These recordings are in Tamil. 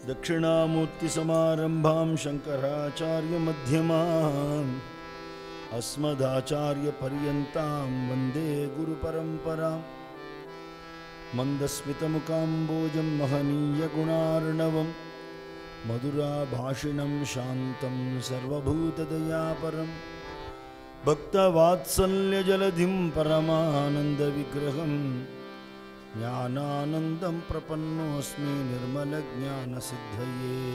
दक्षिणामूर्तिसमारम्भां शङ्कराचार्यमध्यमाम् अस्मदाचार्यपर्यन्तां वन्दे गुरुपरम्पराम् मन्दस्मितमुकाम्बोजं महनीयगुणार्णवं मधुराभाषिणं शान्तं सर्वभूतदयापरं भक्तवात्सल्यजलधिं परमानन्दविग्रहम् ज्ञानानन्दं प्रपन्नोऽस्मि निर्मलज्ञानसिद्धये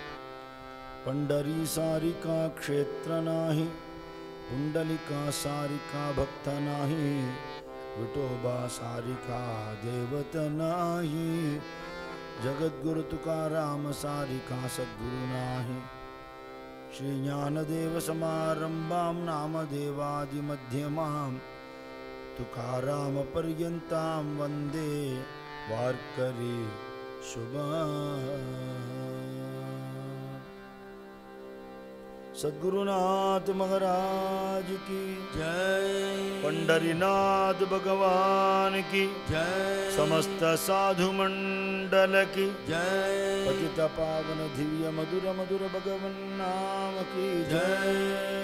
पण्डरीसारिका क्षेत्रनाहि पुण्डलिका सारिका भक्तनाहि विठोबा सारिका देवतनाहि जगद्गुरु तुकाराम सारिका सद्गुरुनाहि श्रीज्ञानदेवसमारम्भां नामदेवादिमध्यमाम् तुकारामपर्यन्तां वन्दे वार्करी शुभा सद्गुरुनाथ महाराज की जय पंडरीनाथ भगवान की जय समस्त साधु मंडल की जय पतित पावन दिव्य मधुर मधुर भगवन नाम की जय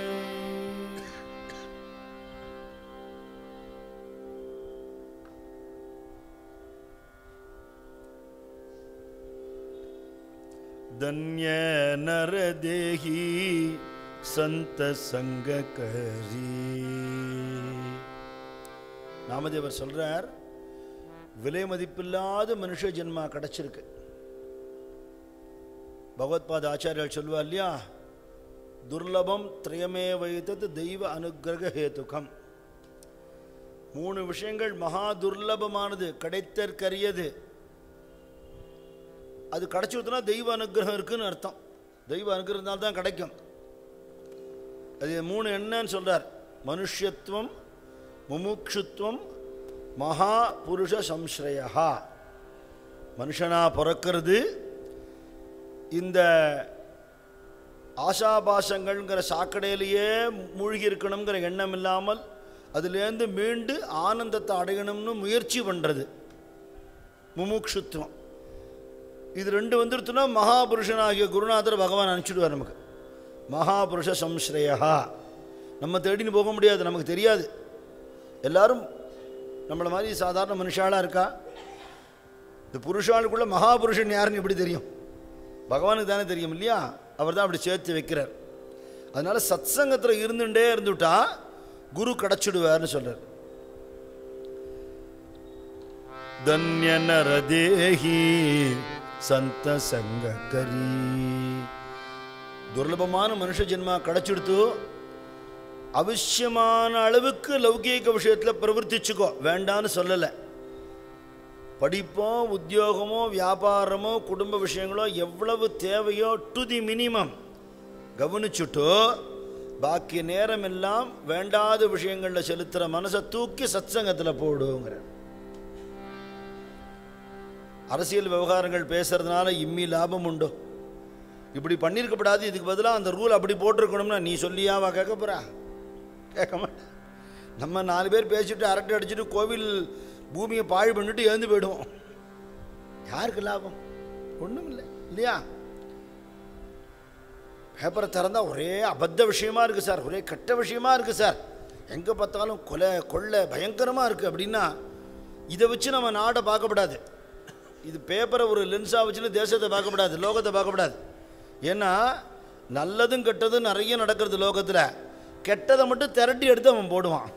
धन्य नर देही संत संग करी நாமதேவர் சொல்றார் விலை மதிப்பில்லாத மனுஷ ஜென்மா கிடைச்சிருக்கு பகவத்பாத ஆச்சாரியால் சொல்லுவா இல்லையா துர்லபம் திரயமே வைத்தது தெய்வ அனுகிரக ஹேதுகம் மூணு விஷயங்கள் மகா துர்லபமானது கிடைத்தற்கரியது அது கிடைச்சுதுன்னா தெய்வ அனுகிரகம் இருக்குன்னு அர்த்தம் தெய்வ அனுகிரகத்தினால தான் கிடைக்கும் அது மூணு என்னன்னு சொல்றார் மனுஷத்துவம் முமுட்சுத்துவம் மகா புருஷ சம்ஸ்ரயா மனுஷனா பிறக்கிறது இந்த ஆசாபாசங்கள்ங்கிற சாக்கடையிலேயே மூழ்கி இருக்கணுங்கிற எண்ணம் இல்லாமல் அதுலேருந்து மீண்டு ஆனந்தத்தை அடையணும்னு முயற்சி பண்ணுறது முமுட்சுத்துவம் இது ரெண்டு வந்துருத்துனா மகாபுருஷனாகிய குருநாதர் பகவான் அனுப்பிச்சிடுவார் நமக்கு மகாபுருஷ சம்ஸ்ரயா நம்ம தேடின்னு போக முடியாது நமக்கு தெரியாது எல்லாரும் நம்மளை மாதிரி சாதாரண மனுஷாலாக இருக்கா இந்த புருஷாளுக்குள்ள மகாபுருஷன் யாருன்னு எப்படி தெரியும் பகவானுக்கு தானே தெரியும் இல்லையா அவர் தான் அப்படி சேர்த்து வைக்கிறார் அதனால சத் சங்கத்தில் இருந்துட்டே இருந்துட்டா குரு கிடச்சிடுவார்னு சொல்றார் தன்ய நரதேஹி சந்த சங்க கரி துர்லபமான மனுஷ ஜென்மா கிடச்சிடுத்து அவசியமான அளவுக்கு லௌகீக விஷயத்தில் பிரவர்த்திச்சுக்கோ வேண்டான்னு சொல்லலை படிப்போ உத்தியோகமோ வியாபாரமோ குடும்ப விஷயங்களோ எவ்வளவு தேவையோ டு தி மினிமம் கவனிச்சுட்டு பாக்கி நேரம் எல்லாம் வேண்டாத விஷயங்களில் செலுத்துகிற மனசை தூக்கி சத்சங்கத்தில் போடுங்கிற அரசியல் விவகாரங்கள் பேசுறதுனால இம்மி லாபம் உண்டோ இப்படி பண்ணியிருக்கப்படாது இதுக்கு பதிலாக அந்த ரூல் அப்படி போட்டிருக்கணும்னா நீ சொல்லியாவா கேட்க போறா கேட்க மாட்டேன் நம்ம நாலு பேர் பேசிட்டு அரட்டை அடிச்சுட்டு கோவில் பூமியை பாழ் பண்ணிட்டு எழுந்து போயிடுவோம் யாருக்கு லாபம் ஒன்றும் இல்லை இல்லையா பேப்பரை திறந்தா ஒரே அபத்த விஷயமா இருக்கு சார் ஒரே கெட்ட விஷயமா இருக்கு சார் எங்கே பார்த்தாலும் கொலை கொள்ளை பயங்கரமாக இருக்குது அப்படின்னா இதை வச்சு நம்ம நாடை பார்க்கப்படாது இது பேப்பரை ஒரு லென்ஸாக வச்சுன்னு தேசத்தை பார்க்கப்படாது லோகத்தை பார்க்கப்படாது ஏன்னா நல்லதும் கெட்டதும் நிறைய நடக்கிறது லோகத்தில் கெட்டதை மட்டும் திரட்டி எடுத்து அவன் போடுவான்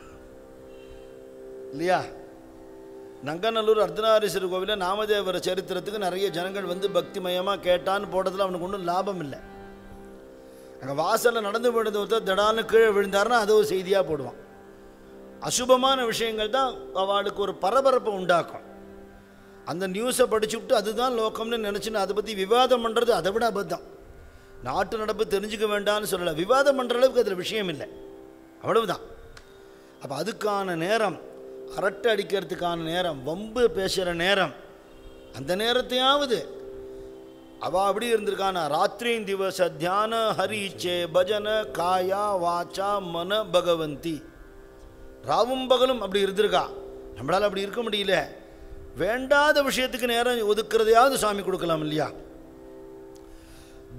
இல்லையா நங்கநல்லூர் அர்த்தநாரீஸ்வரர் கோவிலில் நாமதேவர சரித்திரத்துக்கு நிறைய ஜனங்கள் வந்து பக்திமயமாக கேட்டான்னு போட்டதில் அவனுக்கு ஒன்றும் லாபம் இல்லை அங்கே வாசலில் நடந்து போனது ஒருத்தர் திடான்னு கீழே விழுந்தாருன்னா அது ஒரு செய்தியாக போடுவான் அசுபமான விஷயங்கள் தான் அவளுக்கு ஒரு பரபரப்பை உண்டாக்கும் அந்த நியூஸை படிச்சுவிட்டு அதுதான் லோக்கம்னு நினச்சின்னு அதை பற்றி விவாதம் பண்ணுறது அதை விட அபத்தம் நாட்டு நடப்பு தெரிஞ்சுக்க வேண்டாம்னு சொல்லலை விவாதம் பண்ணுற அளவுக்கு அதில் விஷயம் இல்லை அவ்வளவுதான் அப்போ அதுக்கான நேரம் அரட்டை அடிக்கிறதுக்கான நேரம் வம்பு பேசுகிற நேரம் அந்த நேரத்தையாவது அவ அப்படி இருந்திருக்கானா ராத்திரி திவச தியான ஹரிச்சே பஜன காயா வாச்சா மன பகவந்தி ராவும் பகலும் அப்படி இருந்திருக்கா நம்மளால் அப்படி இருக்க முடியல வேண்டாத விஷயத்துக்கு நேரம் ஒதுக்குறதையாவது சாமி கொடுக்கலாம் இல்லையா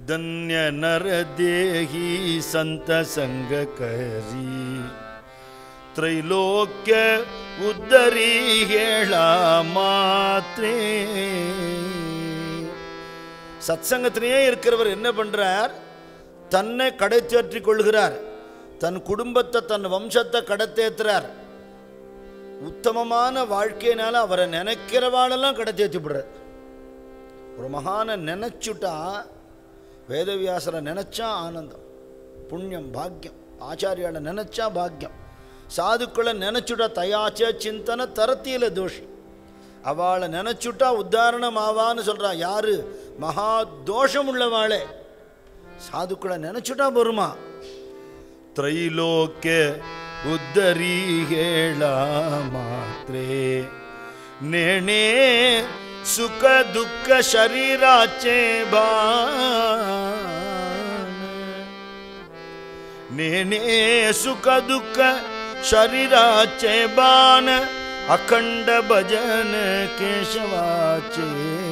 ಧನ್ಯ ನರ ದೇಹಿ ಸಂತ ಸಂಗ ಕರಿ ತ್ರೈಲೋಕ್ಯ ಉದ್ದರಿ ಹೇಳ மாத்ரே சத்சங்கத்திலேயே இருக்கிறவர் என்ன பண்றார் தன்னை கடைத்தேற்றிக் கொள்கிறார் தன் குடும்பத்தை தன் வம்சத்தை கடத்தேத்துறார் உத்தமமான வாழ்க்கையினால அவரை நினைக்கிறவாளெல்லாம் கடத்தேற்றி விடுறார் ஒரு மகானை நினைச்சுட்டா வேதவியாசரை நினைச்சா ஆனந்தம் புண்ணியம் பாக்கியம் ஆச்சாரியால நினைச்சா பாக்கியம் சாதுக்களை நினைச்சுட்டா தயாச்ச சிந்தன தரத்தியில தோஷி அவளை நினைச்சுட்டா உத்தாரணம் ஆவான்னு சொல்றா யாரு மகா தோஷம் உள்ளவாளே சாதுக்களை நினைச்சுட்டா வருமா ತ್ರೈಲೋಕ್ಯ ಉದ್ದರಿ ಹೇಳ ಮಾತ್ರೆ ನೇಣೆ ಸುಖ ದುಃಖ ಶರೀರಾಚೆ ಬಾ ನೇಣೆ ಸುಖ ದುಃಖ ಶರೀರಾಚೆ ಬಾನ ಅಖಂಡ ಭಜನ ಕೇಶವಾಚೆ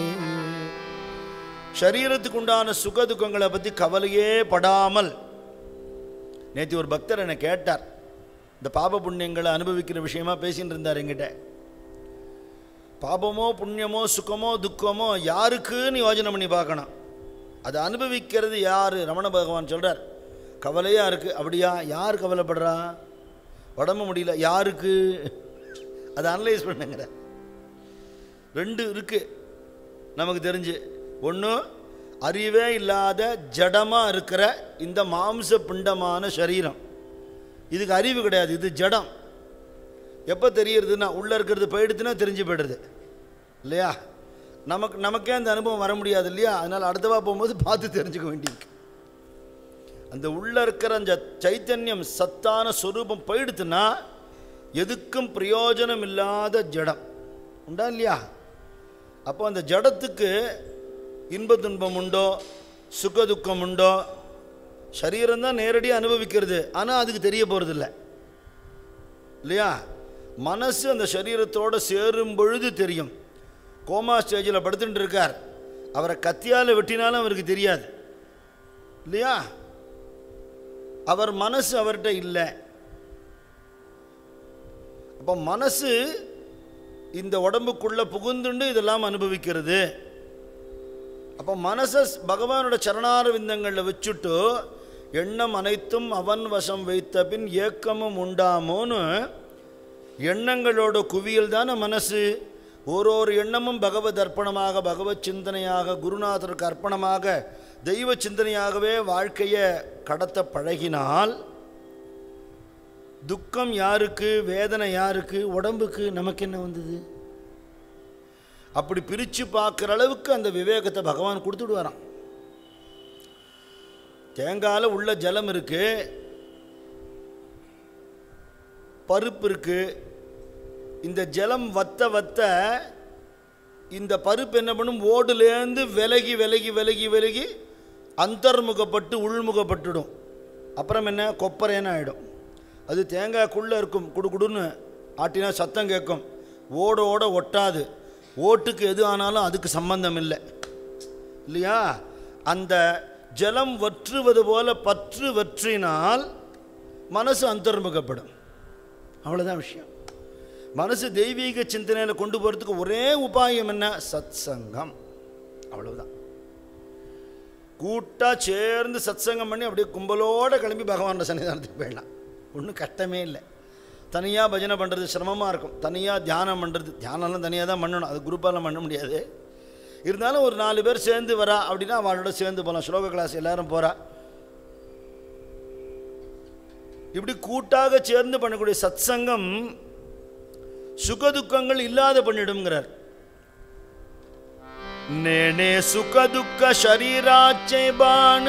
சரீரத்துக்கு உண்டான சுக துக்கங்களை பற்றி கவலையே படாமல் நேற்று ஒரு பக்தர் என்னை கேட்டார் இந்த பாப புண்ணியங்களை அனுபவிக்கிற விஷயமா பேசின்னு இருந்தார் என்கிட்ட பாபமோ புண்ணியமோ சுகமோ துக்கமோ யாருக்குன்னு யோஜனை பண்ணி பார்க்கணும் அதை அனுபவிக்கிறது யார் ரமண பகவான் சொல்கிறார் கவலையாக இருக்குது அப்படியா யார் கவலைப்படுறா உடம்பு முடியல யாருக்கு அதை அனலைஸ் பண்ணுங்கிற ரெண்டு இருக்குது நமக்கு தெரிஞ்சு ஒன்று அறிவே இல்லாத ஜடமாக இருக்கிற இந்த மாம்ச பிண்டமான சரீரம் இதுக்கு அறிவு கிடையாது இது ஜடம் எப்போ தெரியறதுன்னா உள்ளே இருக்கிறது போயிடுதுன்னா தெரிஞ்சு போயிடுது இல்லையா நமக்கு நமக்கே அந்த அனுபவம் வர முடியாது இல்லையா அதனால் அடுத்தவா போகும்போது பார்த்து தெரிஞ்சுக்க வேண்டியிருக்கு அந்த உள்ளே இருக்கிற அந்த சைத்தன்யம் சத்தான சொரூபம் போயிடுத்துன்னா எதுக்கும் பிரயோஜனம் இல்லாத ஜடம் உண்டா இல்லையா அப்போ அந்த ஜடத்துக்கு இன்ப துன்பம் உண்டோ சுக துக்கம் உண்டோ சரீரம் தான் நேரடியாக அனுபவிக்கிறது ஆனால் அதுக்கு தெரிய போகிறதில்ல இல்லையா மனசு அந்த சரீரத்தோடு சேரும் பொழுது தெரியும் கோமா ஸ்டேஜில் படுத்துட்டு இருக்கார் அவரை கத்தியால் வெட்டினாலும் அவருக்கு தெரியாது இல்லையா அவர் மனசு அவர்கிட்ட இல்லை அப்போ மனசு இந்த உடம்புக்குள்ளே புகுந்துண்டு இதெல்லாம் அனுபவிக்கிறது அப்போ மனசை பகவானோட சரணார விந்தங்களில் வச்சுட்டு எண்ணம் அனைத்தும் அவன் வசம் வைத்த பின் ஏக்கமும் உண்டாமோன்னு எண்ணங்களோட குவியல் தானே மனசு ஒரு ஒரு எண்ணமும் பகவத் அர்ப்பணமாக பகவத் சிந்தனையாக குருநாதருக்கு அர்ப்பணமாக தெய்வ சிந்தனையாகவே வாழ்க்கையை கடத்த பழகினால் துக்கம் யாருக்கு வேதனை யாருக்கு உடம்புக்கு நமக்கு என்ன வந்தது அப்படி பிரித்து பார்க்குற அளவுக்கு அந்த விவேகத்தை பகவான் கொடுத்துட்டு வரான் தேங்காயில் உள்ள ஜலம் இருக்கு பருப்பு இருக்கு இந்த ஜலம் வத்த வத்த இந்த பருப்பு என்ன பண்ணும் ஓடுலேருந்து விலகி விலகி விலகி விலகி அந்தர்முகப்பட்டு உள்முகப்பட்டுடும் அப்புறம் என்ன கொப்பரைன்னு ஆகிடும் அது தேங்காய்க்குள்ளே இருக்கும் குடுகுடுன்னு ஆட்டினா சத்தம் கேட்கும் ஓட ஓட ஒட்டாது ஓட்டுக்கு எது ஆனாலும் அதுக்கு சம்பந்தம் இல்லை இல்லையா அந்த ஜலம் வற்றுவது போல பற்று வற்றினால் மனசு அந்தர்முகப்படும் அவ்வளோதான் விஷயம் மனசு தெய்வீக சிந்தனையில் கொண்டு போகிறதுக்கு ஒரே உபாயம் என்ன சத் சங்கம் அவ்வளவுதான் கூட்டாக சேர்ந்து சத் சங்கம் பண்ணி அப்படியே கும்பலோட கிளம்பி பகவானோட சன்னிதானத்துக்கு போயிடலாம் ஒன்றும் கஷ்டமே இல்லை தனியாக பஜனை பண்ணுறது சிரமமாக இருக்கும் தனியாக தியானம் பண்ணுறது தியானம்லாம் தனியாக தான் பண்ணணும் அது குரூப்பாலாம் பண்ண முடியாது இருந்தாலும் ஒரு நாலு பேர் சேர்ந்து வரா அப்படின்னா அவளோட சேர்ந்து போகலாம் ஸ்லோக கிளாஸ் எல்லாரும் போகிறா இப்படி கூட்டாக சேர்ந்து பண்ணக்கூடிய சத் சங்கம் சுகதுக்கங்கள் இல்லாத பண்ணிடுங்கிறார் நேனே சுகதுக்க ஷரீராச்சே பான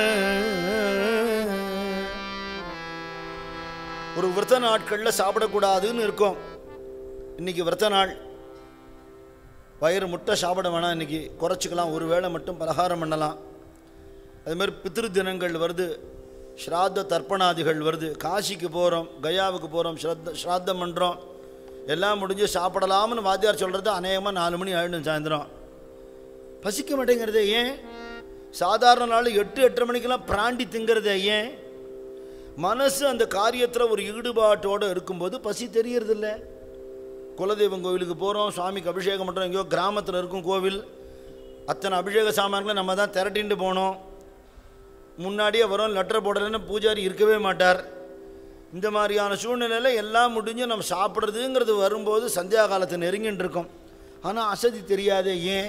ஒரு விரத நாட்களில் சாப்பிடக்கூடாதுன்னு இருக்கும் இன்னைக்கு விரத நாள் வயிறு முட்டை சாப்பிட வேணாம் இன்னைக்கு குறைச்சிக்கலாம் ஒரு வேளை மட்டும் பலகாரம் பண்ணலாம் அதுமாதிரி பித்ரு தினங்கள் வருது ஸ்ராத்த தர்ப்பணாதிகள் வருது காசிக்கு போகிறோம் கயாவுக்கு போகிறோம் ஸ்ரத்த ஸ்ராத்தம் பண்ணுறோம் எல்லாம் முடிஞ்சு சாப்பிடலாம்னு வாத்தியார் சொல்கிறது அநேகமாக நாலு மணி ஆயிடும் சாயந்தரம் பசிக்க மாட்டேங்கிறதே ஏன் சாதாரண நாள் எட்டு எட்டரை மணிக்கெல்லாம் பிராண்டி திங்கிறதே ஏன் மனசு அந்த காரியத்தில் ஒரு ஈடுபாட்டோடு இருக்கும்போது பசி தெரியறதில்ல குலதெய்வம் கோவிலுக்கு போகிறோம் சுவாமிக்கு அபிஷேகம் பண்ணுறோம் எங்கேயோ கிராமத்தில் இருக்கும் கோவில் அத்தனை அபிஷேக சாமான்களை நம்ம தான் திரட்டிட்டு போனோம் முன்னாடியே வரோம் லெட்டர் போடலைன்னு பூஜாரி இருக்கவே மாட்டார் இந்த மாதிரியான சூழ்நிலையில் எல்லாம் முடிஞ்சு நம்ம சாப்பிட்றதுங்கிறது வரும்போது சந்தியா காலத்தை நெருங்கின்னு இருக்கோம் ஆனால் அசதி தெரியாதே ஏன்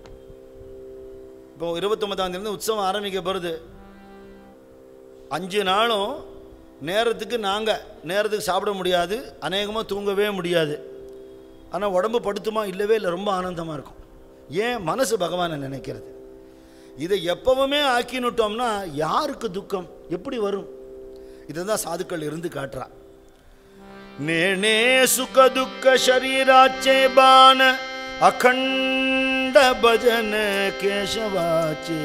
இப்போ இருபத்தொம்பதாம் தேதி உற்சவம் ஆரம்பிக்க போகிறது அஞ்சு நாளும் நேரத்துக்கு நாங்கள் நேரத்துக்கு சாப்பிட முடியாது அநேகமாக தூங்கவே முடியாது ஆனால் உடம்பு படுத்துமா இல்லவே இல்லை ரொம்ப ஆனந்தமாக இருக்கும் ஏன் மனசு பகவானை நினைக்கிறது இதை எப்பவுமே ஆக்கினுட்டோம்னா யாருக்கு துக்கம் எப்படி வரும் இதுதான் சாதுக்கள் இருந்து காட்டுறா நேனே சுக துக்க ಶರೀರಾಚೆ ಬಾನ ಅಖಂಡ ಭಜನ ಕೇಶವಾಚೆ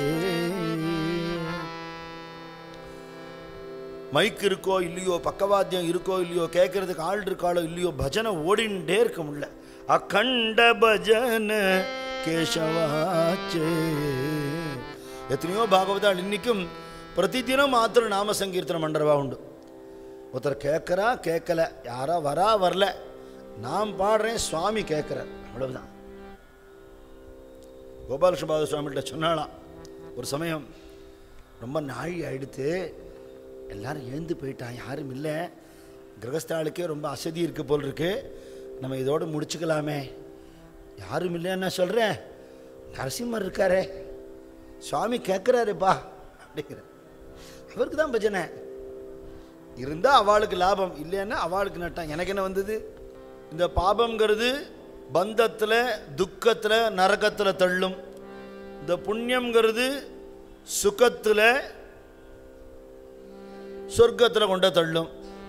மைக் இருக்கோ இல்லையோ பக்கவாத்தியம் இருக்கோ இல்லையோ கேட்கறதுக்கு ஆள் இருக்காளோ இல்லையோ பஜனை ஓடிண்டே இருக்க முடியல அகண்ட பஜன கேசவாச்சே எத்தனையோ பாகவதாள் இன்னைக்கும் பிரதிதினம் மாத்திரம் நாம சங்கீர்த்தனம் பண்ணுறவா உண்டு ஒருத்தர் கேட்குறா கேட்கல யாரா வரா வரல நான் பாடுறேன் சுவாமி கேட்குறார் அவ்வளவுதான் கோபாலகிருஷ்ணபாத சுவாமிகிட்ட சொன்னாலாம் ஒரு சமயம் ரொம்ப நாழி ஆயிடுத்து எல்லாரும் எழுந்து போயிட்டான் யாரும் இல்லை கிரகஸ்தாளுக்கே ரொம்ப அசதி இருக்கு போல் இருக்கு நம்ம இதோட முடிச்சுக்கலாமே யாரும் இல்லைன்னு நான் சொல்கிறேன் நரசிம்மர் இருக்காரே சுவாமி கேட்குறாருப்பா அப்படிங்கிற அவருக்கு தான் பஜனை இருந்தால் அவளுக்கு லாபம் இல்லைன்னா அவளுக்கு நட்டம் எனக்கு என்ன வந்தது இந்த பாபங்கிறது பந்தத்தில் துக்கத்தில் நரகத்தில் தள்ளும் இந்த புண்ணியங்கிறது சுகத்தில் சொர்க்கத்தில் கொண்ட தள்ளும்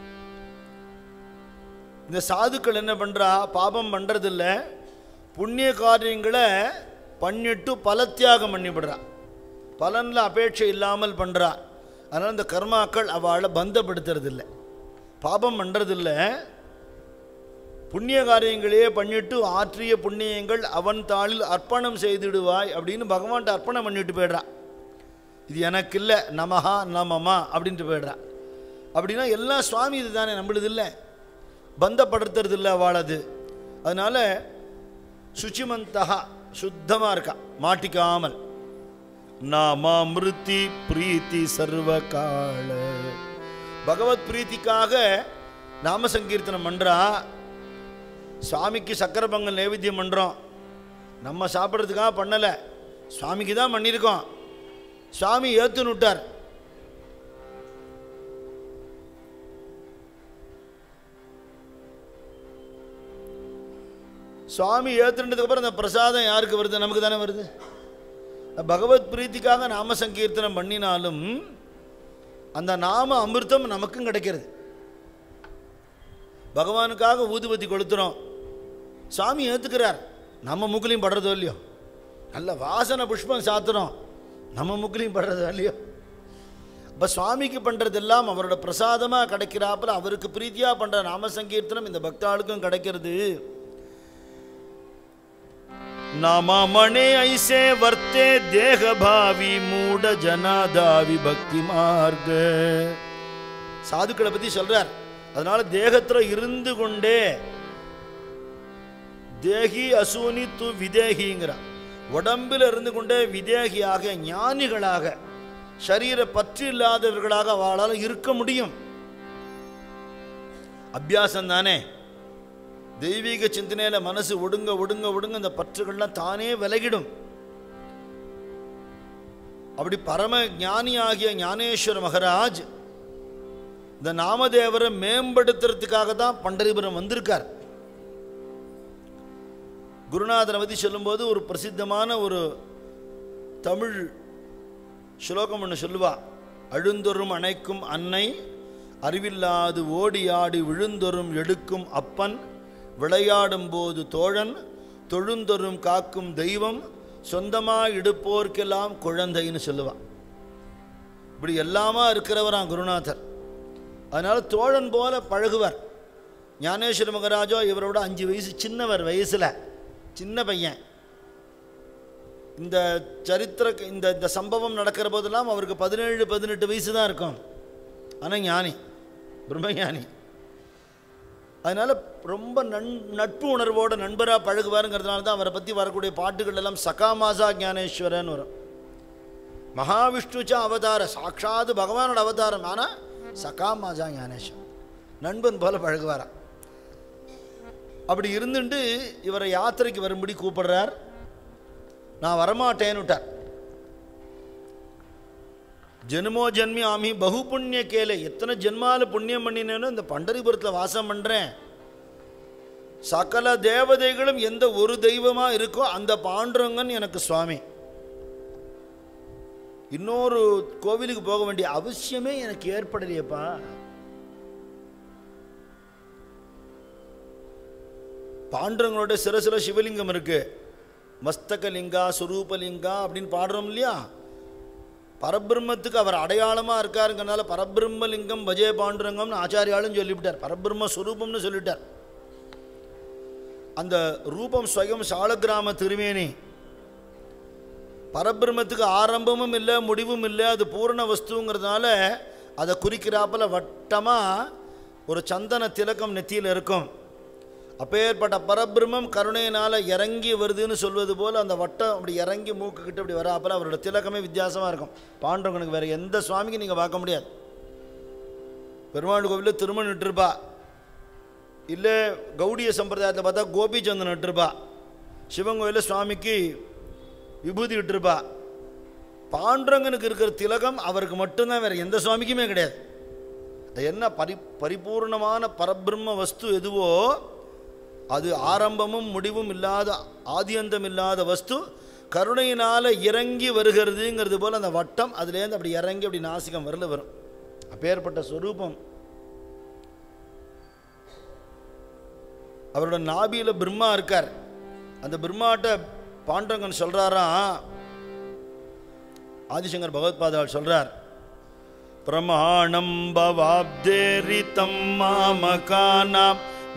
இந்த சாதுக்கள் என்ன பண்ணுறா பாபம் பண்ணுறதில்ல புண்ணிய காரியங்களை பண்ணிட்டு பலத்தியாகம் பண்ணிவிடுறா பலனில் அபேட்சை இல்லாமல் பண்ணுறா அதனால் இந்த கர்மாக்கள் அவளை பந்தப்படுத்துறதில்ல பாபம் பண்ணுறதில்ல புண்ணிய காரியங்களையே பண்ணிட்டு ஆற்றிய புண்ணியங்கள் அவன் தாளில் அர்ப்பணம் செய்திடுவாய் அப்படின்னு பகவான்கிட்ட அர்ப்பணம் பண்ணிட்டு போயிடுறா இது எனக்கு இல்லை நமஹா நமமா அப்படின்ட்டு போயிடுறா அப்படின்னா எல்லாம் சுவாமி இது தானே நம்மளுது இல்லை பந்தப்படுத்துறது இல்லை வாழது அதனால சுச்சிமந்தகா சுத்தமாக இருக்கா மாட்டிக்காமல் நாமாமிருத்தி பிரீத்தி சர்வ கால பகவத் பிரீத்திக்காக நாம சங்கீர்த்தனம் பண்ணுறா சுவாமிக்கு சக்கரை பொங்கல் நைவேத்தியம் பண்ணுறோம் நம்ம சாப்பிட்றதுக்காக பண்ணலை சுவாமிக்கு தான் பண்ணியிருக்கோம் சுவாமி ஏற்றுன்னு விட்டார் சுவாமி ஏற்றுனதுக்கு அப்புறம் அந்த பிரசாதம் யாருக்கு வருது நமக்கு தானே வருது பகவத் பிரீத்திக்காக நாம சங்கீர்த்தனம் பண்ணினாலும் அந்த நாம அமிர்தம் நமக்கும் கிடைக்கிறது பகவானுக்காக ஊதுபத்தி கொளுத்துறோம் சாமி ஏற்றுக்கிறார் நம்ம முக்குலையும் படுறதோ இல்லையோ நல்ல வாசனை புஷ்பம் சாத்துறோம் நம்ம முக்குலையும் படுறதோ இல்லையோ இப்போ சுவாமிக்கு பண்ணுறதெல்லாம் அவரோட பிரசாதமாக கிடைக்கிறாப்புல அவருக்கு பிரீத்தியாக பண்ணுற நாம சங்கீர்த்தனம் இந்த பக்தாளுக்கும் கிடைக்கிறது ನಾಮಮಣೆ ಐಸೆ ವರ್ತೆ ದೇಹ ಭಾವಿ ಮೂಢ ஜனாதாவி பக்தி மார்க்க சாதுக்களை பத்தி சொல்றார் அதனால தேகத்துல இருந்து கொண்டே தேகி அசூனி து விதேகிங்கிற உடம்பில் இருந்து கொண்டே விதேகியாக ஞானிகளாக சரீர பற்று இல்லாதவர்களாக வாழால இருக்க முடியும் அபியாசம் தானே தெய்வீக சிந்தனையில மனசு ஒடுங்க ஒடுங்க ஒடுங்க இந்த பற்றுகள்லாம் தானே விலகிடும் அப்படி பரம ஞானியாகிய ஞானேஸ்வர மகராஜ் இந்த நாமதேவரை மேம்படுத்துறதுக்காக தான் பண்டரிபுரம் வந்திருக்கார் குருநாதரை பற்றி சொல்லும்போது ஒரு பிரசித்தமான ஒரு தமிழ் ஸ்லோகம் ஒன்று சொல்லுவா அழுந்தொரும் அணைக்கும் அன்னை அறிவில்லாது ஓடி ஆடி விழுந்தொரும் எடுக்கும் அப்பன் விளையாடும் போது தோழன் தொழுந்தொரும் காக்கும் தெய்வம் சொந்தமாக இடுப்போர்க்கெல்லாம் குழந்தைன்னு சொல்லுவான் இப்படி எல்லாமா இருக்கிறவராம் குருநாதர் அதனால தோழன் போல பழகுவார் ஞானேஸ்வர மகராஜோ இவரோட அஞ்சு வயசு சின்னவர் வயசில் சின்ன பையன் இந்த சரித்திர இந்த இந்த சம்பவம் நடக்கிற போதெல்லாம் அவருக்கு பதினேழு பதினெட்டு வயசு தான் இருக்கும் ஆனால் ஞானி பிரம்மஞானி அதனால் ரொம்ப நன் நட்பு உணர்வோட நண்பராக பழகுவாருங்கிறதுனால தான் அவரை பற்றி வரக்கூடிய பாட்டுகள் எல்லாம் சகாமாசா ஞானேஸ்வரன் வரும் மகாவிஷ்ணுச்ச அவதார சாட்சாத் பகவானோட அவதாரம் ஆனால் சகாமாசா ஞானேஸ்வரன் நண்பன் போல பழகுவாராம் அப்படி இருந்துட்டு இவரை யாத்திரைக்கு வரும்படி கூப்பிடுறார் நான் வரமாட்டேன்னு விட்டார் ஜென்மோ ஜென்மி ஆமி பகு புண்ணிய கேளு எத்தனை ஜென்மால புண்ணியம் பண்ணினேன்னு இந்த பண்டரிபுரத்தில் வாசம் பண்ணுறேன் சகல தேவதைகளும் எந்த ஒரு தெய்வமா இருக்கோ அந்த பாண்டுரங்கன் எனக்கு சுவாமி இன்னொரு கோவிலுக்கு போக வேண்டிய அவசியமே எனக்கு ஏற்படலையேப்பா பாண்டுரங்களோட சிரசில சிவலிங்கம் இருக்கு மஸ்தகலிங்கா சுரூபலிங்கா அப்படின்னு பாடுறோம் இல்லையா பரபிரம்மத்துக்கு அவர் அடையாளமாக இருக்காருங்கிறனால பரபிரம்மலிங்கம் பஜே பாண்டுரங்கம்னு ஆச்சாரியாலும் சொல்லிவிட்டார் பரபிரம்ம சுரூபம்னு சொல்லிட்டார் அந்த ரூபம் ஸ்வயம் சாலக்கிராம திருமேனி பரபிரம்மத்துக்கு ஆரம்பமும் இல்லை முடிவும் இல்லை அது பூரண வஸ்துங்கிறதுனால அதை குறிக்கிறாப்புல வட்டமாக ஒரு சந்தன திலக்கம் நெத்தியில் இருக்கும் அப்பேற்பட்ட பரபிரம்மம் கருணையினால் இறங்கி வருதுன்னு சொல்வது போல் அந்த வட்டம் அப்படி இறங்கி மூக்கு கிட்ட அப்படி வராப்பில் அவரோட திலக்கமே வித்தியாசமாக இருக்கும் பாண்டவனுக்கு வேறு எந்த சுவாமிக்கும் நீங்கள் பார்க்க முடியாது பெருமாள் கோவிலில் திருமணம் நிட்டுருப்பா இல்லை கௌடிய சம்பிரதாயத்தில் பார்த்தா கோபிச்சந்தன் நட்டுருப்பா சிவன் கோயிலில் சுவாமிக்கு விபூதி விட்டுருப்பா பாண்டரங்கனுக்கு இருக்கிற திலகம் அவருக்கு மட்டும்தான் வேறு எந்த சுவாமிக்குமே கிடையாது அது என்ன பரி பரிபூர்ணமான பரபிரம்ம வஸ்து எதுவோ அது ஆரம்பமும் முடிவும் இல்லாத ஆதியந்தம் இல்லாத வஸ்து கருணையினால் இறங்கி வருகிறதுங்கிறது போல் அந்த வட்டம் அதுலேருந்து அப்படி இறங்கி அப்படி நாசிகம் வரல வரும் அப்பேற்பட்ட ஸ்வரூபம் அவரோட நாபியில் பிரம்மா இருக்கார் அந்த பிரம்மாட்ட பாண்டரங்கன் சொல்கிறாராம் ஆதிசங்கர் பகவத்பாதாள் சொல்கிறார் பிரமாணம் பவாப்தேரிதம் மாமகானாம்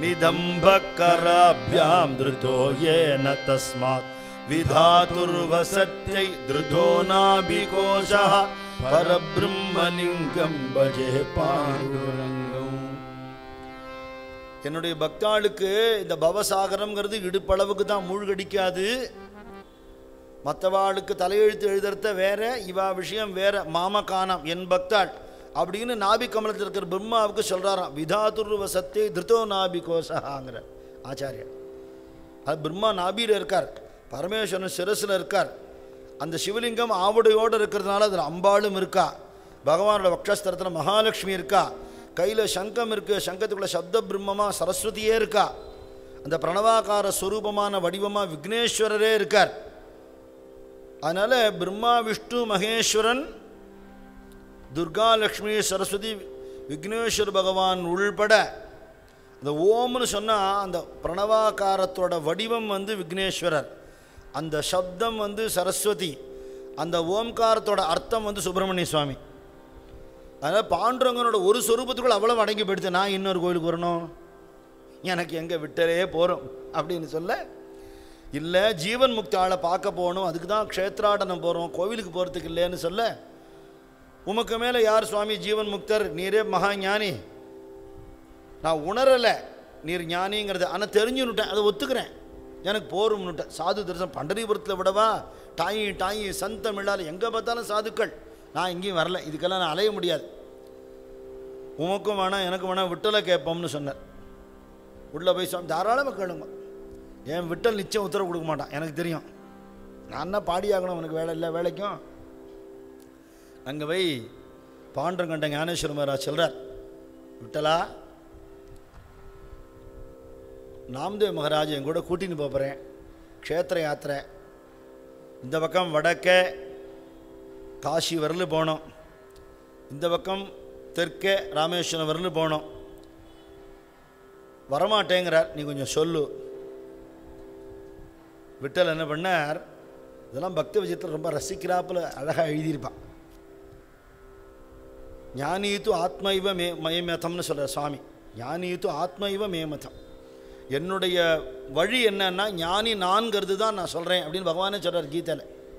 நிதம்பக்கராபியாம் திருதோ ஏன தஸ்மாத் விதாதுர்வசத்தை திருதோ நாபிகோஷா பரபிரம்மலிங்கம் பஜே பாண்டுரங்கம் என்னுடைய பக்தாளுக்கு இந்த பவசாகரம்ங்கிறது இடுப்பளவுக்கு தான் மூழ்கடிக்காது மற்றவாளுக்கு தலையெழுத்து எழுதுறத வேற இவா விஷயம் வேற மாமகானம் என் பக்தாள் அப்படின்னு நாபி கமலத்தில் இருக்கிற பிரம்மாவுக்கு சொல்கிறாராம் விதாதுர்வ சத்தே திருத்தோ நாபி கோசகாங்கிற ஆச்சாரியர் அது பிரம்மா நாபியில் இருக்கார் பரமேஸ்வரன் சிரசில் இருக்கார் அந்த சிவலிங்கம் ஆவுடையோடு இருக்கிறதுனால அதில் அம்பாளும் இருக்கா பகவானோட வக்ஷஸ்தரத்தில் மகாலட்சுமி இருக்கா கையில் சங்கம் இருக்குது சங்கத்துக்குள்ள சப்த பிரம்மமாக சரஸ்வதியே இருக்கா அந்த பிரணவாகார ஸ்வரூபமான வடிவமாக விக்னேஸ்வரரே இருக்கார் அதனால் பிரம்மா விஷ்ணு மகேஸ்வரன் துர்கா லக்ஷ்மி சரஸ்வதி விக்னேஸ்வர பகவான் உள்பட அந்த ஓம்னு சொன்னால் அந்த பிரணவாகாரத்தோட வடிவம் வந்து விக்னேஸ்வரர் அந்த சப்தம் வந்து சரஸ்வதி அந்த ஓம்காரத்தோட அர்த்தம் வந்து சுப்பிரமணிய சுவாமி அதனால் பாண்டுரங்கனோட ஒரு சொரூபத்துக்குள்ள அவ்வளவு அடங்கி போயிடுது நான் இன்னொரு கோயிலுக்கு வரணும் எனக்கு எங்கே விட்டலே போகிறோம் அப்படின்னு சொல்ல இல்லை ஜீவன் முக்தி ஆளை பார்க்க போகணும் அதுக்கு தான் க்ஷேத்ராடனம் போகிறோம் கோவிலுக்கு போகிறதுக்கு இல்லைன்னு சொல்ல உமக்கு மேலே யார் சுவாமி ஜீவன் முக்தர் நீரே மகா ஞானி நான் உணரலை நீர் ஞானிங்கிறது ஆனால் தெரிஞ்சுன்னுட்டேன் அதை ஒத்துக்கிறேன் எனக்கு போரும்னுட்டேன் சாது தரிசனம் பண்டரிபுரத்தில் விடவா டாயி டாயி சந்தமிழால் எங்கே பார்த்தாலும் சாதுக்கள் நான் எங்கேயும் வரல இதுக்கெல்லாம் நான் அலைய முடியாது உமக்கும் வேணாம் எனக்கு வேணாம் விட்டலை கேட்போம்னு சொன்னார் உள்ளே போய் சுவாமி தாராளமாக கேளுங்க என் விட்டல் நிச்சயம் உத்தரவு கொடுக்க மாட்டான் எனக்கு தெரியும் நான் என்ன பாடியாகணும் உனக்கு வேலை இல்லை வேலைக்கும் அங்கே போய் பாண்டங்கண்ட ஞானேஸ்வர மகாராஜ் சொல்கிறார் விட்டலா நாம்தேவ் மகாராஜ் என் கூட கூட்டின்னு போகிறேன் க்ஷேத்திர யாத்திரை இந்த பக்கம் வடக்கே காசி வரலு போனோம் இந்த பக்கம் தெற்கே ராமேஸ்வரம் வரலு போனோம் வரமாட்டேங்கிறார் நீ கொஞ்சம் சொல்லு விட்டல் என்ன பண்ணார் இதெல்லாம் பக்தி விஜயத்தில் ரொம்ப ரசிக்கிறாப்புல அழகாக எழுதியிருப்பான் ஞானீத்து ஆத்ம இவ மே மயமதம்னு சொல்கிற சுவாமி ஞானீத்து ஆத்ம இவ மேமதம் என்னுடைய வழி என்னன்னா ஞானி நான்கிறது தான் நான் சொல்கிறேன் அப்படின்னு பகவானே சொல்கிறார் கீதையில்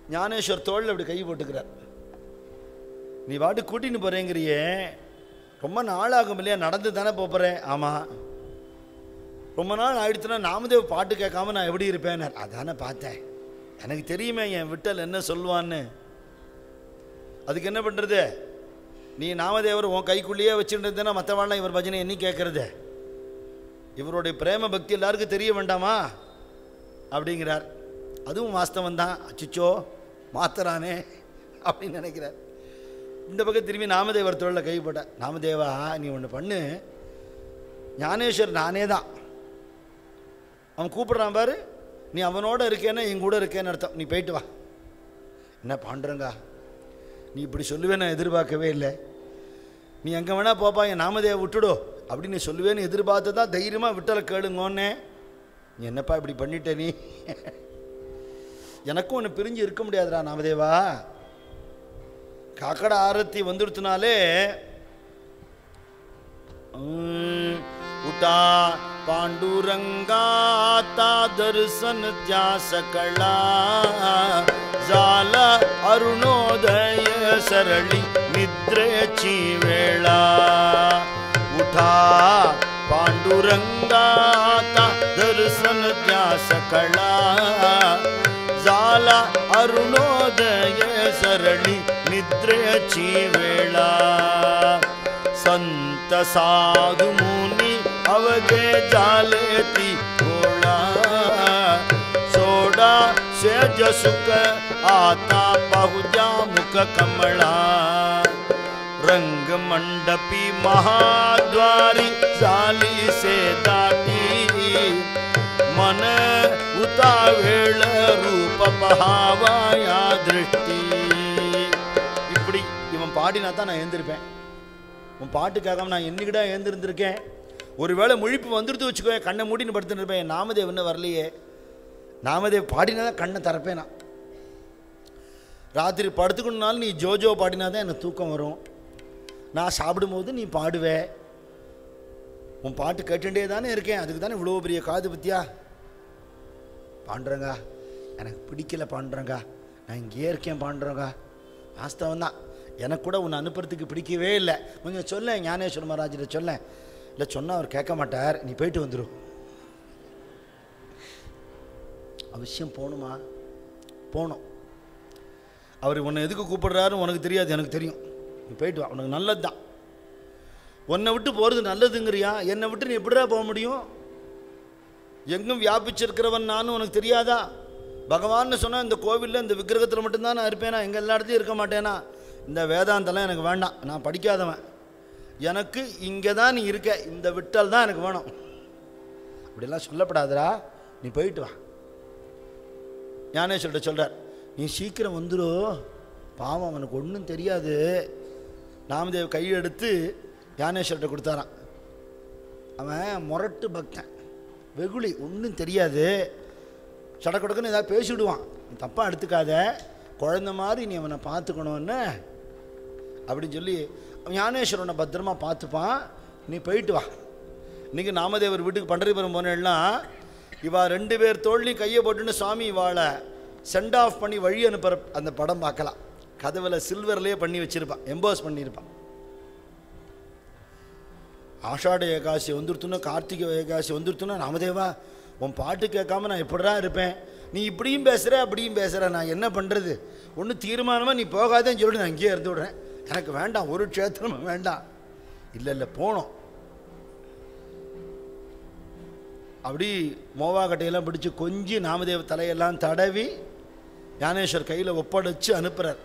ஞானேஸ்வர் தோளில் அப்படி கை போட்டுக்கிறார் நீ பாட்டு கூட்டின்னு போகிறேங்கிறியே ரொம்ப நாள் ஆகும் இல்லையா நடந்து தானே போகிறேன் ஆமாம் ரொம்ப நாள் ஆயிடுச்சுன்னா நாமதேவ் பாட்டு கேட்காம நான் எப்படி இருப்பேன் அதானே பார்த்தேன் எனக்கு தெரியுமே என் விட்டல் என்ன சொல்லுவான்னு அதுக்கு என்ன பண்ணுறது நீ நாமதேவர் உன் கைக்குள்ளேயே வச்சுருந்ததுன்னா மற்றவாள்லாம் இவர் பஜனை என்ன கேட்குறது இவருடைய பிரேம பக்தி எல்லாருக்கும் தெரிய வேண்டாமா அப்படிங்கிறார் அதுவும் வாஸ்தவம் தான் அச்சிச்சோ மாத்தறானே அப்படின்னு நினைக்கிறார் இந்த பக்கம் திரும்பி நாமதேவர் தோளில் கை போட்ட நாமதேவா நீ ஒன்று பண்ணு ஞானேஸ்வர் நானே தான் அவன் கூப்பிடுறான் பாரு நீ அவனோட இருக்கேன்னா என் கூட இருக்கேன்னு அர்த்தம் நீ போயிட்டு வா என்ன பாண்டுறங்கா நீ இப்படி சொல்லுவே நான் எதிர்பார்க்கவே இல்லை நீ எங்கே வேணா போப்பா என் நாமதேவ விட்டுடோ அப்படின்னு சொல்லுவேன்னு எதிர்பார்த்து தான் தைரியமாக விட்டலை கேளுங்கோன்னே நீ என்னப்பா இப்படி பண்ணிட்ட நீ எனக்கும் ஒன்று பிரிஞ்சு இருக்க முடியாதுடா நாமதேவா காக்கட ஆரத்தி வந்துடுத்துனாலே हम्म, उठा पांडुरंगाता दर्शन ध्यास कळा झाला अरुणोदय सरळी निद्रेची वेळा उठा पांडुरंगाता दर्शन ध्यास कळा झाला अरुणोदय सरळी निद्रेची वेळा संत साधु मुनी अवघे झाले ती गोळा सोडा सेज सुख आता पाहू द्या मुख कमळा रंग मंडपी महाद्वारी झाली से दाटी मन उतावेळ रूप பகாவாயா திருஷ்டி இப்படி இவன் பாடினா தான் நான் எழுந்திருப்பேன் உன் பாட்டு கேட்காம நான் என்னைக்கிடா எழுந்திருந்திருக்கேன் ஒருவேளை முழிப்பு வந்துடுத்து வச்சுக்கோ கண்ணை மூடின்னு படுத்துன்னு இருப்பேன் என் நாமதேவ் இன்னும் வரலையே நாமதேவ் பாடினா தான் கண்ணை திறப்பேன் நான் ராத்திரி படுத்துக்கணுனாலும் நீ ஜோஜோ பாடினா தான் எனக்கு தூக்கம் வரும் நான் சாப்பிடும்போது நீ பாடுவே உன் பாட்டு கேட்டுட்டே தானே இருக்கேன் அதுக்கு தானே இவ்வளோ பெரிய காது பத்தியா பாண்டுறங்க எனக்கு பிடிக்கல பாண்டுறங்க நான் இங்கேயே இருக்கேன் பாண்டுறங்க வாஸ்தவம் தான் எனக்கு கூட உன்னை அனுப்புறதுக்கு பிடிக்கவே இல்லை கொஞ்சம் சொல்ல ஞானேஸ்வர மகாராஜிட்ட சொல்ல இல்லை சொன்னால் அவர் கேட்க மாட்டார் நீ போயிட்டு வந்துடும் அவசியம் போகணுமா போகணும் அவர் உன்னை எதுக்கு கூப்பிடுறாரு உனக்கு தெரியாது எனக்கு தெரியும் நீ போயிட்டு வா உனக்கு நல்லது தான் உன்னை விட்டு போகிறது நல்லதுங்கிறியா என்னை விட்டு நீ எப்படிடா போக முடியும் எங்கும் வியாபிச்சிருக்கிறவன் நானும் உனக்கு தெரியாதா பகவான்னு சொன்னால் இந்த கோவிலில் இந்த விக்கிரகத்தில் மட்டும்தான் நான் இருப்பேனா எங்கள் எல்லா இடத்துலையும் இருக்க மாட்டேனா இந்த வேதாந்தெல்லாம் எனக்கு வேண்டாம் நான் படிக்காதவன் எனக்கு இங்கே தான் நீ இருக்க இந்த விட்டல் தான் எனக்கு வேணும் அப்படிலாம் சொல்லப்படாதடா நீ போயிட்டு வா ஞானேஸ்வர்கிட்ட சொல்கிறார் நீ சீக்கிரம் வந்துடு பாவம் அவனுக்கு ஒன்றும் தெரியாது நாமதேவ் கையெடுத்து ஞானேஸ்வர்கிட்ட கொடுத்தாரான் அவன் முரட்டு பக்தன் வெகுளி ஒன்றும் தெரியாது சடக்கொடக்குன்னு ஏதாவது பேசிவிடுவான் நீ தப்பாக எடுத்துக்காத குழந்த மாதிரி நீ அவனை பார்த்துக்கணுன்னு அப்படின்னு சொல்லி ஞானேஸ்வரனை பத்திரமா பார்த்துப்பான் நீ போயிட்டு வா இன்றைக்கி நாமதேவர் வீட்டுக்கு பண்டரிபுரம் போனேன்னா இவா ரெண்டு பேர் தோல்லையும் கையை போட்டுன்னு சுவாமி இவாளை சென்ட் ஆஃப் பண்ணி வழி அனுப்புகிற அந்த படம் பார்க்கலாம் கதவில் சில்வர்லேயே பண்ணி வச்சுருப்பான் எம்போஸ் பண்ணியிருப்பான் ஆஷாட ஏகாசி வந்துருத்துன்னா கார்த்திகை ஏகாசி வந்துருத்துன்னா நாமதேவா உன் பாட்டு கேட்காம நான் எப்படிடா இருப்பேன் நீ இப்படியும் பேசுகிற அப்படியும் பேசுகிற நான் என்ன பண்ணுறது ஒன்றும் தீர்மானமாக நீ போகாதேன்னு சொல்லிட்டு நான் இங்கேயே இருந்து விடுறேன் எனக்கு வேண்டாம் ஒரு க்ஷேத்திரமும் வேண்டாம் இல்லை இல்லை போனோம் அப்படி மோவாக்கட்டையெல்லாம் பிடிச்சி கொஞ்சி நாமதேவ தலையெல்லாம் தடவி ஞானேஸ்வர் கையில் ஒப்படைச்சு அனுப்புகிறார்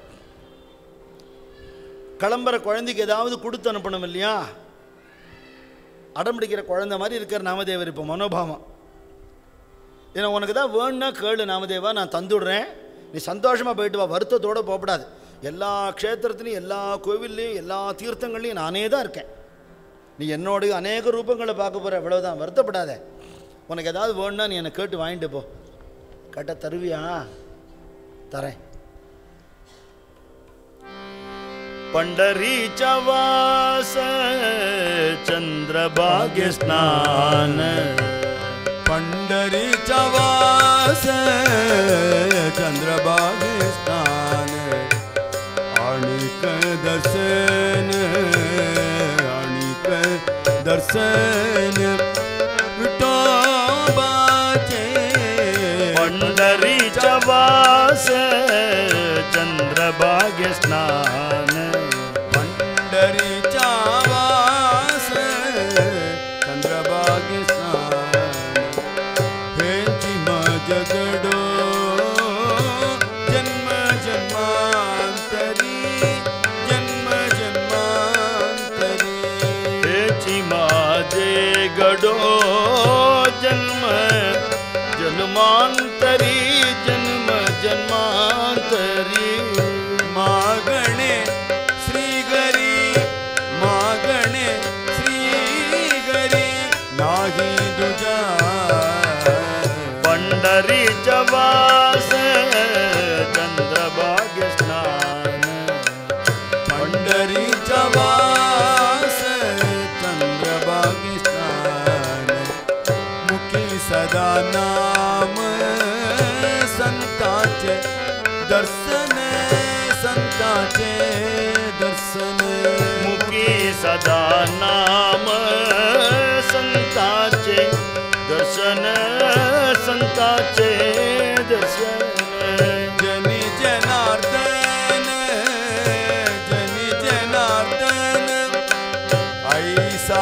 கிளம்புற குழந்தைக்கு ஏதாவது கொடுத்து அனுப்பணும் இல்லையா அடம்பிடிக்கிற குழந்தை மாதிரி இருக்கிற நாமதேவர் இப்போ மனோபாவம் ஏன்னா உனக்கு தான் வேணும்னா கேளு நாமதேவா நான் தந்துடுறேன் நீ சந்தோஷமாக போயிட்டு வா வருத்தத்தோடு போகப்படாது எல்லா க்ஷேத்திரத்துலையும் எல்லா கோவில்லையும் எல்லா தீர்த்தங்கள்லையும் நானே தான் இருக்கேன் நீ என்னோடைய அநேக ரூபங்களை பார்க்க போகிற இவ்வளவுதான் வருத்தப்படாத உனக்கு ஏதாவது வேணும்னா நீ என்னை கேட்டு வாங்கிட்டு போ கேட்ட தருவியா தரேன் पंढरीच्या वास चंद्रभाग्य स्नान पंढरीचा पंढरीचा वास चंद्रबागे स्नान आणिक दर्शन आणिक दर्शन विठोबाचे पंढरीच्या वास चंद्रभाग्य स्नान पंढरीचा वास चंद्रबागे स्नान हेची जगडो जन्म जन्मांतरी जन्म जन्मांतरी हेची माझे गडो जन्म जन्मांतरी जन्म जन्मांतरी मागणे श्रीगरी मागणे श्रीगरी नाही तुझा पंढरीच्या वास चंद्रभाग्य स्नान पंढरीचा वास चंद्रबागी स्नान मुखी सदा नाम संताचे दर्शन संताचे दर्शन मुखी सदा नाम संताचे दर्शन संताचे दर्शन जनी जनार्दन जनी जनार्दन ऐसा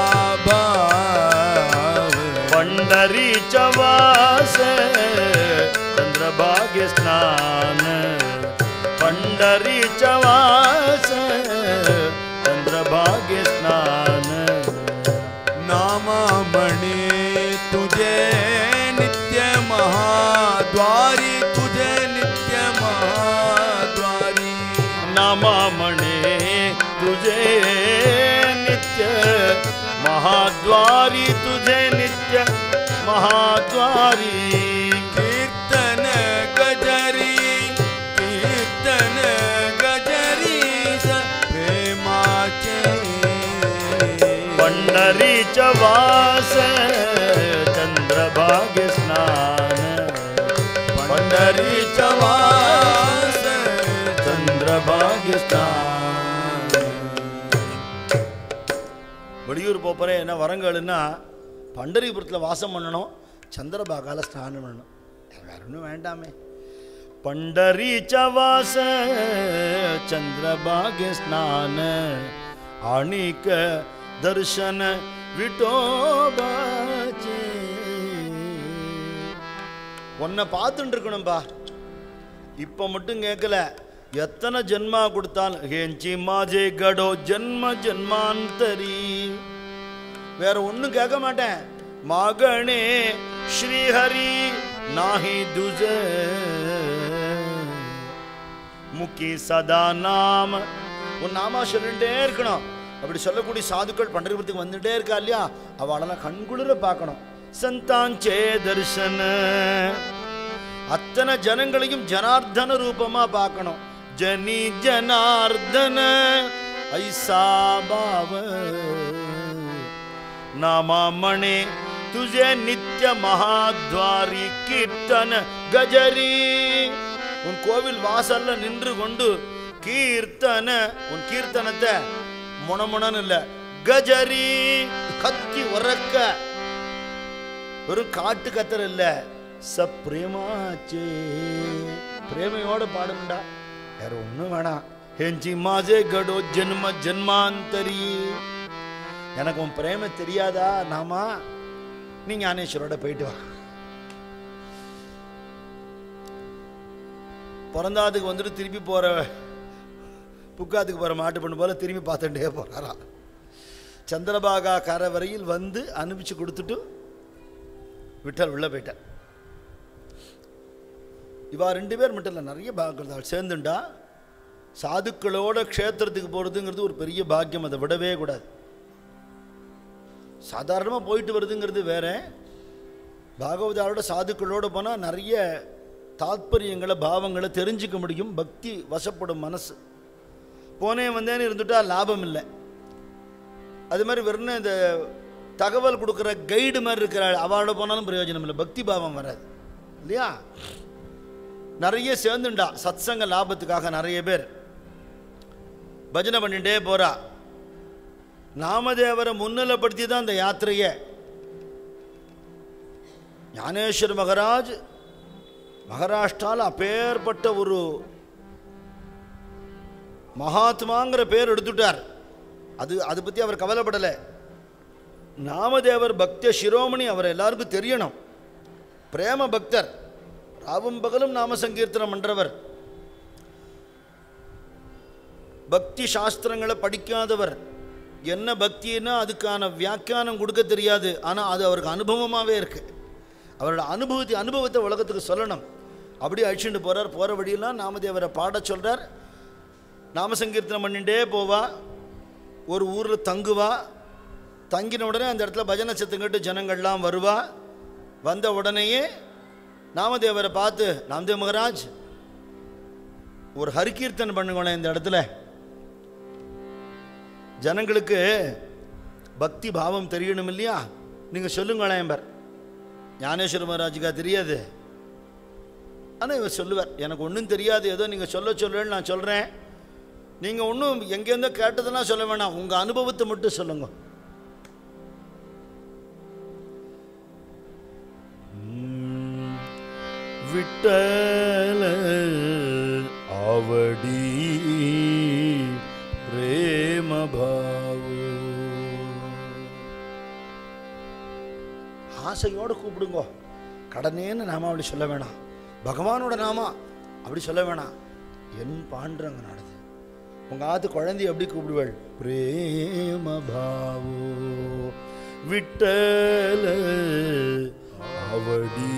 भाव पंढरीच्या वास चंद्रभाग्य स्नान पंढरीच्या वास चंद्रभाग्य स्नान नामा म्हणे तुझे नित्य महाद्वारी तुझे नित्य महाद्वारी नामा म्हणे तुझे नित्य महाद्वारी तुझे नित्य महाद्वारी कीर्तन गजरी कीर्तन गजरी स प्रेमाचे पंढरीच्या वास चंद्रभाग्य स्नान पंढरीचा वास चंद्रभाग्य स्नान வெளியூர் போகிறேன் என்ன வரங்கள்னா பண்டரிபுரத்தில் வாசம் பண்ணணும் சந்திரபாகால ஸ்நானம் பண்ணணும் வேற ஒன்றும் வேண்டாமே पंढरीच्या वास चंद्रभाग्य स्नान आणिक दर्शन விட்டோபாச்சே உன்னை பார்த்துட்டு இருக்கணும்பா இப்போ மட்டும் கேட்கல எத்தனை ஜென்மா கொடுத்தாலும் ஹேஞ்சி மாஜே கடோ ஜென்ம ஜென்மாந்தரி வேற ஒன்றும் கேட்க மாட்டேன் மகனே ஸ்ரீஹரி நாஹி துஜ முக்கி சதா நாம உன் நாமா சொல்லிட்டே இருக்கணும் அப்படி சொல்லக்கூடிய சாதுக்கள் பண்டரிபுரத்துக்கு வந்துட்டே இருக்கா இல்லையா அவளெல்லாம் கண்குளிர பார்க்கணும் சந்தாஞ்சே தர்சன அத்தனை ஜனங்களையும் ஜனார்தன ரூபமா பார்க்கணும் ஜனி ஜனார்தன ஐசா பாவ நாமாமணே துஜே நித்ய மகாத்வாரி கீர்த்தன கஜரி உன் கோவில் வாசல்ல நின்று கொண்டு கீர்த்தன உன் கீர்த்தனத்தை முணமுணன்னு இல்ல கஜரி கத்தி உறக்க ஒரு காட்டு கத்தர் இல்ல ச பிரேமாச்சே பிரேமையோட பாடுங்கடா வேற ஒண்ணும் வேணாம் ஹெஞ்சி மாஜே கடோ ஜென்ம ஜென்மாந்தரி எனக்கு உன் பிரேம தெரியாதா நாமா நீ ஞானேஸ்வரோட போயிட்டு வா பிறந்தாதுக்கு வந்துட்டு திருப்பி போற புக்காத்துக்கு போற மாட்டு பொண்ணு போல திரும்பி பார்த்துட்டே போறாராம் சந்திரபாகா கரை வரையில் வந்து அனுப்பிச்சு கொடுத்துட்டு விட்டல் உள்ள போயிட்டார் இவா ரெண்டு பேர் மட்டும் இல்லை நிறைய பாக்கள் சேர்ந்துண்டா சாதுக்களோட க்ஷேத்திரத்துக்கு போகிறதுங்கிறது ஒரு பெரிய பாக்கியம் அதை விடவே கூடாது சாதாரணமாக போயிட்டு வருதுங்கிறது வேற பாகவதாரோட சாதுக்களோட போனால் நிறைய தாத்பரியங்களை பாவங்களை தெரிஞ்சுக்க முடியும் பக்தி வசப்படும் மனசு போனேன் வந்தேன்னு இருந்துட்டா லாபம் இல்லை அது மாதிரி வெறும் இந்த தகவல் கொடுக்குற கைடு மாதிரி இருக்கிற அவளோட போனாலும் பிரயோஜனம் இல்லை பக்தி பாவம் வராது இல்லையா நிறைய சேர்ந்துண்டா சத்சங்க லாபத்துக்காக நிறைய பேர் பஜனை பண்ணிட்டே போறா நாமதேவரை முன்னிலைப்படுத்தி தான் அந்த யாத்திரையே ஞானேஸ்வர் மகராஜ் மகாராஷ்டிராவில் அப்பேற்பட்ட ஒரு மகாத்மாங்கிற பேர் எடுத்துட்டார் அது அதை பற்றி அவர் கவலைப்படலை நாமதேவர் பக்த சிரோமணி அவர் எல்லாருக்கும் தெரியணும் பிரேம பக்தர் ராவும் பகலும் நாம சங்கீர்த்தனம் பண்றவர் பக்தி சாஸ்திரங்களை படிக்காதவர் என்ன பக்தின்னா அதுக்கான வியாக்கியானம் கொடுக்க தெரியாது ஆனால் அது அவருக்கு அனுபவமாகவே இருக்கு அவரோட அனுபவத்தை அனுபவத்தை உலகத்துக்கு சொல்லணும் அப்படி அழிச்சுட்டு போகிறார் போகிற வழியெல்லாம் நாமதேவரை பாடச் சொல்கிறார் நாம சங்கீர்த்தனம் பண்ணிட்டே போவா ஒரு ஊரில் தங்குவா தங்கின உடனே அந்த இடத்துல பஜனை சத்தம் கேட்டு ஜனங்கள்லாம் வருவா வந்த உடனேயே நாமதேவரை பார்த்து நாமதேவ் மகராஜ் ஒரு ஹரிகீர்த்தன் பண்ணுங்களேன் இந்த இடத்துல ஜனங்களுக்கு பக்தி பாவம் தெரியணும் இல்லையா நீங்கள் சொல்லுங்களேன் பர் ஞானேஸ்வர மகாராஜுக்கா தெரியாது ஆனால் இவர் சொல்லுவார் எனக்கு ஒன்றும் தெரியாது ஏதோ நீங்கள் சொல்ல சொல்லுன்னு நான் சொல்கிறேன் நீங்கள் ஒன்றும் எங்கேருந்தோ கேட்டதெல்லாம் சொல்ல வேணாம் உங்கள் அனுபவத்தை மட்டும் சொல்லுங்க விட்டல आवडी प्रेम भाव ஆசையோடு கூப்பிடுங்கோ கடனேன்னு நாம அப்படி சொல்ல வேணாம் பகவானோட நாமா அப்படி சொல்ல வேணாம் என் பாண்டுறங்க நடது உங்க ஆத்து குழந்தைய எப்படி கூப்பிடுவாள் பிரேம பாவோ विठ्ठल आवडी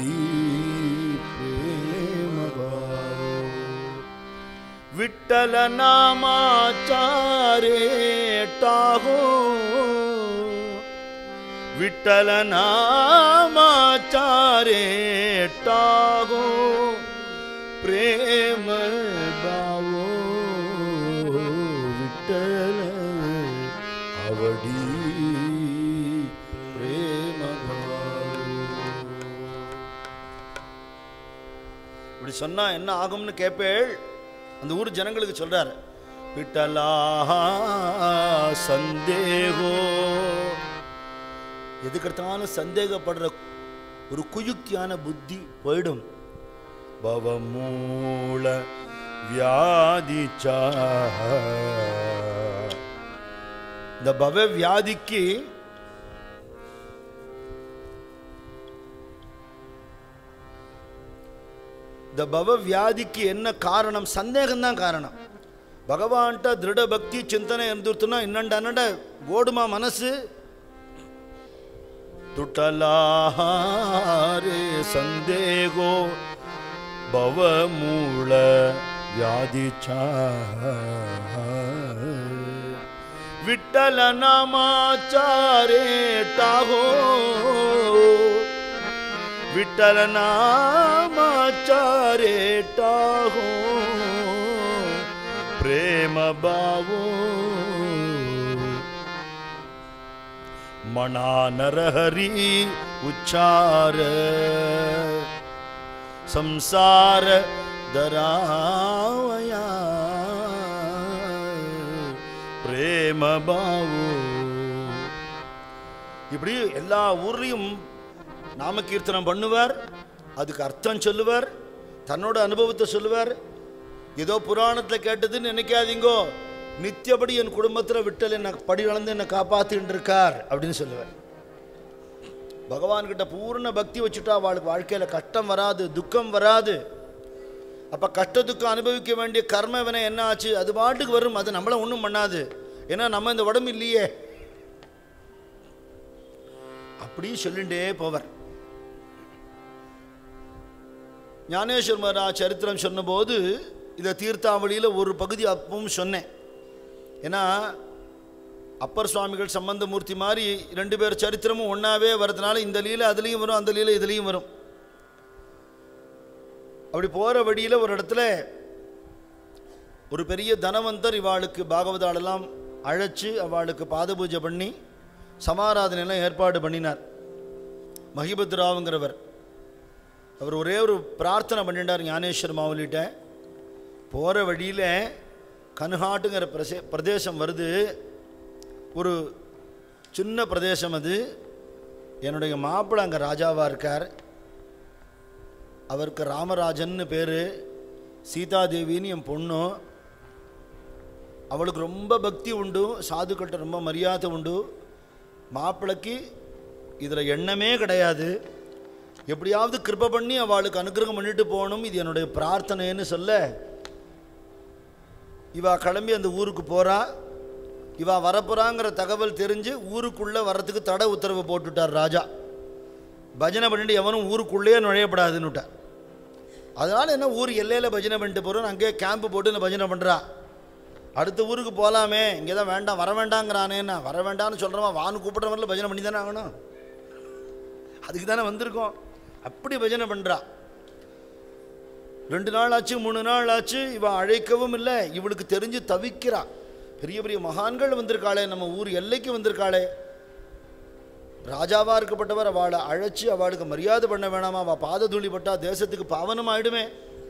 प्रेम भाव விட்டல நாமாச்சாரே டாகோ விட்டல நாமாச்சாரே டாகோ பிரேம பாவோ विठ्ठल आवडी प्रेम भाव இப்படி சொன்னா என்ன ஆகும்னு கேட்பேள் அந்த ஊர் ஜனங்களுக்கு சொல்றாரு விட்டலா சந்தேகோ எதுக்கெடுத்தாலும் சந்தேகப்படுற ஒரு குயுக்தியான புத்தி போயிடும் भवमूल व्याधिचा இந்த பவ வியாதிக்கு இந்த பவ வியாதிக்கு என்ன காரணம் சந்தேகம்தான் காரணம் பகவான்கிட்ட திருட பக்தி சிந்தனை இருந்துருத்துனா இன்னண்ட அன்னட ஓடுமா மனசு तुटलारे संदेगो भवमूल व्याधिचा விட்டல நாமாச்சாரே டாகோ விட்டல நாமாச்சாரே டாகோ பிரேம பாவோ मना नरहरी उच्चार संसार दरावया प्रेम बावो இப்படி எல்லா ஊர்லேயும் நாம கீர்த்தனம் பண்ணுவார் அதுக்கு அர்த்தம் சொல்லுவார் தன்னோட அனுபவத்தை சொல்லுவார் ஏதோ புராணத்தில் கேட்டதுன்னு நினைக்காதீங்கோ நித்தியபடி என் குடும்பத்தில் விட்டல் என்னை படி வளர்ந்து என்னை காப்பாத்தின்னு இருக்கார் அப்படின்னு சொல்லுவார் பகவான்கிட்ட பூர்ண பக்தி வச்சுட்டா அவளுக்கு வாழ்க்கையில் கஷ்டம் வராது துக்கம் வராது அப்போ கஷ்ட துக்கம் அனுபவிக்க வேண்டிய கர்ம வினை என்ன ஆச்சு அது பாட்டுக்கு வரும் அது நம்மளை ஒன்றும் பண்ணாது ஏன்னா நம்ம இந்த உடம்பு இல்லையே அப்படி சொல்லிண்டே போவர் ஞானேஸ்வர் மகாராஜ் சரித்திரம் சொன்னபோது இதை தீர்த்தாவளியில் ஒரு பகுதி அப்பவும் சொன்னேன் ஏன்னா அப்பர் சுவாமிகள் சம்பந்தமூர்த்தி மாதிரி ரெண்டு பேர் சரித்திரமும் ஒன்றாவே வரதுனால இந்த லீலை அதுலேயும் வரும் அந்த லீலை இதுலேயும் வரும் அப்படி போகிற வழியில் ஒரு இடத்துல ஒரு பெரிய தனவந்தர் இவாளுக்கு பாகவதாலெல்லாம் அழைச்சு அவளுக்கு பாத பூஜை பண்ணி சமாராதனையெல்லாம் ஏற்பாடு பண்ணினார் மகிபத்ராவுங்கிறவர் அவர் ஒரே ஒரு பிரார்த்தனை பண்ணிட்டார் ஞானேஸ்வர் மாவுலிட்ட போகிற வழியில் கன்ஹாட்டுங்கிற பிரசே பிரதேசம் வருது ஒரு சின்ன பிரதேசம் அது என்னுடைய மாப்பிள்ளை அங்கே ராஜாவாக இருக்கார் அவருக்கு ராமராஜன்னு பேர் சீதாதேவின்னு என் பொண்ணும் அவளுக்கு ரொம்ப பக்தி உண்டு சாதுக்கள்கிட்ட ரொம்ப மரியாதை உண்டு மாப்பிள்ளைக்கு இதில் எண்ணமே கிடையாது எப்படியாவது கிருபை பண்ணி அவளுக்கு அனுக்கிரகம் பண்ணிட்டு போகணும் இது என்னுடைய பிரார்த்தனைன்னு சொல்ல இவா கிளம்பி அந்த ஊருக்கு போகிறா இவா வரப்போறாங்கிற தகவல் தெரிஞ்சு ஊருக்குள்ளே வர்றதுக்கு தடை உத்தரவு போட்டுட்டார் ராஜா பஜனை பண்ணிட்டு எவனும் ஊருக்குள்ளேயே நுழையப்படாதுன்னுட்டார் அதனால் என்ன ஊர் எல்லையில் பஜனை பண்ணிட்டு போகிறோம் அங்கேயே கேம்ப் போட்டு இந்த பஜனை பண்ணுறா அடுத்த ஊருக்கு போகலாமே இங்கே தான் வேண்டாம் வர வேண்டாங்கிறானேன்னா வர வேண்டாம்னு சொல்கிறவன் வான்னு கூப்பிட்றவரில் பஜனை பண்ணி தானே ஆகணும் அதுக்கு தானே வந்திருக்கோம் அப்படி பஜனை பண்ணுறா ரெண்டு நாள் ஆச்சு மூணு நாள் ஆச்சு இவ அழைக்கவும் இல்லை இவளுக்கு தெரிஞ்சு தவிக்கிறா பெரிய பெரிய மகான்கள் வந்திருக்காளே நம்ம ஊர் எல்லைக்கு வந்திருக்காளே ராஜாவா இருக்கப்பட்டவர் அவளை அழைச்சி அவளுக்கு மரியாதை பண்ண வேணாமா அவள் பாததூளி பட்டா தேசத்துக்கு பாவனம் ஆயிடுமே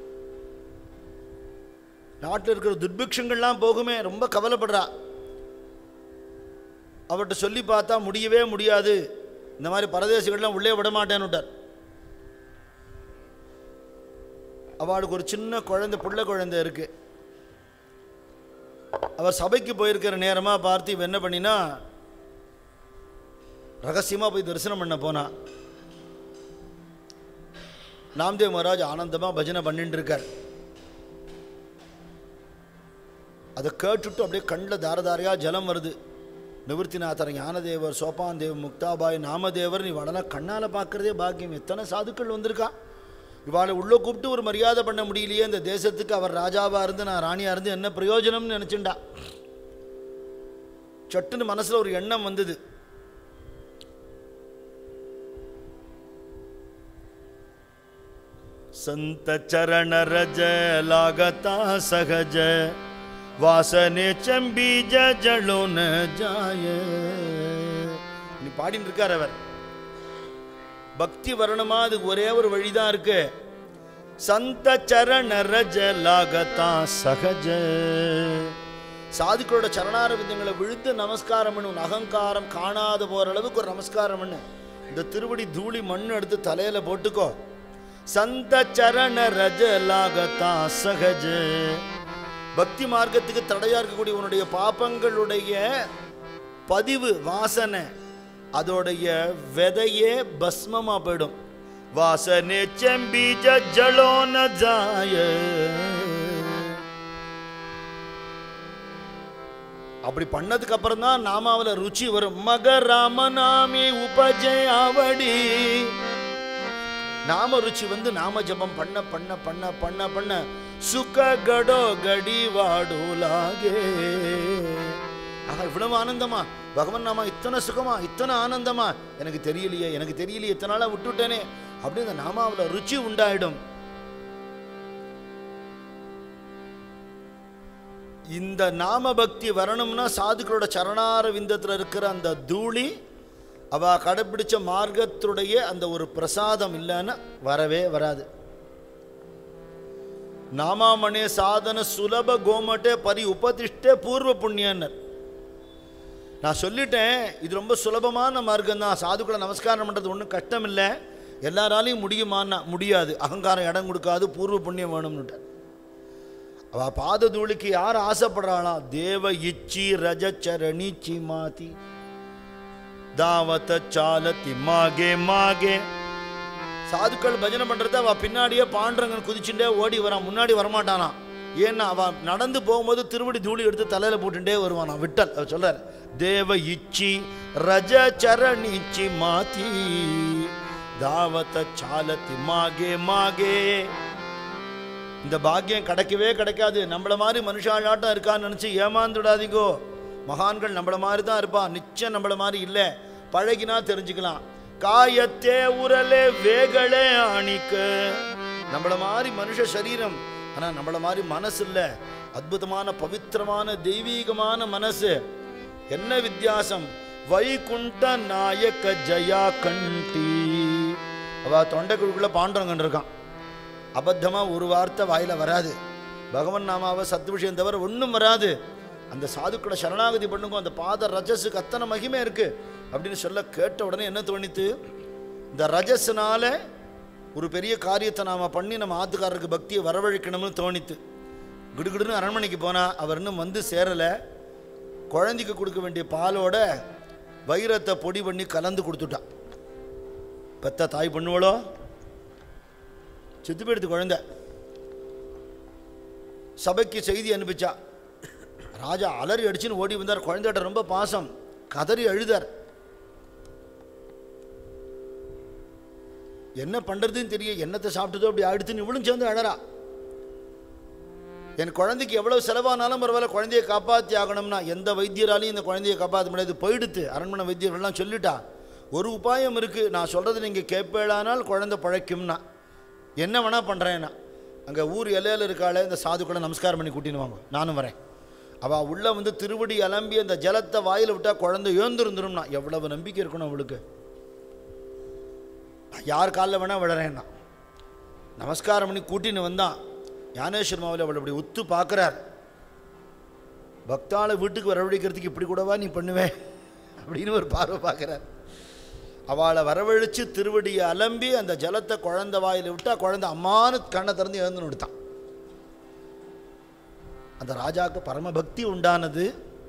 நாட்டில் இருக்கிற துர்பிக்ஷங்கள்லாம் போகுமே ரொம்ப கவலைப்படுறா அவர்கிட்ட சொல்லி பார்த்தா முடியவே முடியாது இந்த மாதிரி பரதேசிகள்லாம் உள்ளே விட மாட்டேன்னுட்டார் அவளுக்கு ஒரு சின்ன குழந்தை புள்ள குழந்தை இருக்கு அவர் சபைக்கு போயிருக்கிற நேரமாக பார்த்து இவ என்ன பண்ணினா ரகசியமாக போய் தரிசனம் பண்ண போனா நாம்தேவ் மகாராஜ் ஆனந்தமாக பஜனை பண்ணிட்டு இருக்கார் அதை கேட்டுட்டு அப்படியே கண்ணில் தாரதாரையாக ஜலம் வருது நிவர்த்திநாதர் ஞானதேவர் சோபான் தேவ் முக்தாபாய் நாமதேவர் இவாளெல்லாம் கண்ணால் பார்க்குறதே பாக்கியம் எத்தனை சாதுக்கள் வந்திருக்கா இவாளை உள்ளே கூப்பிட்டு ஒரு மரியாதை பண்ண முடியலையே இந்த தேசத்துக்கு அவர் ராஜாவாக இருந்து நான் ராணியாக இருந்து என்ன பிரயோஜனம்னு நினச்சிண்டா சட்டுன்னு மனசில் ஒரு எண்ணம் வந்தது संत चरण रज लागता सहज वासने चंबीज जड़ो न जाय நீ பாடின்னு இருக்கார் அவர் பக்தி வரணுமா அதுக்கு ஒரே ஒரு வழிதான் இருக்கு संत चरण रज लागता सहज சாதுக்களோட சரணார விந்தங்களை விழுத்து நமஸ்காரம் பண்ணு உன் அகங்காரம் காணாத போற அளவுக்கு ஒரு நமஸ்காரம் பண்ணு இந்த திருவடி தூளி மண் எடுத்து தலையில போட்டுக்கோ संत चरण रज लागता सहज பக்தி மார்க்கத்துக்கு தடையா இருக்கக்கூடிய உன்னுடைய பாப்பங்களுடைய பதிவு வாசனை அதோடைய விதையே பஸ்மமா போயிடும் वासने चंबीज जड़ो न जाय அப்படி பண்ணதுக்கு அப்புறம் தான் நாமாவில் ருச்சி வரும் மக ராமநாமி உபஜயாவடி நாம ருச்சி வந்து நாம ஜபம் பண்ண பண்ண பண்ண பண்ண பண்ண சுக கடோ கடி வாடுலாகே ஆஹா இவ்வளவு ஆனந்தமா பகவன் நாமா இத்தனை சுகமா இத்தனை ஆனந்தமா எனக்கு தெரியலையே எனக்கு தெரியலையே இத்தனை நாளா விட்டுட்டேனே அப்படி இந்த நாமாவில் ருச்சி உண்டாயிடும் இந்த நாம பக்தி வரணும்னா சாதுக்களோட சரணார விந்தத்தில் இருக்கிற அந்த தூளி அவ கடைப்பிடிச்ச மார்க்கத்துடைய அந்த ஒரு பிரசாதம் இல்லைன்னா வரவே வராது நாமாமணே சாதன சுலப கோமட்டே பரி உபதிஷ்டே பூர்வ புண்ணியன்னர் நான் சொல்லிட்டேன் இது ரொம்ப சுலபமான மார்க்கம் தான் சாதுக்களை நமஸ்காரம் பண்ணுறது ஒன்றும் கஷ்டம் இல்லை எல்லாராலையும் முடியுமான்னா முடியாது அகங்காரம் இடம் கொடுக்காது பூர்வ புண்ணியம் வேணும்னுட்டார் அவ பாத தூளிக்கு யார் ஆசைப்படுறாளாம் தேவ இச்சி ரஜச்சரணி சிமாதி दावत चालति मागे मागे சாதுக்கள் பஜனை பண்றத அவ பின்னாடியே பாண்டரங்கன் குதிச்சுட்டே ஓடி வரான் முன்னாடி வரமாட்டானாம் ஏன்னா அவ நடந்து போகும்போது திருவடி தூளி எடுத்து தலையில போட்டுட்டே வருவானா விட்டல் அவர் சொல்றார் देव इच्छी रज चरणीची माती दावत चालति मागे मागे இந்த பாக்கியம் கிடைக்கவே கிடைக்காது நம்மள மாதிரி மனுஷாளாட்டம் இருக்கான்னு நினச்சி ஏமாந்துடாதீங்கோ மகான்கள் நம்மள மாதிரி தான் இருப்பான் நிச்சயம் நம்மள மாதிரி இல்லை பழகினா தெரிஞ்சுக்கலாம் காயத்தே உரலே வேகளே ஆணிக்க நம்மள மாதிரி மனுஷ சரீரம் ஆனால் நம்மள மாதிரி மனசு இல்லை அற்புதமான பவித்திரமான தெய்வீகமான மனசு என்ன வித்தியாசம் வைகுண்ட நாயக ஜயா கண்டி அவ தொண்டைக்குழுக்குள்ள பாண்டவங்கன் இருக்கான் அபத்தமா ஒரு வார்த்தை வாயில வராது பகவன் நாமாவை சத்து விஷயம் தவிர ஒன்றும் வராது அந்த சாதுக்களை சரணாகதி பண்ணுங்க அந்த பாத ரஜஸுக்கு அத்தனை மகிமை இருக்கு அப்படின்னு சொல்ல கேட்ட உடனே என்ன தோணித்து இந்த ரஜஸ்னால ஒரு பெரிய காரியத்தை நாம பண்ணி நம்ம ஆத்துக்காரருக்கு பக்தியை வரவழைக்கணும்னு தோணித்து கிடுகிடுன்னு அரண்மனைக்கு போனா அவர் இன்னும் வந்து சேரலை குழந்தைக்கு கொடுக்க வேண்டிய பாலோட வைரத்தை பொடி பண்ணி கலந்து கொடுத்துட்டான் பெத்த தாய் பண்ணுவளோ செத்து போயிடுது குழந்தை சபைக்கு செய்தி அனுப்பிச்சா ராஜா அலறி அடிச்சுன்னு ஓடி வந்தார் குழந்தைகிட்ட ரொம்ப பாசம் கதறி அழுதார் என்ன பண்றதுன்னு தெரியும் என்னத்தை சாப்பிட்டதோ அப்படி ஆயிடுத்துன்னு இவளும் சேர்ந்து அழறா என் குழந்தைக்கு எவ்வளவு செலவானாலும் பரவாயில்ல குழந்தையை காப்பாற்றி ஆகணும்னா எந்த வைத்தியராலையும் இந்த குழந்தையை காப்பாற்ற முடியாது போயிடுத்து அரண்மனை வைத்தியர்கள்லாம் சொல்லிட்டா ஒரு உபாயம் இருக்கு நான் சொல்றது நீங்க கேட்பேளானால் குழந்தை பழைக்கும்னா என்ன வேணா பண்றேன்னா அங்கே ஊர் எல்லையில் இருக்காளே இந்த சாதுக்களை நமஸ்காரம் பண்ணி கூட்டின்னு வாங்க நானும் வரேன் அவள் உள்ளே வந்து திருவடி அலம்பி அந்த ஜலத்தை வாயில் விட்டா குழந்தை ஏந்திருந்துரும்னா எவ்வளவு நம்பிக்கை இருக்கணும் அவளுக்கு யார் காலில் வேணா விழறேன்னா நமஸ்காரம் பண்ணி கூட்டின்னு வந்தான் ஞானேஸ்வர் மாவில் அவளை அப்படி உத்து பார்க்குறார் பக்தாளை வீட்டுக்கு வரவழைக்கிறதுக்கு இப்படி கூடவா நீ பண்ணுவேன் அப்படின்னு ஒரு பார்வை பார்க்குறார் அவளை வரவழைச்சு திருவடியை அலம்பி அந்த ஜலத்தை குழந்தை வாயில் விட்டா குழந்தை அம்மானு கண்ணை திறந்து எழுந்து விடுத்தான் அந்த ராஜாவுக்கு பரம பக்தி உண்டானது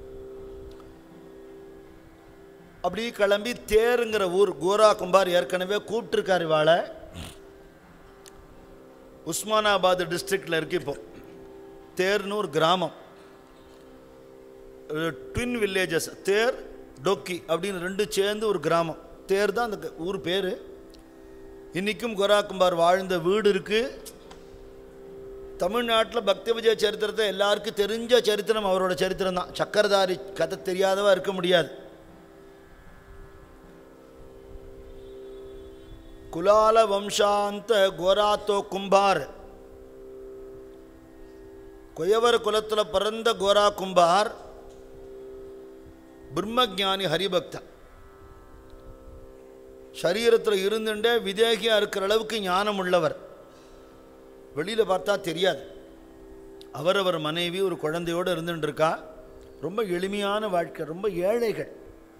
அப்படி கிளம்பி தேருங்கிற ஊர் கோரா கும்பார் ஏற்கனவே கூப்பிட்டுருக்காரு இவாளை உஸ்மானாபாத் டிஸ்ட்ரிக்டில் இருக்கு இப்போ தேர்னு ஒரு கிராமம் ட்வின் வில்லேஜஸ் தேர் டொக்கி அப்படின்னு ரெண்டு சேர்ந்து ஒரு கிராமம் தேர் தான் அந்த ஊர் பேர் இன்றைக்கும் கோராக்கும்பார் வாழ்ந்த வீடு இருக்குது தமிழ்நாட்டில் பக்தி விஜய சரித்திரத்தை எல்லாருக்கும் தெரிஞ்ச சரித்திரம் அவரோட சரித்திரம் தான் சக்கரதாரி கதை தெரியாதவா இருக்க முடியாது குலால வம்சாந்த கோராத்தோ கும்பார் கொயவர் குலத்தில் பிறந்த கோரா கும்பார் பிரம்மஜானி ஹரிபக்தன் சரீரத்தில் இருந்துட்டே விதேகியாக இருக்கிற அளவுக்கு ஞானம் உள்ளவர் வெளியில் பார்த்தா தெரியாது அவரவர் மனைவி ஒரு குழந்தையோடு இருந்துட்டு இருக்கா ரொம்ப எளிமையான வாழ்க்கை ரொம்ப ஏழைகள்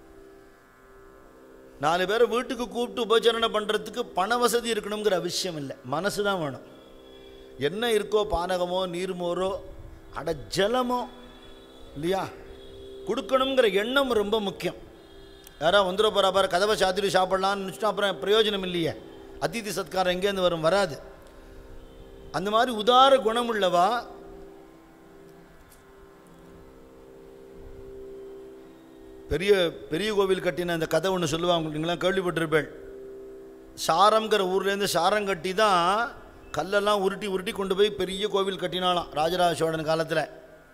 நாலு பேரை வீட்டுக்கு கூப்பிட்டு உபச்சரணை பண்ணுறதுக்கு பண வசதி இருக்கணுங்கிற அவசியம் இல்லை மனசு தான் வேணும் என்ன இருக்கோ பானகமோ நீர்மோரோ அட ஜலமோ இல்லையா கொடுக்கணுங்கிற எண்ணம் ரொம்ப முக்கியம் யாராவது வந்துட போகிறா பாரு கதவை சாத்திட்டு சாப்பிட்லான்னு நினச்சிட்டா அப்புறம் பிரயோஜனம் இல்லையே அதிதி சத்காரம் எங்கேருந்து வரும் வராது அந்த மாதிரி உதார குணமுள்ளவா பெரிய பெரிய கோவில் கட்டின அந்த கதை ஒன்று சொல்லுவாங்க நீங்களாம் கேள்விப்பட்டிருப்பேன் சாரம்ங்கிற ஊர்லேருந்து சாரம் கட்டி தான் கல்லெல்லாம் உருட்டி உருட்டி கொண்டு போய் பெரிய கோவில் கட்டினாலாம் ராஜராஜ சோழன் காலத்தில்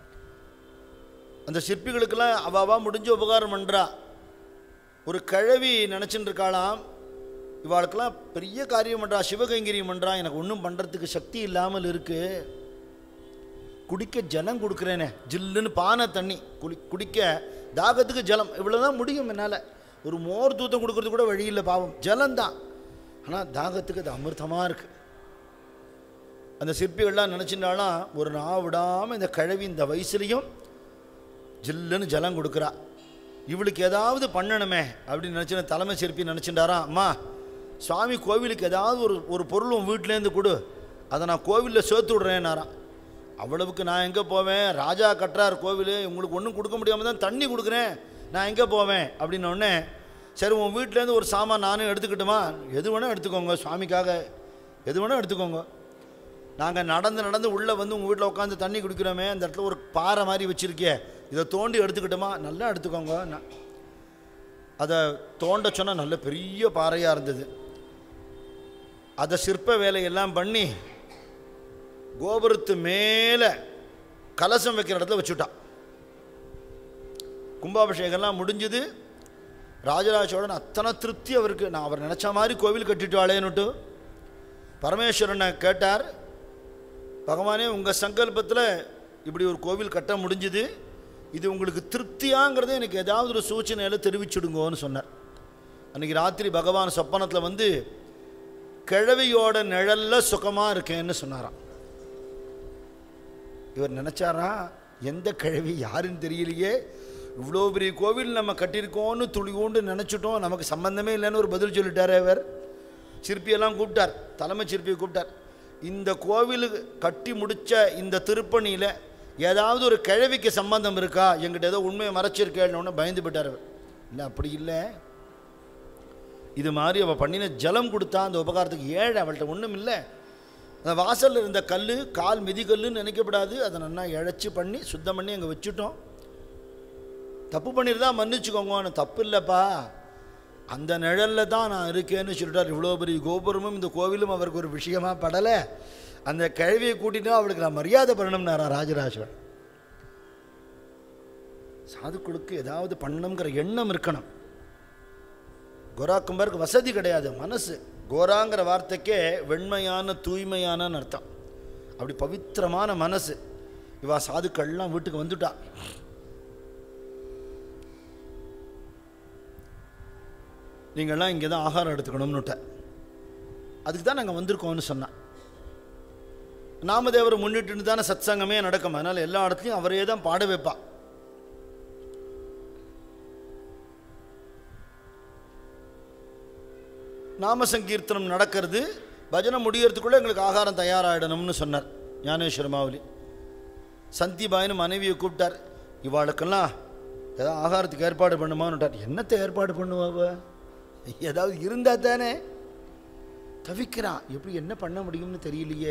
அந்த சிற்பிகளுக்கெல்லாம் அவாவா முடிஞ்ச உபகாரம் பண்ணுறா ஒரு கிழவி நினச்சிட்டு இருக்காளாம் இவாளுக்கெல்லாம் பெரிய காரியம் பண்ணுறா சிவகைங்கரியம் பண்ணுறா எனக்கு ஒன்றும் பண்ணுறதுக்கு சக்தி இல்லாமல் இருக்கு குடிக்க ஜலம் கொடுக்குறேனே ஜில்லுன்னு பானை தண்ணி குடி குடிக்க தாகத்துக்கு ஜலம் இவ்வளோதான் முடியும் என்னால் ஒரு மோர் தூத்தம் கொடுக்கறது கூட வழி இல்லை பாவம் ஜலம்தான் ஆனால் தாகத்துக்கு அது அமிர்தமாக இருக்குது அந்த சிற்பிகள்லாம் நினச்சிருந்தாலும் ஒரு நாள் விடாமல் இந்த கிழவி இந்த வயசுலேயும் ஜில்லுன்னு ஜலம் கொடுக்குறா இவளுக்கு ஏதாவது பண்ணணுமே அப்படின்னு நினச்சி தலைமை சிற்பி நினச்சிட்டாராம் அம்மா சுவாமி கோவிலுக்கு ஏதாவது ஒரு ஒரு பொருள் உன் வீட்டிலேருந்து கொடு அதை நான் கோவிலில் சேர்த்து விட்றேன்னாராம் அவ்வளவுக்கு நான் எங்கே போவேன் ராஜா கட்டுறார் கோவில் உங்களுக்கு ஒன்றும் கொடுக்க முடியாமல் தான் தண்ணி கொடுக்குறேன் நான் எங்கே போவேன் அப்படின்ன உடனே சரி உன் வீட்டிலேருந்து ஒரு சாமான் நானும் எடுத்துக்கிட்டுமா எது வேணால் எடுத்துக்கோங்க சுவாமிக்காக எது வேணால் எடுத்துக்கோங்க நாங்கள் நடந்து நடந்து உள்ளே வந்து உங்கள் வீட்டில் உட்காந்து தண்ணி குடிக்கிறோமே அந்த இடத்துல ஒரு பாறை மாதிரி வச்சுருக்கே இதை தோண்டி எடுத்துக்கிட்டோமா நல்லா எடுத்துக்கோங்க நான் அதை தோண்ட சொன்னால் நல்ல பெரிய பாறையாக இருந்தது அதை சிற்ப வேலையெல்லாம் பண்ணி கோபுரத்து மேலே கலசம் வைக்கிற இடத்துல வச்சுட்டான் கும்பாபிஷேகம்லாம் முடிஞ்சுது ராஜராஜ சோழன் அத்தனை திருப்தி அவருக்கு நான் அவர் நினச்ச மாதிரி கோவில் கட்டிட்டாளேன்னுட்டு பரமேஸ்வரனை கேட்டார் பகவானே உங்கள் சங்கல்பத்தில் இப்படி ஒரு கோவில் கட்ட முடிஞ்சுது இது உங்களுக்கு திருப்தியாங்கிறத எனக்கு ஏதாவது ஒரு சூச்சனையில் தெரிவிச்சுடுங்கோன்னு சொன்னார் அன்றைக்கி ராத்திரி பகவான் சொப்பனத்தில் வந்து கிழவியோட நிழல்ல சுகமாக இருக்கேன்னு சொன்னாராம் இவர் நினச்சாரா எந்த கிழவி யாருன்னு தெரியலையே இவ்வளோ பெரிய கோவில் நம்ம கட்டியிருக்கோன்னு துளிகோண்டு நினச்சிட்டோம் நமக்கு சம்பந்தமே இல்லைன்னு ஒரு பதில் சொல்லிட்டார் அவர் சிற்பியெல்லாம் கூப்பிட்டார் தலைமை சிற்பியை கூப்பிட்டார் இந்த கோவிலுக்கு கட்டி முடித்த இந்த திருப்பணியில் ஏதாவது ஒரு கிழவிக்கு சம்பந்தம் இருக்கா எங்கிட்ட ஏதோ உண்மையை மறைச்சிருக்கேன்னு பயந்து போயிட்டார் அவர் இல்லை அப்படி இல்லை இது மாதிரி அவள் பண்ணின ஜலம் கொடுத்தா அந்த உபகாரத்துக்கு ஏழை அவள்கிட்ட ஒன்றும் இல்லை அந்த வாசலில் இருந்த கல் கால் மிதிக்கல்லுன்னு நினைக்கப்படாது அதை நல்லா இழைச்சி பண்ணி சுத்தம் பண்ணி அங்கே வச்சுட்டோம் தப்பு பண்ணியிருந்தா மன்னிச்சுக்கோங்க தப்பு இல்லைப்பா அந்த நிழலில் தான் நான் இருக்கேன்னு சொல்லிட்டார் இவ்வளோ பெரிய கோபுரமும் இந்த கோவிலும் அவருக்கு ஒரு விஷயமா படலை அந்த கிழவியை கூட்டிட்டு அவளுக்கு நான் மரியாதை பண்ணணும்னாரா ராஜராஜன் சாதுக்களுக்கு ஏதாவது பண்ணணுங்கிற எண்ணம் இருக்கணும் கோராக்கும்பருக்கு வசதி கிடையாது மனசு கோராங்கிற வார்த்தைக்கே வெண்மையான தூய்மையான அர்த்தம் அப்படி பவித்திரமான மனசு இவா சாதுக்கள்லாம் வீட்டுக்கு வந்துட்டா நீங்கள்லாம் இங்கே தான் ஆகாரம் எடுத்துக்கணும்னுட்ட அதுக்கு தான் நாங்கள் வந்திருக்கோம்னு சொன்னேன் நாமதேவரை முன்னிட்டு தானே சத்சங்கமே நடக்கும் அதனால் எல்லா இடத்துலையும் அவரே தான் பாட வைப்பா நாம சங்கீர்த்தனம் நடக்கிறது பஜனை முடியறதுக்குள்ளே எங்களுக்கு ஆகாரம் தயாராகிடணும்னு சொன்னார் ஞானேஸ்வர மாவுலி சந்திபாயின்னு மனைவியை கூப்பிட்டார் இவாளுக்கெல்லாம் ஏதாவது ஆகாரத்துக்கு ஏற்பாடு பண்ணுமான்னுட்டார் என்னத்தை ஏற்பாடு பண்ணுவாவ ஏதாவது இருந்தால் தானே தவிக்கிறான் எப்படி என்ன பண்ண முடியும்னு தெரியலையே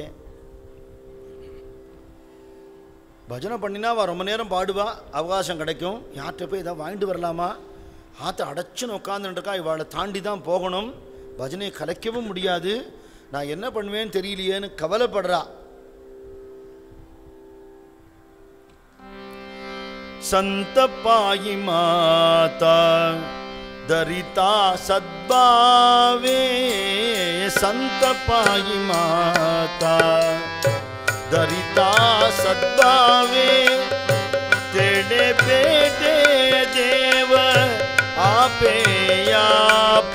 பஜனை பண்ணினா அவள் ரொம்ப நேரம் பாடுவா அவகாசம் கிடைக்கும் யார்கிட்ட போய் ஏதாவது வாங்கிட்டு வரலாமா ஆற்ற அடைச்சுன்னு உட்காந்துருக்கா இவாளை தாண்டி தான் போகணும் பஜனையை கலைக்கவும் முடியாது நான் என்ன பண்ணுவேன்னு தெரியலையேன்னு கவலைப்படுறா संतपायि माता दरिता सद्भावे संतपायि माता दरिता सद्भावे तेरे बेटे देव आपे आप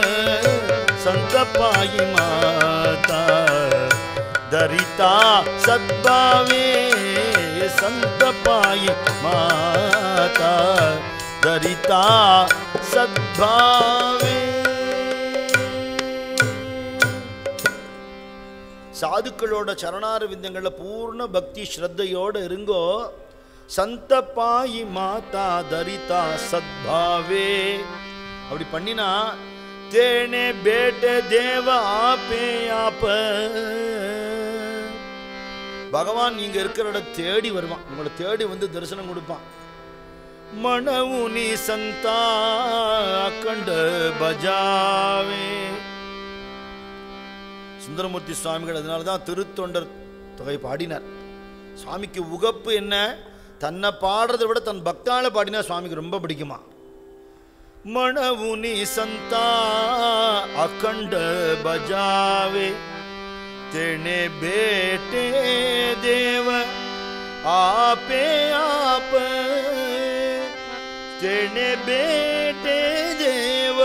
संतपायि माता दरिता सद्भावे संतपायि माता दरिता सद्भावे சாதுக்களோட சரணார விந்தங்களில் பூர்ண பக்தி ஸ்ரத்தையோடு இருங்கோ சந்தபாயி மாதா தரிதா சத்பாவே அப்படி பண்ணினா தேனே பேட்ட தேவ ஆப்பே ஆப்ப பகவான் நீங்க இருக்கிற இடம் தேடி வருவான் உங்களை தேடி வந்து தரிசனம் கொடுப்பான் மணவுனி சந்தா அக்கண்ட பஜாவே சுந்தரமூர்த்தி சுவாமிகள் அதனால தான் திருத்தொண்டர் தொகை பாடினார் சுவாமிக்கு உகப்பு என்ன தன்னை பாடுறதை விட தன் பக்தால பாடினா சுவாமிக்கு ரொம்ப பிடிக்குமா மணவுனி சந்தா அக்கண்ட பஜாவே तेने बेटे देव आपे आप तेने बेटे देव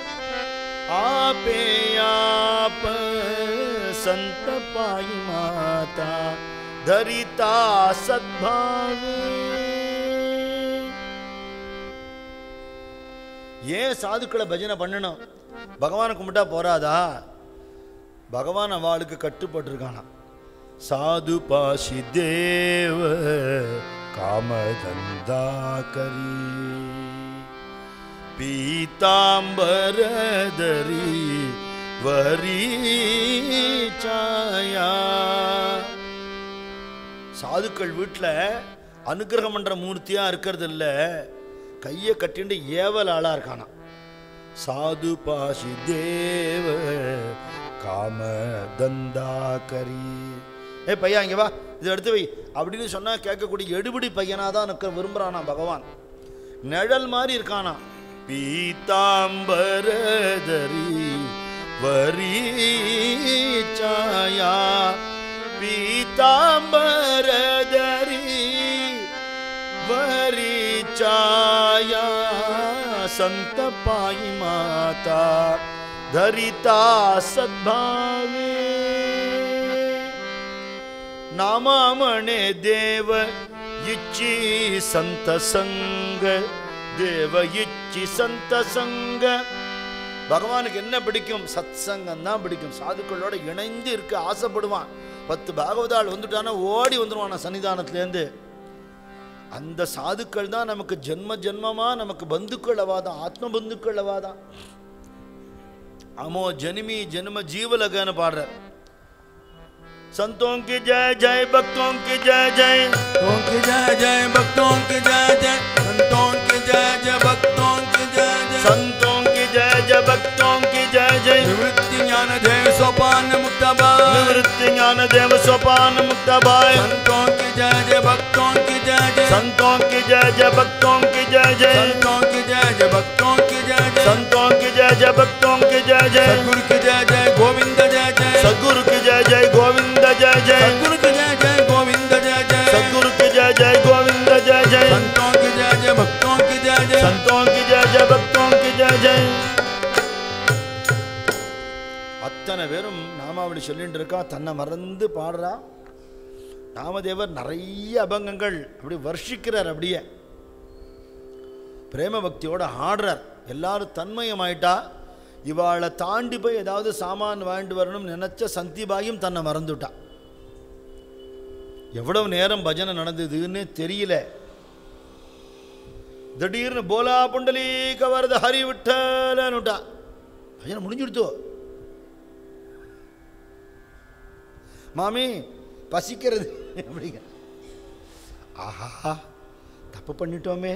आपे आप संत पाई माता धरिता सद्भावे ஏன் சாதுக்களை பஜனை பண்ணணும் பகவானை கும்பிட்டா போறாதா பகவான் அவளுக்கு கட்டுப்பட்டிருக்கானா சாது பாசி தேவ காமதந்தா கரி பீதாம்பரதரி வரி சாயா சாதுக்கள் வீட்டில் அனுகிரகம் பண்ற மூர்த்தியா இருக்கிறது இல்ல கையை கட்டிண்டு ஏவல் ஆளா இருக்கானா சாது பாசி தேவ காம தந்தாகரி ஏ பையா இங்க வா இதை எடுத்து வை அப்படின்னு சொன்னா கேட்கக்கூடிய எடுபடி பையனா தான் எனக்கு விரும்புறானா பகவான் நிழல் மாதிரி இருக்கானா பீதாம்பரதரி வரி சாயா பீதாம்பரதரி வரி राया संत पाई माता धरिता सद्भावे नामा म्हणे देव इच्छी संत संग தேவ இச்சி சந்த சங்க பகவானுக்கு என்ன பிடிக்கும் சத் சங்கம் தான் பிடிக்கும் சாதுக்களோட இணைந்து இருக்க ஆசைப்படுவான் பத்து பாகவதாள் வந்துட்டானா ஓடி வந்துடுவான் நான் சன்னிதானத்துலேருந்து அந்த சாதுக்கள் தான் நமக்கு ஜென்ம ஜென்மமா நமக்கு பந்துக்கள் அவாதான் ஆத்ம பந்துக்கள் அவாதான் அமோ ஜனிமி ஜென்ம ஜீவலகன்னு பாடுறார் संतों की जय जय भक्तों की जय जय भक्तों की जय जय भक्तों की जय जय संतों की जय जय भक्तों की जय जय संतों की जय जय भक्तों की जय जय निवृत्ति ज्ञान जय सोपान मुक्तबा निवृत्ति ज्ञान देव सोपान मुक्ताबाई संतों की जय जय भक्तों की जय जय संतों की जय जय भक्तों की जय जय संतों की जय जय भक्तों की जय जय संतों की जय जय भक्तों की जय जय सद्गुरु की जय जय गोविंद जय जय सदगुरु की जय जय गोविंद जय जय सद्गुरु की जय जय गोविंद जय जय सदगुरु की जय जय गोविंद जय जय संतों की जय जय भक्तों की जय जय संतों की जय जय भक्तों की जय जय அத்தனை பேரும் நாமாவளி சொல்லிட்டு இருக்கா தன்னை மறந்து பாடுறா நாமதேவர் நிறைய அபங்கங்கள் அப்படி வர்ஷிக்கிறார் அப்படியே பிரேம பக்தியோட ஆடுறார் எல்லாரும் தன்மயமாயிட்டா இவாளை தாண்டி போய் ஏதாவது சாமான் வாங்கிட்டு வரணும்னு நினைச்ச சந்திபாயும் தன்னை மறந்துட்டா எவ்வளவு நேரம் பஜனை நடந்ததுன்னு தெரியல திடீர்னு போலா புண்டலீக வரத ஹரி விட்டலன்னுட்டா பஜனை முடிஞ்சுடுத்தோ மாமி பசிக்கிறது அப்படிங்க ஆஹா தப்பு பண்ணிட்டோமே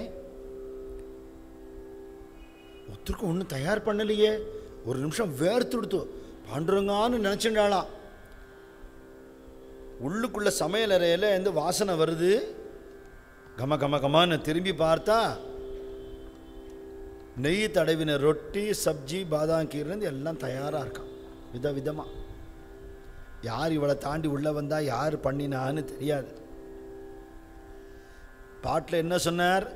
ஒருத்தருக்கும் ஒன்றும் தயார் பண்ணலையே ஒரு நிமிஷம் வேர்த்து விடுத்து பாண்டுறங்கான்னு நினச்சிண்டாளாம் உள்ளுக்குள்ள சமையல் அறையில் இருந்து வாசனை வருது கம கம கமான்னு திரும்பி பார்த்தா நெய் தடவின ரொட்டி சப்ஜி பாதாம் கீரைந்து எல்லாம் தயாராக இருக்கான் வித விதமாக யார் இவளை தாண்டி உள்ளே வந்தா யார் பண்ணினான்னு தெரியாது பாட்டில் என்ன சொன்னார்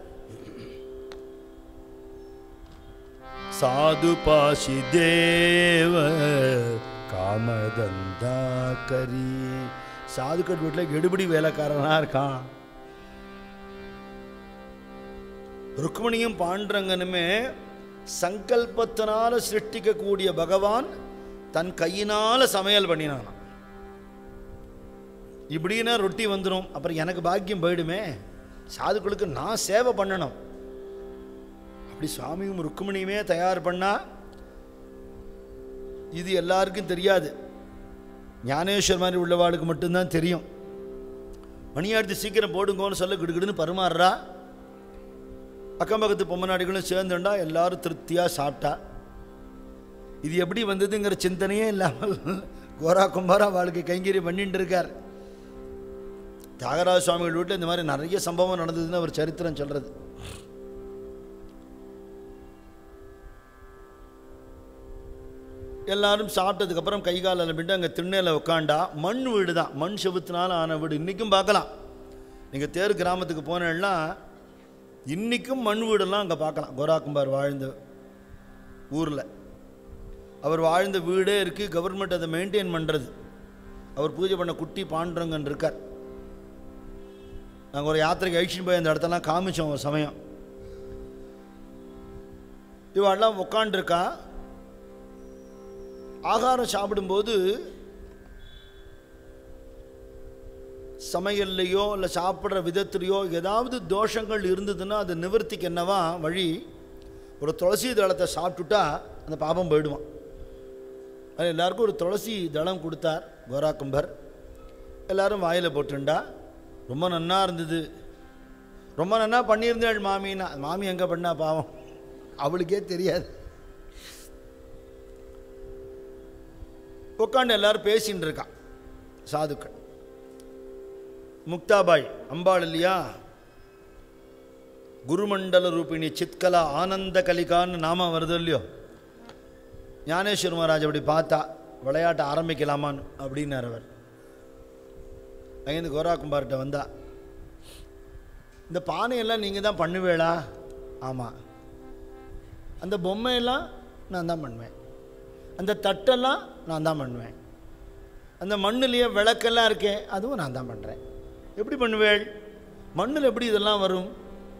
சாது பாசி தேவ காமதந்தா கரி சாதுக்கள் வீட்டில் எடுபடி வேலைக்காரனா இருக்கான் ருக்மணியும் பாண்டரங்கனுமே சங்கல்பத்தினால சிருஷ்டிக்கக்கூடிய பகவான் தன் கையினால சமையல் பண்ணினான் இப்படின்னா ரொட்டி வந்துடும் அப்புறம் எனக்கு பாக்கியம் போயிடுமே சாதுக்களுக்கு நான் சேவை பண்ணணும் அப்படி சுவாமியும் ருக்குமணியுமே தயார் பண்ணா இது எல்லாருக்கும் தெரியாது ஞானேஸ்வர் மாதிரி உள்ளவாளுக்கு மட்டும்தான் தெரியும் மணியாடுத்து சீக்கிரம் போடுங்கன்னு சொல்ல கிடுகிடுன்னு பரிமாறுறா அக்கம் பக்கத்து பொம்மநாடிகளும் சேர்ந்துண்டா எல்லாரும் திருப்தியாக சாப்பிட்டா இது எப்படி வந்ததுங்கிற சிந்தனையே இல்லாமல் கோரா கும்பாரா வாழ்க்கை கைங்கறி பண்ணிட்டு இருக்கார் தியாகராஜ சுவாமிகள் வீட்டில் இந்த மாதிரி நிறைய சம்பவம் நடந்ததுன்னு அவர் சரித்திரம் சொல்றது எல்லாரும் சாப்பிட்டதுக்கப்புறம் கை கால் அலம்பிட்டு அங்கே திண்ணையில் உட்காண்டா மண் வீடு தான் மண் செவுத்தினால ஆன வீடு இன்றைக்கும் பார்க்கலாம் நீங்கள் தேர் கிராமத்துக்கு போனேன்னா இன்றைக்கும் மண் வீடெல்லாம் அங்கே பார்க்கலாம் கோராக்கும்பார் வாழ்ந்த ஊரில் அவர் வாழ்ந்த வீடே இருக்குது கவர்மெண்ட் அதை மெயின்டைன் பண்ணுறது அவர் பூஜை பண்ண குட்டி பாண்டுரங்கன் இருக்கார் நாங்கள் ஒரு யாத்திரைக்கு அழிச்சிட்டு போய் அந்த இடத்தெல்லாம் காமிச்சோம் ஒரு சமயம் இவாள்லாம் உட்காண்டிருக்கா ஆகாரம் சாப்பிடும்போது சமையல்லையோ இல்லை சாப்பிட்ற விதத்துலையோ ஏதாவது தோஷங்கள் இருந்ததுன்னா அது நிவர்த்திக்கு என்னவா வழி ஒரு துளசி தளத்தை சாப்பிட்டுட்டா அந்த பாபம் போயிடுவான் அது எல்லாருக்கும் ஒரு துளசி தளம் கொடுத்தார் கோராக்கும்பர் எல்லாரும் வாயில் போட்டுண்டா ரொம்ப நன்னா இருந்தது ரொம்ப நன்னா பண்ணியிருந்தாள் மாமின்னா மாமி எங்கே பண்ணா பாவம் அவளுக்கே தெரியாது உட்காந்து எல்லாரும் பேசின்னு இருக்கான் சாதுக்கள் முக்தாபாய் அம்பாள் இல்லையா குருமண்டல ரூபிணி சித்கலா ஆனந்த கலிகான்னு நாம வருது இல்லையோ ஞானேஸ்வர் மகாராஜ் அப்படி பார்த்தா விளையாட்ட ஆரம்பிக்கலாமான்னு அப்படின்னார் அவர் அங்கேருந்து கோரா கும்பார்கிட்ட வந்தா இந்த பானையெல்லாம் நீங்கள் தான் பண்ணுவேளா ஆமாம் அந்த பொம்மையெல்லாம் நான் தான் பண்ணுவேன் அந்த தட்டெல்லாம் நான் தான் பண்ணுவேன் அந்த மண்ணுலேயே விளக்கெல்லாம் இருக்கே அதுவும் நான் தான் பண்ணுறேன் எப்படி பண்ணுவேள் மண்ணில் எப்படி இதெல்லாம் வரும்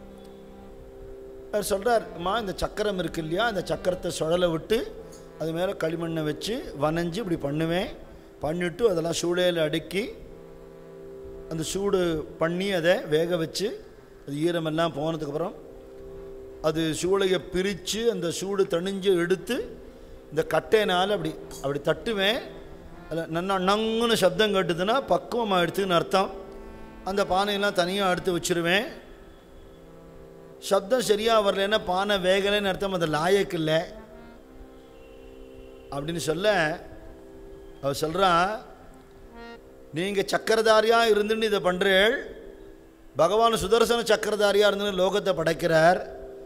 அவர் சொல்கிறார் அம்மா இந்த சக்கரம் இருக்கு இல்லையா அந்த சக்கரத்தை சுழலை விட்டு அது மேலே களிமண்ணை வச்சு வனைஞ்சு இப்படி பண்ணுவேன் பண்ணிவிட்டு அதெல்லாம் சூளையில் அடுக்கி அந்த சூடு பண்ணி அதை வேக வச்சு அது ஈரமெல்லாம் போனதுக்கப்புறம் அது சூளையை பிரித்து அந்த சூடு தணிஞ்சு எடுத்து இந்த கட்டையினால் அப்படி அப்படி தட்டுவேன் அதில் நன்னா நங்குன்னு சப்தம் கேட்டுதுன்னா பக்குவமாக எடுத்துன்னு அர்த்தம் அந்த பானையெல்லாம் தனியாக எடுத்து வச்சிருவேன் சப்தம் சரியாக வரலன்னா பானை வேகலைன்னு அர்த்தம் அது லாயக்கு இல்லை அப்படின்னு சொல்ல அவர் சொல்கிறான் நீங்கள் சக்கரதாரியாக இருந்துன்னு இதை பண்ணுறேள் பகவான் சுதர்சன சக்கரதாரியாக இருந்து லோகத்தை படைக்கிறார்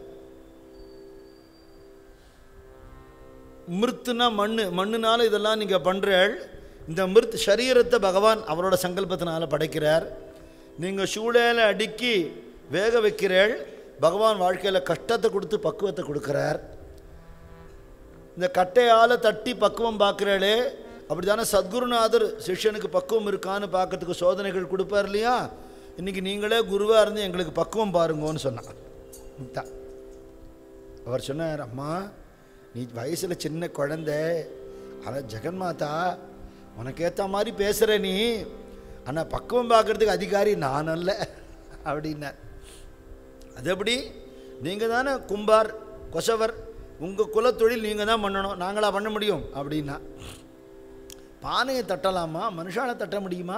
மிருத்துனா மண் மண்ணுனால இதெல்லாம் நீங்கள் பண்ணுறேள் இந்த மிருத் சரீரத்தை பகவான் அவரோட சங்கல்பத்தினால படைக்கிறார் நீங்கள் சூழலை அடுக்கி வேக வைக்கிறேள் பகவான் வாழ்க்கையில் கஷ்டத்தை கொடுத்து பக்குவத்தை கொடுக்குறார் இந்த கட்டையால் தட்டி பக்குவம் பார்க்குறாளே அப்படி தானே சத்குருநாதர் சிஷ்யனுக்கு பக்குவம் இருக்கான்னு பார்க்கறதுக்கு சோதனைகள் கொடுப்பார் இல்லையா இன்றைக்கி நீங்களே குருவாக இருந்து எங்களுக்கு பக்குவம் பாருங்கன்னு சொன்னான் தான் அவர் சொன்னார் அம்மா நீ வயசில் சின்ன குழந்தை ஆனால் ஜெகன்மாதா உனக்கேற்ற மாதிரி பேசுகிற நீ ஆனால் பக்குவம் பார்க்குறதுக்கு அதிகாரி நான் அல்ல அப்படின்னார் அது எப்படி நீங்கள் தானே கும்பார் கொசவர் உங்கள் குலத்தொழில் நீங்கள் தான் பண்ணணும் நாங்களா பண்ண முடியும் அப்படின்னா பானையை தட்டலாமா மனுஷால தட்ட முடியுமா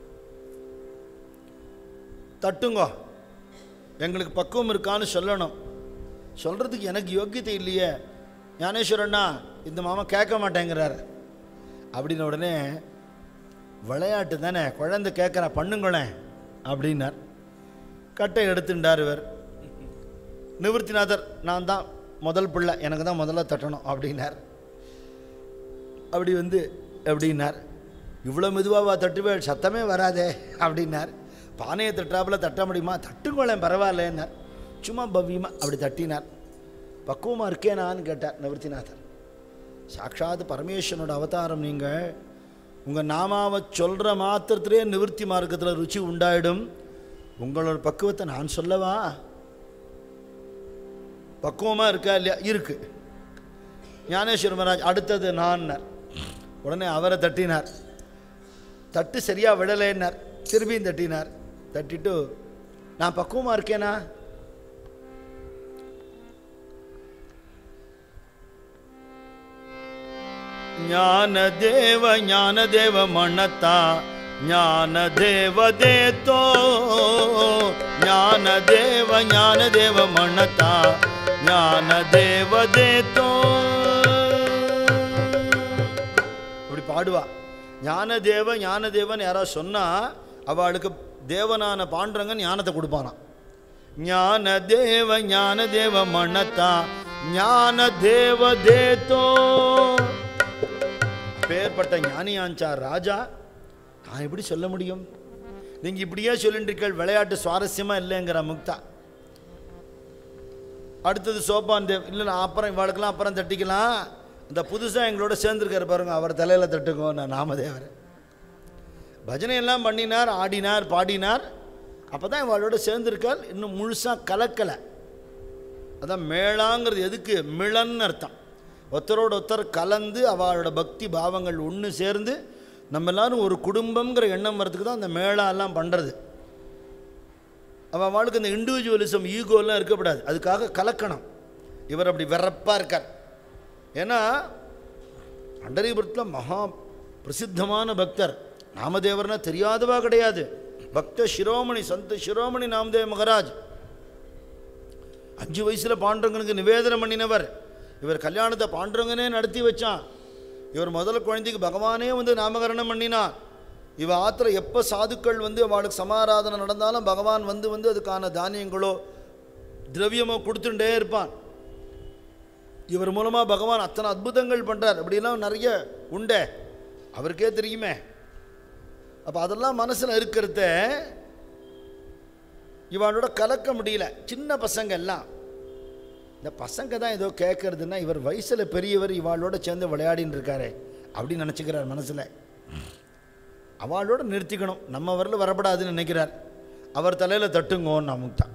தட்டுங்கோ எங்களுக்கு பக்குவம் இருக்கான்னு சொல்லணும் சொல்கிறதுக்கு எனக்கு யோக்கியத்தை இல்லையே ஞானேஸ்வரண்ணா இந்த மாமா கேட்க மாட்டேங்கிறார் அப்படின்ன உடனே விளையாட்டு தானே குழந்தை கேட்குறா பண்ணுங்களேன் அப்படின்னார் கட்டை எடுத்துட்டார் இவர் நிவர்த்திநாதர் நான் தான் முதல் பிள்ளை எனக்கு தான் முதல்ல தட்டணும் அப்படின்னார் அப்படி வந்து அப்படின்னார் இவ்வளோ மெதுவாவா தட்டுவேள் சத்தமே வராதே அப்படின்னார் பானையை தட்டாப்புல தட்ட முடியுமா தட்டுங்களேன் பரவாயில்லன்னார் சும்மா பவ்யமாக அப்படி தட்டினார் பக்குவமாக இருக்கேனான்னு கேட்டார் நிவர்த்திநாதர் சாட்சாத் பரமேஸ்வரனோட அவதாரம் நீங்கள் உங்கள் நாமாவை சொல்கிற மாத்திரத்திலே நிவர்த்தி மார்க்கத்தில் ருச்சி உண்டாயிடும் உங்களோட பக்குவத்தை நான் சொல்லவா பக்குவமாக இருக்கா இல்லையா இருக்கு ஞானேஸ்வர மகாராஜ் அடுத்தது நான்னார் உடனே அவரை தட்டினார் தட்டு சரியாக விடலைன்னார் திரும்பியும் தட்டினார் தட்டிட்டு நான் பக்குவமாக இருக்கேனா ಜ್ಞಾನದೇವ ಜ್ಞಾನದೇವ ಮಣತ ಜ್ಞಾನದೇವ ದೇತೋ ಜ್ಞಾನದೇವ ಜ್ಞಾನದೇವ ಮಣತ ಜ್ಞಾನದೇವ ದೇತೋ இப்படி பாடுவா ஞானதேவ ஞானதேவன் யாராவது சொன்னா அவளுக்கு தேவனான பாண்டரங்கன் ஞானத்தை கொடுப்பானாம் ஞானதேவ ஞானதேவ மணத்தா ஞானதேவ தேதோ பேர்பட்ட ஞானியாஞ்சார் ராஜா நான் எப்படி சொல்ல முடியும் நீங்கள் இப்படியே சொல்லிட்டு இருக்கீர்கள் விளையாட்டு சுவாரஸ்யமாக இல்லைங்கிற முக்தா அடுத்தது சோபான் தேவ் இல்லை நான் அப்புறம் இவாளுக்கெல்லாம் அப்புறம் தட்டிக்கலாம் இந்த புதுசாக எங்களோட சேர்ந்துருக்காரு பாருங்க அவர் தலையில் தட்டுக்கோ நான் நாமதேவர் பஜனை எல்லாம் பண்ணினார் ஆடினார் பாடினார் அப்போ தான் இவாளோட சேர்ந்துருக்கார் இன்னும் முழுசாக கலக்கலை அதான் மேளாங்கிறது எதுக்கு மிளன்னு அர்த்தம் ஒருத்தரோட ஒருத்தர் கலந்து அவளோட பக்தி பாவங்கள் ஒன்று சேர்ந்து நம்ம எல்லாரும் ஒரு குடும்பங்கிற எண்ணம் வரதுக்கு தான் அந்த மேளா எல்லாம் பண்ணுறது அவள் அவளுக்கு இந்த இண்டிவிஜுவலிசம் ஈகோலாம் இருக்கக்கூடாது அதுக்காக கலக்கணும் இவர் அப்படி வெறப்பாக இருக்கார் ஏன்னா பண்டரிபுரத்தில் மகா பிரசித்தமான பக்தர் நாமதேவர்னா தெரியாதவா கிடையாது பக்த சிரோமணி சந்த சிரோமணி நாமதேவ மகராஜ் அஞ்சு வயசில் பாண்டவங்கனுக்கு நிவேதனம் பண்ணினவர் இவர் கல்யாணத்தை பாண்டவங்கனே நடத்தி வச்சான் இவர் முதல்ல குழந்தைக்கு பகவானே வந்து நாமகரணம் பண்ணினான் இவ ஆத்திர எப்போ சாதுக்கள் வந்து அவளுக்கு சமாராதனை நடந்தாலும் பகவான் வந்து வந்து அதுக்கான தானியங்களோ திரவியமோ கொடுத்துட்டே இருப்பான் இவர் மூலமாக பகவான் அத்தனை அற்புதங்கள் பண்ணுறார் அப்படிலாம் நிறைய உண்டே அவருக்கே தெரியுமே அப்போ அதெல்லாம் மனசில் இருக்கிறத இவளோட கலக்க முடியல சின்ன பசங்க எல்லாம் இந்த பசங்க தான் ஏதோ கேட்கறதுன்னா இவர் வயசில் பெரியவர் இவாளோட சேர்ந்து விளையாடின்னு இருக்காரே அப்படின்னு நினச்சிக்கிறார் மனசில் அவளோட நிறுத்திக்கணும் நம்ம வரல வரப்படாதுன்னு நினைக்கிறார் அவர் தலையில் தட்டுங்கோன்னு அமுக்தான்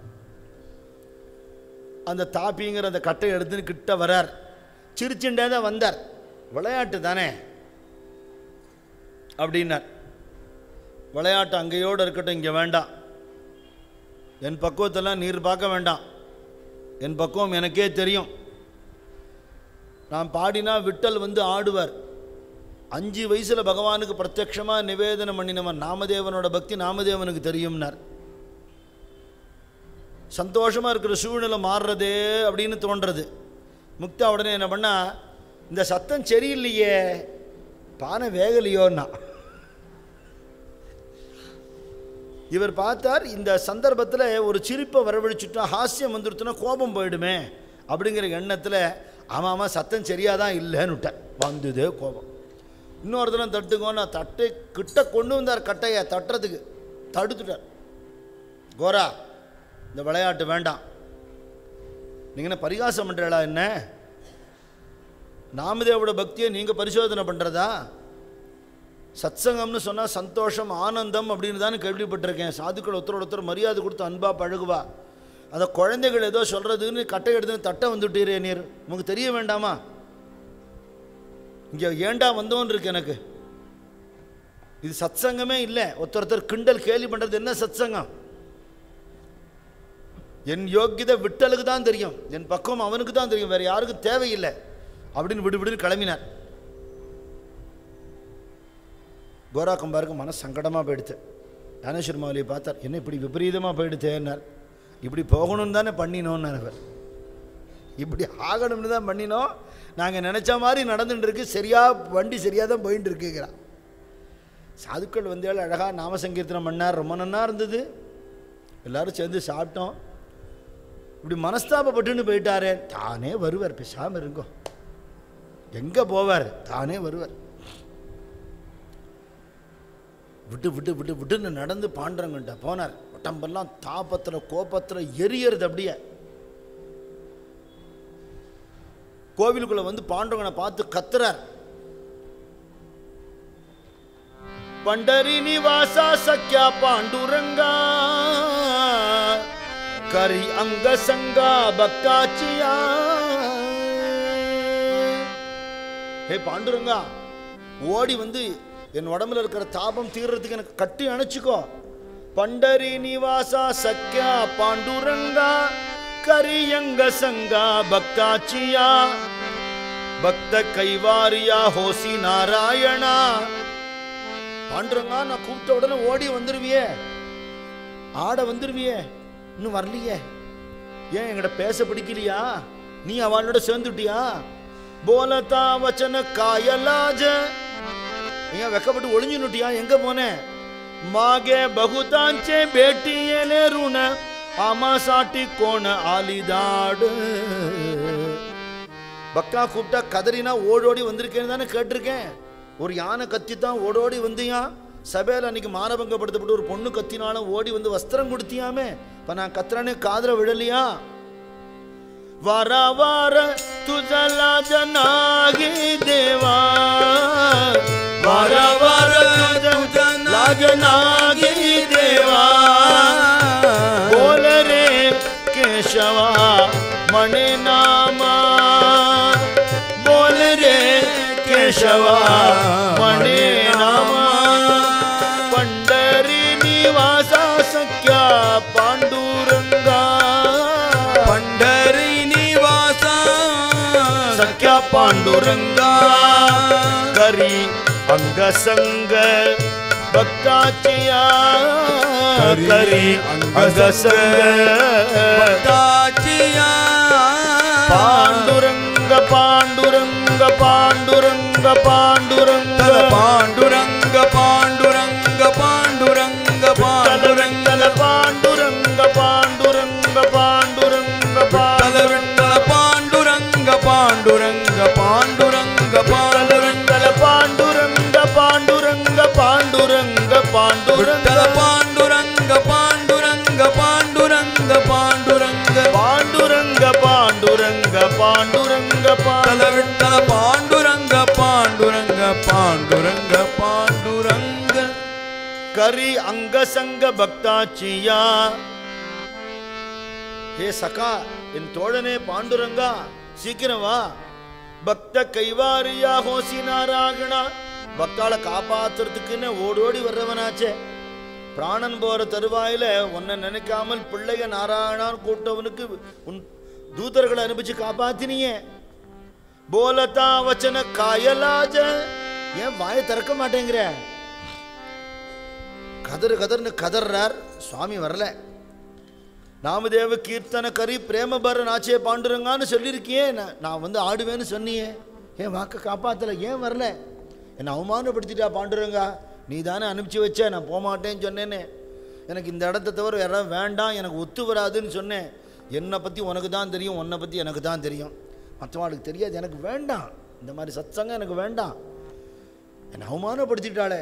அந்த தாப்பிங்கிற அந்த கட்டை எடுத்துன்னு கிட்ட வரார் சிரிச்சுட்டே தான் வந்தார் விளையாட்டு தானே அப்படின்னார் விளையாட்டு அங்கேயோடு இருக்கட்டும் இங்கே வேண்டாம் என் பக்குவத்தெல்லாம் நீர் பார்க்க வேண்டாம் என் பக்குவம் எனக்கே தெரியும் நான் பாடினா விட்டல் வந்து ஆடுவார் அஞ்சு வயசில் பகவானுக்கு பிரத்யக்ஷமாக நிவேதனம் பண்ணினவன் நாமதேவனோட பக்தி நாமதேவனுக்கு தெரியும்னார் சந்தோஷமாக இருக்கிற சூழ்நிலை மாறுறதே அப்படின்னு தோன்றது முக்தா உடனே என்ன பண்ணா இந்த சத்தம் சரியில்லையே பானை வேகலையோன்னா இவர் பார்த்தார் இந்த சந்தர்ப்பத்தில் ஒரு சிரிப்பை வரவழைச்சுட்டா ஹாஸ்யம் வந்துடுத்துனா கோபம் போயிடுமே அப்படிங்கிற எண்ணத்தில் ஆமாம் ஆமாம் சத்தம் சரியாக தான் இல்லைன்னு விட்டேன் வந்ததே கோபம் இன்னொருத்தன தட்டுங்கன்னு தட்டு கிட்ட கொண்டு வந்தார் கட்டையை தட்டுறதுக்கு தடுத்துட்டார் கோரா இந்த விளையாட்டு வேண்டாம் நீங்கள் என்ன பரிகாசம் பண்ணுறீங்களா என்ன நாமதேவோட பக்தியை நீங்கள் பரிசோதனை பண்ணுறதா சத்சங்கம்னு சொன்னால் சந்தோஷம் ஆனந்தம் அப்படின்னு தானே கேள்விப்பட்டிருக்கேன் சாதுக்கள் ஒருத்தரோட ஒருத்தர் மரியாதை கொடுத்து அன்பாக பழகுவா அந்த குழந்தைகள் ஏதோ சொல்கிறதுன்னு கட்டை எடுத்து தட்டை வந்துட்டீரே நீர் உங்களுக்கு தெரிய வேண்டாமா இங்கே ஏண்டா வந்தோன்னு இருக்கு எனக்கு இது சத்சங்கமே இல்லை ஒருத்தர் ஒருத்தர் கிண்டல் கேலி பண்ணுறது என்ன சத்சங்கம் என் யோக்கியதை விட்டலுக்கு தான் தெரியும் என் பக்குவம் அவனுக்கு தான் தெரியும் வேறு யாருக்கும் தேவையில்லை அப்படின்னு விடு விடுன்னு கிளம்பினார் கோரா கும்பாருக்கு மன சங்கடமாக போயிடுத்து ஞானேஸ்வர் மாவலியை பார்த்தார் என்ன இப்படி விபரீதமாக போயிடுத்தேன்னார் இப்படி போகணும்னு தானே பண்ணினோன்னார் அவர் இப்படி ஆகணும்னு தான் பண்ணினோம் நாங்கள் நினச்ச மாதிரி நடந்துட்டு இருக்கு சரியாக வண்டி சரியாக தான் போயிட்டு இருக்குங்கிறான் சாதுக்கள் வந்தேள் அழகாக நாம சங்கீர்த்தனம் பண்ணார் ரொம்ப நன்னா இருந்தது எல்லாரும் சேர்ந்து சாப்பிட்டோம் இப்படி மனஸ்தாபப்பட்டுன்னு போயிட்டாரே தானே வருவார் பேசாமல் இருங்கோ எங்கே போவார் தானே வருவார் விட்டு விட்டு விட்டு விட்டுன்னு நடந்து பாண்டவங்கிட்ட போனார் உடம்பெல்லாம் தாபத்தில் கோபத்தில் எரியறது அப்படியே கோவிலுக்குள்ள வந்து பாண்டவனை பார்த்து கத்துறார் பண்டரி நிவாசா சக்கியா பாண்டுரங்கா கரி அங்க சங்கா பக்தாச்சியா ஹே பாண்டுரங்கா ஓடி வந்து என் உடம்புல இருக்கிற தாபம் தீர்றதுக்கு எனக்கு கட்டி அணைச்சிக்கோ பண்டரி நிவாசா சக்கியா பாண்டுரங்கா கரியங்க சங்கா பக்தாச்சியா பக்த கைவாரியா ஹோசி நாராயணா பாண்டுரங்கா நான் கூப்பிட்ட உடனே ஓடி வந்துருவியே ஆட வந்துருவியே இன்னும் வரலையே ஏன் என்கிட்ட பேச பிடிக்கலையா நீ அவளோட சேர்ந்துட்டியா போலதா வச்சன காயலாஜ ஏன் வெக்கப்பட்டு ஒளிஞ்சுனுட்டியா எங்க போனேன் மாகே பகுதாஞ்சே பேட்டியலே ருண ஆமா சாட்டி கோண ஆலிதாடு பக்கா கூப்பிட்டா கதறினா ஓடோடி வந்திருக்கேன்னு தானே கேட்டிருக்கேன் ஒரு யானை கத்தி தான் ஓடோடி வந்தியா சபையில் அன்னைக்கு மானபங்கப்படுத்தப்பட்டு ஒரு பொண்ணு கத்தினாலும் ஓடி வந்து வஸ்திரம் கொடுத்தியாமே இப்போ நான் கத்துறானே காதில் விழலையா வார வார துஜலா ஜனாகி தேவா வார வார துஜலா ஜனாகி தேவா बोल रे केशवा मणे नामा बोल रे केशवा मणे नामा पंढरी निवासा सख्या पांडुरंगा पंढरी निवासा सख्या पांडुरंगा करी अंगसंग भक्ताचिया करी अंगसंग भक्ताचिया पांडुरंग पांडुरंग पांडुरंग पांडुरंग पाण्डुरङ्ग पाण्डुरङ्ग पाण्डुरङ्ग पाण्डुरङ्ग पांडुरंग पांडुरंग पांडुरंग पांडुरंग पाण्डुरङ्ग पाण्डुरङ्ग पाण्डुरङ्ग पाण्डुरङ्ग पांडुरंग पांडुरंग पांडुरंग पांडुरंग पाण्डुरङ्ग पाण्डुरङ्ग पाण्डुरङ्ग पाण्डुरङ्ग பாண்டுரங்க பாண்டுரங்க பாண்டுரங்க பாண்டுரங்க கரி அங்க சங்க பக்தாச்சியா ஹே சகா என் தோழனே பாண்டுரங்கா சீக்கிரம் வா பக்த கைவாரியா ஹோசி நாராயணா பக்தாளை காப்பாத்துறதுக்குன்னு ஓடோடி வர்றவனாச்சே பிராணன் போற தருவாயில உன்னை நினைக்காமல் பிள்ளைய நாராயணான் கூட்டவனுக்கு உன் தூதர்களை அனுப்பிச்சு காப்பாத்தினியே போலதா வச்சன காயலாஜ ஏன் வாயை திறக்க மாட்டேங்கிற கதறு கதர்னு கதறார் சுவாமி வரல நாமதேவ கீர்த்தன கரி பிரேமபரன் ஆச்சே பாண்டுரங்கான்னு சொல்லியிருக்கியே நான் நான் வந்து ஆடுவேன்னு சொன்னியே ஏன் வாக்க காப்பாத்தல ஏன் வரல என்னை அவமானப்படுத்திட்டா பாண்டுரங்கா நீ தானே அனுப்பிச்சு வச்ச நான் போகமாட்டேன்னு சொன்னேனே எனக்கு இந்த இடத்த தவிர வேற வேண்டாம் எனக்கு ஒத்து வராதுன்னு சொன்னேன் என்னை பற்றி உனக்கு தான் தெரியும் உன்னை பற்றி எனக்கு தான் தெரியும் மற்றவாளுக்கு தெரியாது எனக்கு வேண்டாம் இந்த மாதிரி சத்சங்கம் எனக்கு வேண்டாம் என்னை அவமானப்படுத்திட்டாளே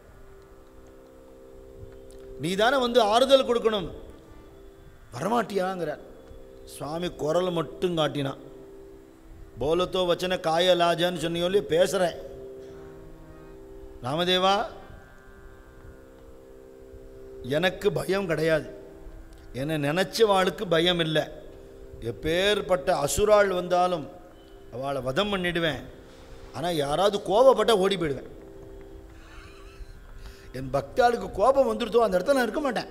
நீ தானே வந்து ஆறுதல் கொடுக்கணும் வரமாட்டியாங்கிறார் சுவாமி குரல் மட்டும் காட்டினான் போலத்தோ வச்சன காயலாஜான்னு சொன்னியோலே பேசுகிறேன் ராமதேவா எனக்கு பயம் கிடையாது என்னை நினச்சவாளுக்கு பயம் இல்லை எப்பேற்பட்ட அசுராள் வந்தாலும் அவளை வதம் பண்ணிடுவேன் ஆனால் யாராவது கோபப்பட்ட ஓடி போயிடுவேன் என் பக்தாளுக்கு கோபம் வந்துடுதோ அந்த இடத்துல நான் இருக்க மாட்டேன்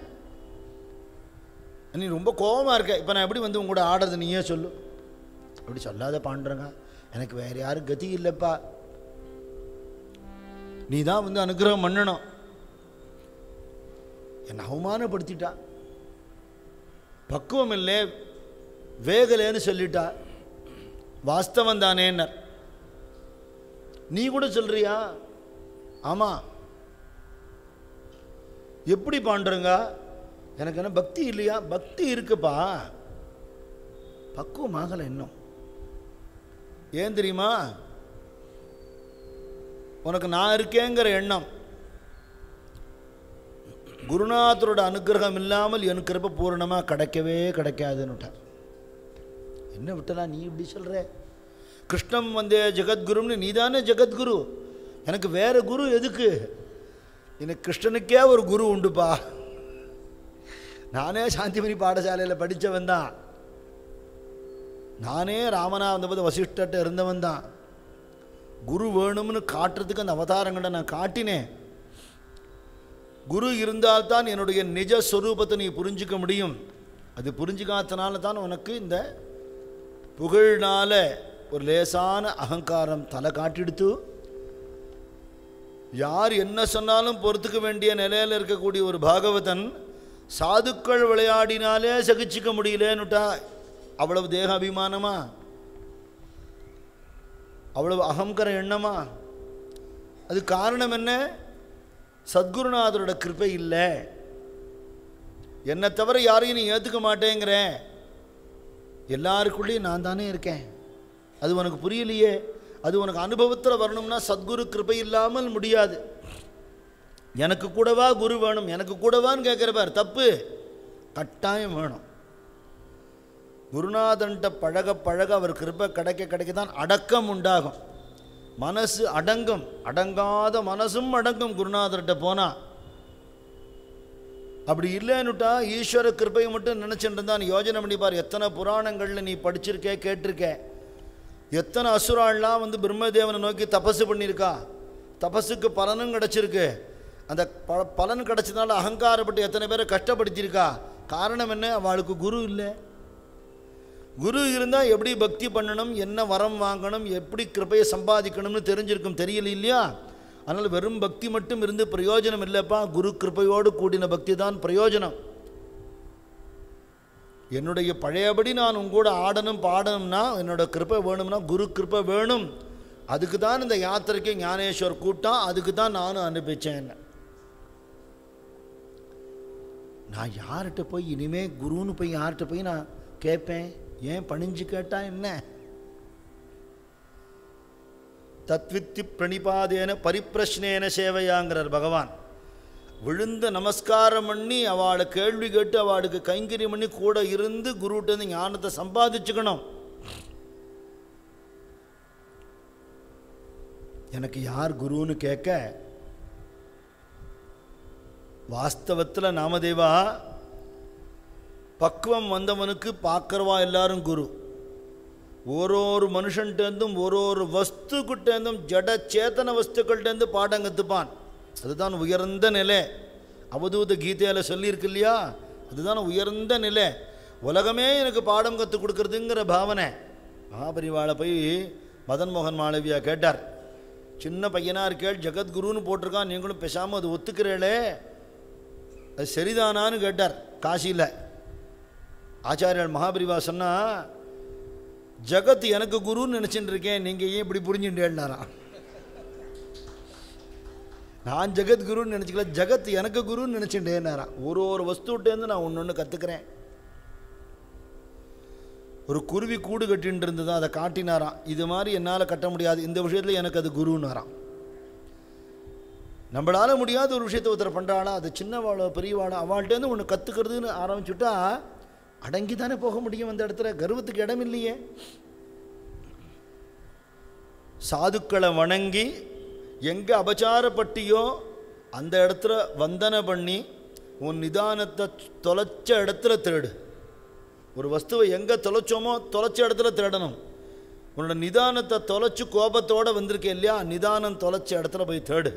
நீ ரொம்ப கோபமாக இருக்க இப்போ நான் எப்படி வந்து உங்களோட ஆடுறது நீயே சொல்லு அப்படி சொல்லாத பாண்டுறங்க எனக்கு வேற யாரும் கதி இல்லைப்பா நீ தான் வந்து அனுகிரகம் பண்ணணும் என்னை அவமானப்படுத்திட்டா பக்குவம் இல்லை வேகலேன்னு சொல்லிட்டா வாஸ்தவம் தானேன்னர் நீ கூட சொல்றியா ஆமா எப்படி பாண்டுறங்க எனக்கு என்ன பக்தி இல்லையா பக்தி இருக்குப்பா பக்குவம் ஆகலை இன்னும் ஏன் தெரியுமா உனக்கு நான் இருக்கேங்கிற எண்ணம் குருநாதரோட அனுகிரகம் இல்லாமல் என் கிருப பூரணமாக கிடைக்கவே கிடைக்காதுன்னுட்டார் என்ன விட்டலா நீ இப்படி சொல்கிற கிருஷ்ணம் வந்தே ஜெகத்குருன்னு நீ தானே ஜெகத்குரு எனக்கு வேற குரு எதுக்கு எனக்கு கிருஷ்ணனுக்கே ஒரு குரு உண்டுப்பா நானே சாந்திமணி பாடசாலையில் படித்தவன் தான் நானே ராமனா வந்தபோது வசிஷ்டர்கிட்ட இருந்தவன் தான் குரு வேணும்னு காட்டுறதுக்கு அந்த அவதாரங்களை நான் காட்டினேன் குரு இருந்தால்தான் என்னுடைய நிஜ ஸ்வரூபத்தை நீ புரிஞ்சுக்க முடியும் அது புரிஞ்சுக்காதனால தான் உனக்கு இந்த புகழ்னால ஒரு லேசான அகங்காரம் தலை காட்டிடுத்து யார் என்ன சொன்னாலும் பொறுத்துக்க வேண்டிய நிலையில் இருக்கக்கூடிய ஒரு பாகவதன் சாதுக்கள் விளையாடினாலே சகிச்சுக்க முடியலேன்னுட்டா அவ்வளவு தேக அபிமானமா அவ்வளவு அகங்கர எண்ணமா அது காரணம் என்ன சத்குருநாதரோட கிருபை இல்லை என்னை தவிர யாரையும் நீ ஏற்றுக்க மாட்டேங்கிற எல்லாருக்குள்ளேயும் நான் தானே இருக்கேன் அது உனக்கு புரியலையே அது உனக்கு அனுபவத்தில் வரணும்னா சத்குரு கிருபை இல்லாமல் முடியாது எனக்கு கூடவா குரு வேணும் எனக்கு கூடவான்னு கேட்குற பார் தப்பு கட்டாயம் வேணும் குருநாதன்ட்ட பழக பழக அவர் கிருபை கிடைக்க கிடைக்க தான் அடக்கம் உண்டாகும் மனசு அடங்கும் அடங்காத மனசும் அடங்கும் குருநாதர்கிட்ட போனா அப்படி இல்லைன்னுட்டா ஈஸ்வர கிருபையை மட்டும் நினச்சிட்டு இருந்தா நீ யோஜனை பண்ணி பார் எத்தனை புராணங்களில் நீ படிச்சிருக்க கேட்டிருக்க எத்தனை அசுராள்லாம் வந்து பிரம்மதேவனை நோக்கி தபசு பண்ணியிருக்கா தபஸுக்கு பலனும் கிடச்சிருக்கு அந்த ப பலன் கிடச்சதுனால அகங்காரப்பட்டு எத்தனை பேரை கஷ்டப்படுத்தியிருக்கா காரணம் என்ன அவளுக்கு குரு இல்லை குரு இருந்தால் எப்படி பக்தி பண்ணணும் என்ன வரம் வாங்கணும் எப்படி கிருபையை சம்பாதிக்கணும்னு தெரிஞ்சிருக்கும் தெரியல இல்லையா அதனால் வெறும் பக்தி மட்டும் இருந்து பிரயோஜனம் இல்லைப்பா குரு கிருபையோடு கூடின பக்தி தான் பிரயோஜனம் என்னுடைய பழையபடி நான் உங்கூட ஆடணும் பாடணும்னா என்னோட கிருப்பை வேணும்னா குரு கிருப்பை வேணும் அதுக்கு தான் இந்த யாத்திரைக்கு ஞானேஸ்வர் கூட்டம் அதுக்கு தான் நானும் அனுப்பிச்சேன் என்ன நான் யார்கிட்ட போய் இனிமே குருன்னு போய் யார்கிட்ட போய் நான் கேட்பேன் ஏன் பணிஞ்சு கேட்டா என்ன தத்வித்தி பிரணிபாதேன பரிப்பிரஷ்னேன சேவையாங்கிறார் பகவான் விழுந்து நமஸ்காரம் பண்ணி அவளை கேள்வி கேட்டு அவளுக்கு கைங்கரியம் பண்ணி கூட இருந்து குருகிட்ட இருந்து ஞானத்தை சம்பாதிச்சுக்கணும் எனக்கு யார் குருன்னு கேட்க வாஸ்தவத்தில் நாமதேவா பக்குவம் வந்தவனுக்கு பார்க்கறவா எல்லாரும் குரு ஒரு ஒரு மனுஷன்ட்டேருந்தும் ஒரு ஒரு வஸ்துக்கிட்டேருந்தும் ஜட சேத்தன வஸ்துக்கள்டேருந்து பாடம் கற்றுப்பான் அதுதான் உயர்ந்த நிலை அவதூத கீதையில் சொல்லியிருக்கு இல்லையா அதுதான் உயர்ந்த நிலை உலகமே எனக்கு பாடம் கற்றுக் கொடுக்குறதுங்கிற பாவனை மகாபரிவாளை போய் மதன் மோகன் மாளவியா கேட்டார் சின்ன பையனாக இருக்கேள் ஜெகத்குருன்னு போட்டிருக்கான் நீங்களும் பேசாமல் அது ஒத்துக்கிறேளே அது சரிதானான்னு கேட்டார் காசியில் ஆச்சாரியர் மகாபரிவா சொன்னா ஜகத் எனக்கு குருன்னு நினச்சிட்டு இருக்கேன் நீங்கள் ஏன் இப்படி புரிஞ்சுட்டேன்னாராம் நான் ஜெகத் குருன்னு நினச்சிக்கல ஜகத் எனக்கு குருன்னு நினச்சிட்டேன்னாராம் ஒரு ஒரு வஸ்துட்டேருந்து நான் ஒன்று ஒன்று கற்றுக்கிறேன் ஒரு குருவி கூடு கட்டின்னு இருந்தது அதை காட்டினாராம் இது மாதிரி என்னால் கட்ட முடியாது இந்த விஷயத்தில் எனக்கு அது குருன்னாராம் நம்மளால முடியாத ஒரு விஷயத்தை ஒருத்தர் பண்ணுறாளா அது சின்னவாளோ பெரியவாளோ அவள்கிட்டேருந்து ஒன்று கற்றுக்கிறதுன்னு ஆரம்பிச்சுட்டா அடங்கி தானே போக முடியும் அந்த இடத்துல கர்வத்துக்கு இடம் இல்லையே சாதுக்களை வணங்கி எங்கே அபச்சாரப்பட்டியோ அந்த இடத்துல வந்தனை பண்ணி உன் நிதானத்தை தொலைச்ச இடத்துல தேடு ஒரு வஸ்துவை எங்கே தொலைச்சோமோ தொலைச்ச இடத்துல தேடணும் உன்னோட நிதானத்தை தொலைச்சு கோபத்தோடு வந்திருக்கேன் இல்லையா நிதானம் தொலைச்ச இடத்துல போய் தேடு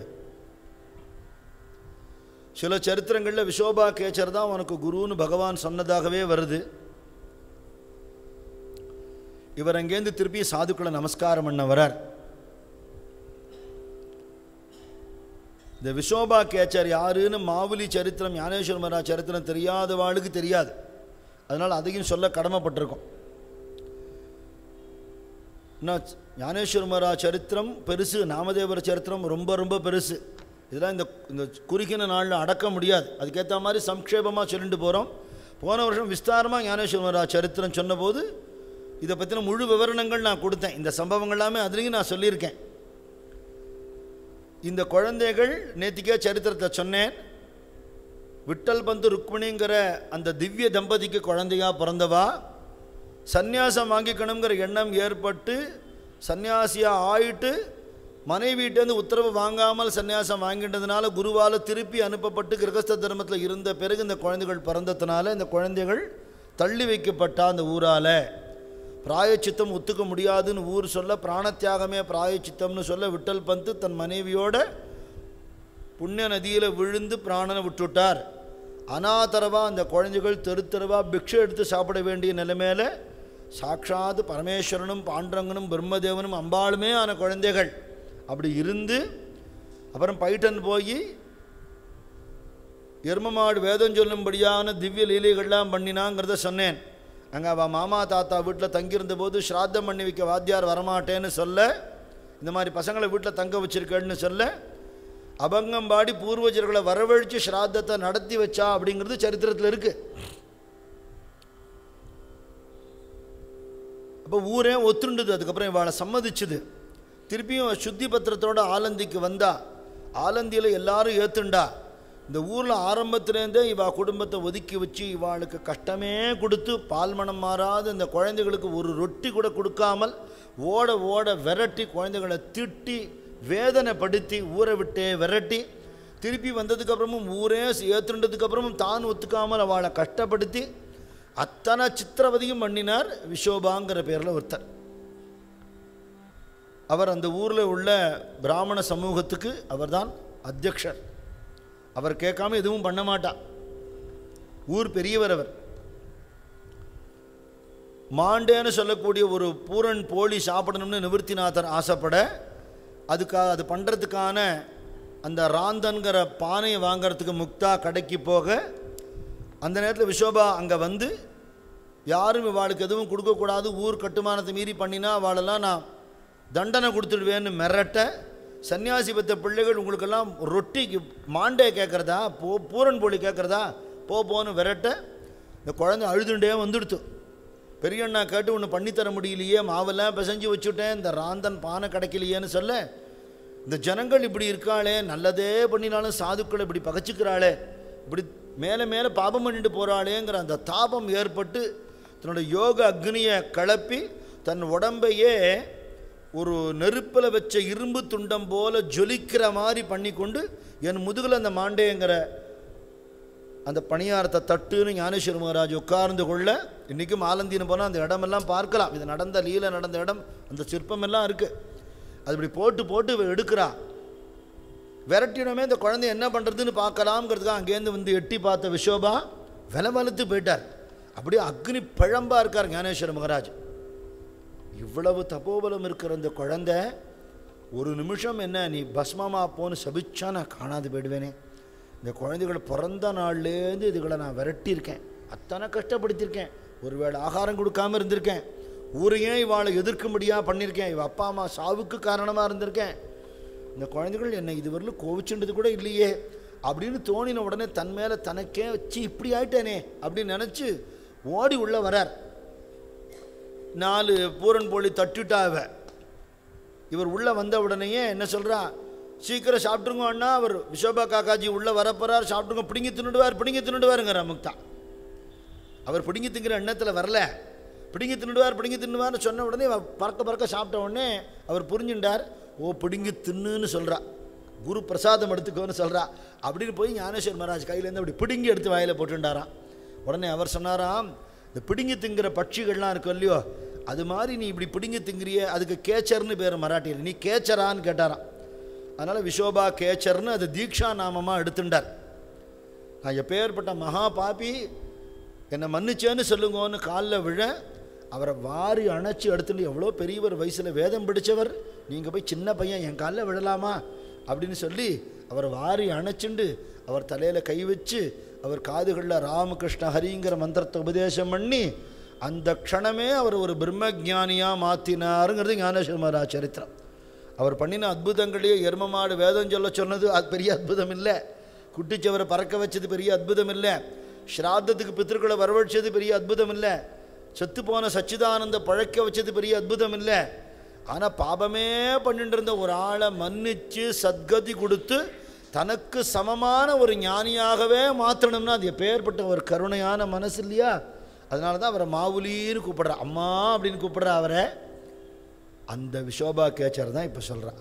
சில சரித்திரங்களில் விஷோபா கேச்சர் தான் உனக்கு குருன்னு பகவான் சொன்னதாகவே வருது இவர் அங்கேருந்து திருப்பி சாதுக்களை நமஸ்காரம் பண்ண வரார் இந்த விஷோபா கேச்சர் யாருன்னு மாவுலி சரித்திரம் ஞானேஸ்வர மகாராஜ் சரித்திரம் தெரியாதவாளுக்கு தெரியாது அதனால் அதையும் சொல்ல கடமைப்பட்டிருக்கோம் இன்னும் ஞானேஸ்வர மகாராஜ் சரித்திரம் பெருசு நாமதேவர சரித்திரம் ரொம்ப ரொம்ப பெருசு இதெல்லாம் இந்த இந்த குறுகின நாளில் அடக்க முடியாது அதுக்கேற்ற மாதிரி சம்க்ஷேபமாக சொல்லிட்டு போகிறோம் போன வருஷம் விஸ்தாரமாக ஞானேஸ்வர மகாராஜ் சரித்திரம் சொன்னபோது இதை பற்றின முழு விவரணங்கள் நான் கொடுத்தேன் இந்த சம்பவங்கள் எல்லாமே அதுலேயும் நான் சொல்லியிருக்கேன் இந்த குழந்தைகள் நேத்திக்கே சரித்திரத்தை சொன்னேன் விட்டல் பந்து ருக்மிணிங்கிற அந்த திவ்ய தம்பதிக்கு குழந்தையா பிறந்தவா சந்நியாசம் வாங்கிக்கணுங்கிற எண்ணம் ஏற்பட்டு சந்நியாசியாக ஆயிட்டு மனைவிட்டேருந்து உத்தரவு வாங்காமல் சந்நியாசம் வாங்கிட்டதுனால குருவால் திருப்பி அனுப்பப்பட்டு கிரகஸ்த தர்மத்தில் இருந்த பிறகு இந்த குழந்தைகள் பிறந்ததுனால இந்த குழந்தைகள் தள்ளி வைக்கப்பட்டா அந்த ஊரால் பிராயச்சித்தம் ஒத்துக்க முடியாதுன்னு ஊர் சொல்ல பிராணத்தியாகமே பிராயச்சித்தம்னு சொல்ல விட்டல் பந்து தன் மனைவியோட புண்ணிய நதியில் விழுந்து பிராணனை விட்டுட்டார் அனாதரவா அந்த குழந்தைகள் தெரு தெருவா பிக்ஷை எடுத்து சாப்பிட வேண்டிய நிலைமையில சாட்சாத் பரமேஸ்வரனும் பாண்டரங்கனும் பிரம்மதேவனும் அம்பாளுமே ஆன குழந்தைகள் அப்படி இருந்து அப்புறம் பைட்டன் போய் எருமமாடு வேதம் சொல்லும்படியான திவ்ய லீலைகள்லாம் பண்ணினாங்கிறத சொன்னேன் அங்கே அவள் மாமா தாத்தா வீட்டில் தங்கியிருந்த போது ஸ்ராத்தம் பண்ணி வைக்க வாத்தியார் வரமாட்டேன்னு சொல்ல இந்த மாதிரி பசங்களை வீட்டில் தங்க வச்சிருக்கேன்னு சொல்ல அபங்கம்பாடி பூர்வஜர்களை வரவழைச்சு ஸ்ராத்தத்தை நடத்தி வச்சா அப்படிங்கிறது சரித்திரத்தில் இருக்குது அப்போ ஊரே ஒத்துண்டுது அதுக்கப்புறம் இவாளை சம்மதிச்சுது திருப்பியும் சுத்தி பத்திரத்தோட ஆலந்திக்கு வந்தா ஆலந்தியில் எல்லாரும் ஏத்துண்டா இந்த ஊரில் ஆரம்பத்துலேருந்தே இவா குடும்பத்தை ஒதுக்கி வச்சு இவாளுக்கு கஷ்டமே கொடுத்து பால்மணம் மாறாத இந்த குழந்தைகளுக்கு ஒரு ரொட்டி கூட கொடுக்காமல் ஓட ஓட விரட்டி குழந்தைகளை திட்டி வேதனைப்படுத்தி ஊரை விட்டே விரட்டி திருப்பி வந்ததுக்கப்புறமும் ஊரே ஏத்துண்டதுக்கப்புறமும் தான் ஒத்துக்காமல் அவளை கஷ்டப்படுத்தி அத்தனை சித்திரவதையும் பண்ணினார் விஷோபாங்கிற பேரில் ஒருத்தர் அவர் அந்த ஊரில் உள்ள பிராமண சமூகத்துக்கு அவர்தான் அத்தியக்ஷர் அவர் கேட்காம எதுவும் பண்ண மாட்டா ஊர் பெரியவர் அவர் மாண்டேன்னு சொல்லக்கூடிய ஒரு பூரன் போலி சாப்பிடணும்னு நிவர்த்திநாதர் ஆசைப்பட அதுக்காக அது பண்ணுறதுக்கான அந்த ராந்தன்கிற பானையை வாங்கிறதுக்கு முக்தா கடைக்கு போக அந்த நேரத்தில் விஷோபா அங்கே வந்து யாரும் இவாளுக்கு எதுவும் கொடுக்கக்கூடாது ஊர் கட்டுமானத்தை மீறி பண்ணினா அவளெல்லாம் நான் தண்டனை கொடுத்துடுவேன்னு மிரட்ட சன்னியாசி பெற்ற பிள்ளைகள் உங்களுக்கெல்லாம் ரொட்டிக்கு மாண்டே கேட்குறதா போ பூரன் போலி கேட்குறதா போ போன்னு விரட்ட இந்த குழந்தை அழுதுண்டே வந்துடுத்து பெரியண்ணா கேட்டு ஒன்று பண்ணித்தர முடியலையே மாவெல்லாம் பிசைஞ்சு வச்சுட்டேன் இந்த ராந்தன் பானை கிடைக்கலையேன்னு சொல்ல இந்த ஜனங்கள் இப்படி இருக்காளே நல்லதே பண்ணினாலும் சாதுக்களை இப்படி பகச்சிக்கிறாளே இப்படி மேலே மேலே பாபம் பண்ணிட்டு போகிறாளேங்கிற அந்த தாபம் ஏற்பட்டு தன்னோட யோக அக்னியை கிளப்பி தன் உடம்பையே ஒரு நெருப்பில் வச்ச இரும்பு துண்டம் போல ஜொலிக்கிற மாதிரி பண்ணி கொண்டு என் முதுகில் அந்த மாண்டேங்கிற அந்த பணியாரத்தை தட்டுன்னு ஞானேஸ்வர மகாராஜ் உட்கார்ந்து கொள்ள இன்றைக்கும் ஆலந்தின்னு போனால் அந்த இடமெல்லாம் பார்க்கலாம் இது நடந்த லீல நடந்த இடம் அந்த சிற்பமெல்லாம் இருக்குது அது இப்படி போட்டு போட்டு இவ எடுக்கிறா விரட்டினமே இந்த குழந்தை என்ன பண்ணுறதுன்னு பார்க்கலாம்ங்கிறதுக்காக அங்கேருந்து வந்து எட்டி பார்த்த விஸ்வபா வில வலுத்து போயிட்டார் அப்படியே அக்னி பழம்பா இருக்கார் ஞானேஸ்வர மகாராஜ் இவ்வளவு தபோபலம் இருக்கிற இந்த குழந்தை ஒரு நிமிஷம் என்ன நீ பஸ்மமா போன்னு சபிச்சா நான் காணாது போயிடுவேனே இந்த குழந்தைகள் பிறந்த நாள்லேருந்து இதுகளை நான் விரட்டியிருக்கேன் அத்தனை கஷ்டப்படுத்தியிருக்கேன் ஒருவேளை ஆகாரம் கொடுக்காம இருந்திருக்கேன் ஊரையே இவாளை எதிர்க்கும்படியாக பண்ணியிருக்கேன் இவ அப்பா அம்மா சாவுக்கு காரணமாக இருந்திருக்கேன் இந்த குழந்தைகள் என்னை இதுவரையிலும் கோவிச்சுன்றது கூட இல்லையே அப்படின்னு தோணின உடனே தன் மேலே தனக்கே வச்சு இப்படி ஆயிட்டேனே அப்படின்னு நினச்சி ஓடி உள்ள வரார் நாலு பூரன் போலி தட்டுட்டா இவ இவர் உள்ளே வந்த உடனேயே என்ன சொல்றா சீக்கிரம் சாப்பிட்ருங்க அண்ணா அவர் விஸ்வபா காக்காஜி உள்ளே வரப்போறார் சாப்பிட்ருங்க பிடுங்கி தின்னுடுவார் பிடுங்கி தின்னுடுவாருங்கிற முக்தா அவர் பிடுங்கி திங்கிற எண்ணத்தில் வரல பிடுங்கி தின்னுடுவார் பிடுங்கி தின்னுவார்னு சொன்ன உடனே அவ பறக்க பறக்க சாப்பிட்ட உடனே அவர் புரிஞ்சுண்டார் ஓ பிடுங்கி தின்னுன்னு சொல்றா குரு பிரசாதம் எடுத்துக்கோன்னு சொல்றா அப்படின்னு போய் ஞானேஸ்வர் மகாராஜ் கையிலேருந்து அப்படி பிடுங்கி எடுத்து வாயில போட்டுண்டாராம் உடனே அவர் சொன்னாராம் இந்த பிடுங்கி திங்கிற பட்சிகள்லாம் இருக்கும் இல்லையோ அது மாதிரி நீ இப்படி பிடுங்கி திங்கிறிய அதுக்கு கேச்சர்னு பேர் மராட்டியில் நீ கேச்சரான்னு கேட்டாராம் அதனால் விஸ்வபா கேச்சர்னு அது தீக்ஷா நாமமாக எடுத்துட்டார் நான் எப்பேற்பட்ட மகா பாப்பி என்னை மன்னிச்சேன்னு சொல்லுங்கன்னு காலில் விழ அவரை வாரி அணைச்சி எடுத்துட்டு எவ்வளோ பெரியவர் வயசில் வேதம் பிடிச்சவர் நீங்கள் போய் சின்ன பையன் என் காலில் விழலாமா அப்படின்னு சொல்லி அவரை வாரி அணைச்சுண்டு அவர் தலையில் கை வச்சு அவர் காதுகளில் ராமகிருஷ்ண ஹரிங்கிற மந்திரத்தை உபதேசம் பண்ணி அந்த க்ஷணமே அவர் ஒரு பிரம்மஜானியாக மாற்றினாருங்கிறது ஞானேஸ்வர மகாராஜ் சரித்திரம் அவர் பண்ணின அற்புதங்களையே எரும மாடு வேதம் சொல்ல சொன்னது அது பெரிய அற்புதம் இல்லை குட்டிச்சவரை பறக்க வச்சது பெரிய அற்புதம் இல்லை ஸ்ராத்தத்துக்கு பித்திருக்களை வரவழைச்சது பெரிய அற்புதம் இல்லை செத்து போன சச்சிதானந்த பழக்க வச்சது பெரிய அற்புதம் இல்லை ஆனால் பாபமே பண்ணிட்டு இருந்த ஒரு ஆளை மன்னிச்சு சத்கதி கொடுத்து தனக்கு சமமான ஒரு ஞானியாகவே மாற்றணும்னா அது எப்பேற்பட்ட ஒரு கருணையான மனசு இல்லையா அதனால தான் அவரை மாவுலின்னு கூப்பிடுறா அம்மா அப்படின்னு கூப்பிடுறா அவரை அந்த விசோபா கேச்சர் தான் இப்போ சொல்கிறா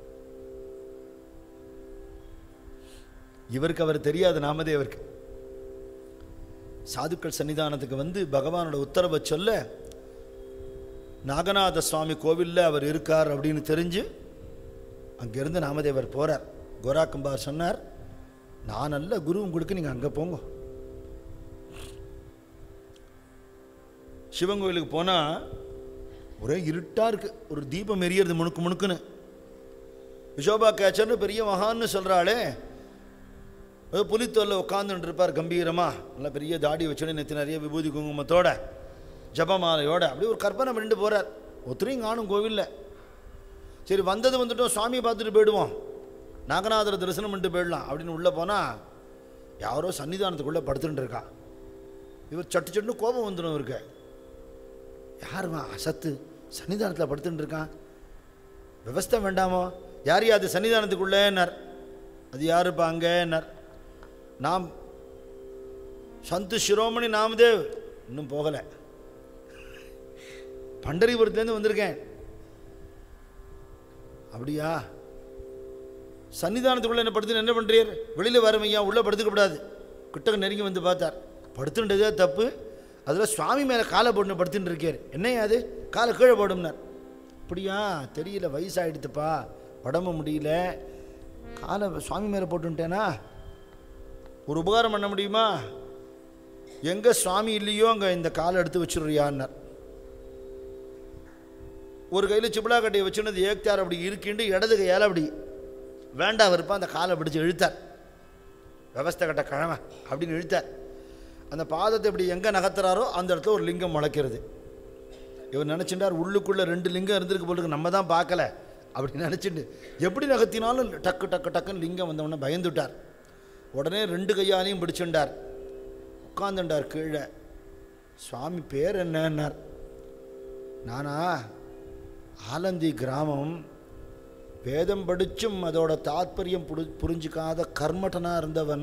இவருக்கு அவர் தெரியாது நாமதேவருக்கு சாதுக்கள் சன்னிதானத்துக்கு வந்து பகவானோட உத்தரவை சொல்ல நாகநாத சுவாமி கோவிலில் அவர் இருக்கார் அப்படின்னு தெரிஞ்சு அங்கேருந்து நாமதேவர் போகிறார் கோராக்கம்பார் சொன்னார் நான் நல்ல குரு உங்களுக்கு நீங்கள் அங்கே போங்க சிவன் கோயிலுக்கு போனால் ஒரே இருட்டாக இருக்குது ஒரு தீபம் எரியறது முணுக்கு முணுக்குன்னு விசோபா கேச்சர்னு பெரிய மகான்னு சொல்கிறாளே ஏதோ புலித்தோல்ல உட்காந்துட்டு இருப்பார் கம்பீரமாக நல்லா பெரிய தாடி வச்சோடனே நெத்தி நிறைய விபூதி குங்குமத்தோட ஜபமாலையோட அப்படியே ஒரு கற்பனை பண்ணிட்டு போகிறார் ஒருத்தரையும் காணும் கோவிலில் சரி வந்தது வந்துட்டோம் சுவாமியை பார்த்துட்டு போயிடுவோம் நாகநாதரை தரிசனம் பண்ணிட்டு போயிடலாம் அப்படின்னு உள்ளே போனால் யாரோ சன்னிதானத்துக்குள்ளே படுத்துட்டு இருக்கா இவர் சட்டு சட்டுன்னு கோபம் வந்துடும் இவருக்கு யாருமா அசத்து சன்னிதானத்தில் படுத்துட்டு இருக்கான் விவஸ்தை வேண்டாமோ யார் யா அது சன்னிதானத்துக்குள்ளேன்னார் அது யாருப்பா அங்கேன்னார் நாம் சந்து சிரோமணி நாமதேவ் இன்னும் போகலை பண்டரிபுரத்துலேருந்து வந்திருக்கேன் அப்படியா சன்னிதானத்துக்குள்ளே என்ன படுத்துன்னு என்ன பண்ணுறீர் வெளியில் வரமையா உள்ளே படுத்துக்கப்படாது கிட்டக்க நெருங்கி வந்து பார்த்தார் படுத்துன்றதே தப்பு அதில் சுவாமி மேலே காலை போட்டு படுத்துட்டு இருக்கார் என்னையா அது காலை கீழே போடும்னார் அப்படியா தெரியல வயசாகிடுதுப்பா உடம்பு முடியல காலை சுவாமி மேலே போட்டுட்டேனா ஒரு உபகாரம் பண்ண முடியுமா எங்கே சுவாமி இல்லையோ அங்கே இந்த காலை எடுத்து வச்சுடுறியான்னார் ஒரு கையில் சிப்பிளா கட்டையை வச்சுனது ஏக்தார் அப்படி இருக்கிண்டு இடது கையால் அப்படி வேண்டாம் இருப்பா அந்த காலை பிடிச்சு இழுத்தார் விவஸ்தை கட்ட கிழமை அப்படின்னு இழுத்தார் அந்த பாதத்தை இப்படி எங்கே நகர்த்துறாரோ அந்த இடத்துல ஒரு லிங்கம் முளைக்கிறது இவர் நினச்சிட்டார் உள்ளுக்குள்ளே ரெண்டு லிங்கம் இருந்திருக்கு போலுக்கு நம்ம தான் பார்க்கல அப்படி நினச்சிட்டு எப்படி நகர்த்தினாலும் டக்கு டக்கு டக்குன்னு லிங்கம் வந்தவொடனே பயந்துட்டார் உடனே ரெண்டு கையாலையும் பிடிச்சுண்டார் உட்காந்துட்டார் கீழே சுவாமி பேர் என்னன்னார் நானா ஆலந்தி கிராமம் வேதம் படிச்சும் அதோட தாத்பரியம் புரி புரிஞ்சிக்காத கர்மட்டனாக இருந்தவன்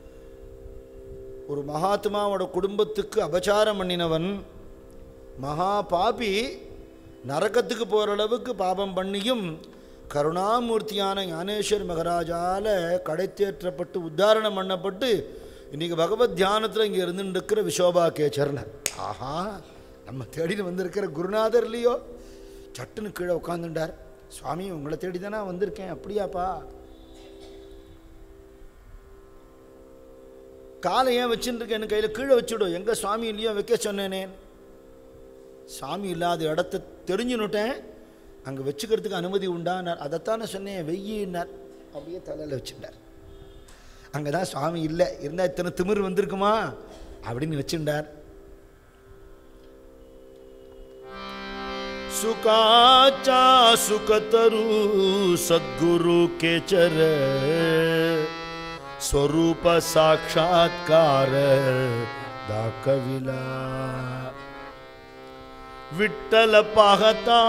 ஒரு மகாத்மாவோட குடும்பத்துக்கு அபச்சாரம் பண்ணினவன் மகா பாபி நரகத்துக்கு போகிற அளவுக்கு பாபம் பண்ணியும் கருணாமூர்த்தியான ஞானேஸ்வர் மகராஜால கடைத்தேற்றப்பட்டு உத்தாரணம் பண்ணப்பட்டு இன்னைக்கு பகவத் தியானத்தில் இங்கே இருந்துட்டு இருக்கிற விசோபா கேச்சர்னர் ஆஹா நம்ம தேடின்னு வந்திருக்கிற குருநாதர் இல்லையோ சட்டுன்னு கீழே உட்காந்துட்டார் சுவாமி உங்களை தேடி தானே வந்திருக்கேன் அப்படியாப்பா காலை ஏன் வச்சுட்டு இருக்கேன் கையில் கீழே வச்சுடும் எங்கே சுவாமி இல்லையோ வைக்க சொன்னேனே சாமி இல்லாத இடத்த தெரிஞ்சுன்னுட்டேன் அங்கே வச்சுக்கிறதுக்கு அனுமதி உண்டானார் அதைத்தானே சொன்னேன் வெய்யினார் அப்படியே தலையில் வச்சுட்டார் அங்கே தான் சுவாமி இல்லை இருந்தால் இத்தனை திமிர் வந்திருக்குமா அப்படின்னு வச்சுட்டார் सुकाचा सुकतरु सद्गुरु के चर स्वरूप साक्षात्कार दाखविला विठ्ठल पाहता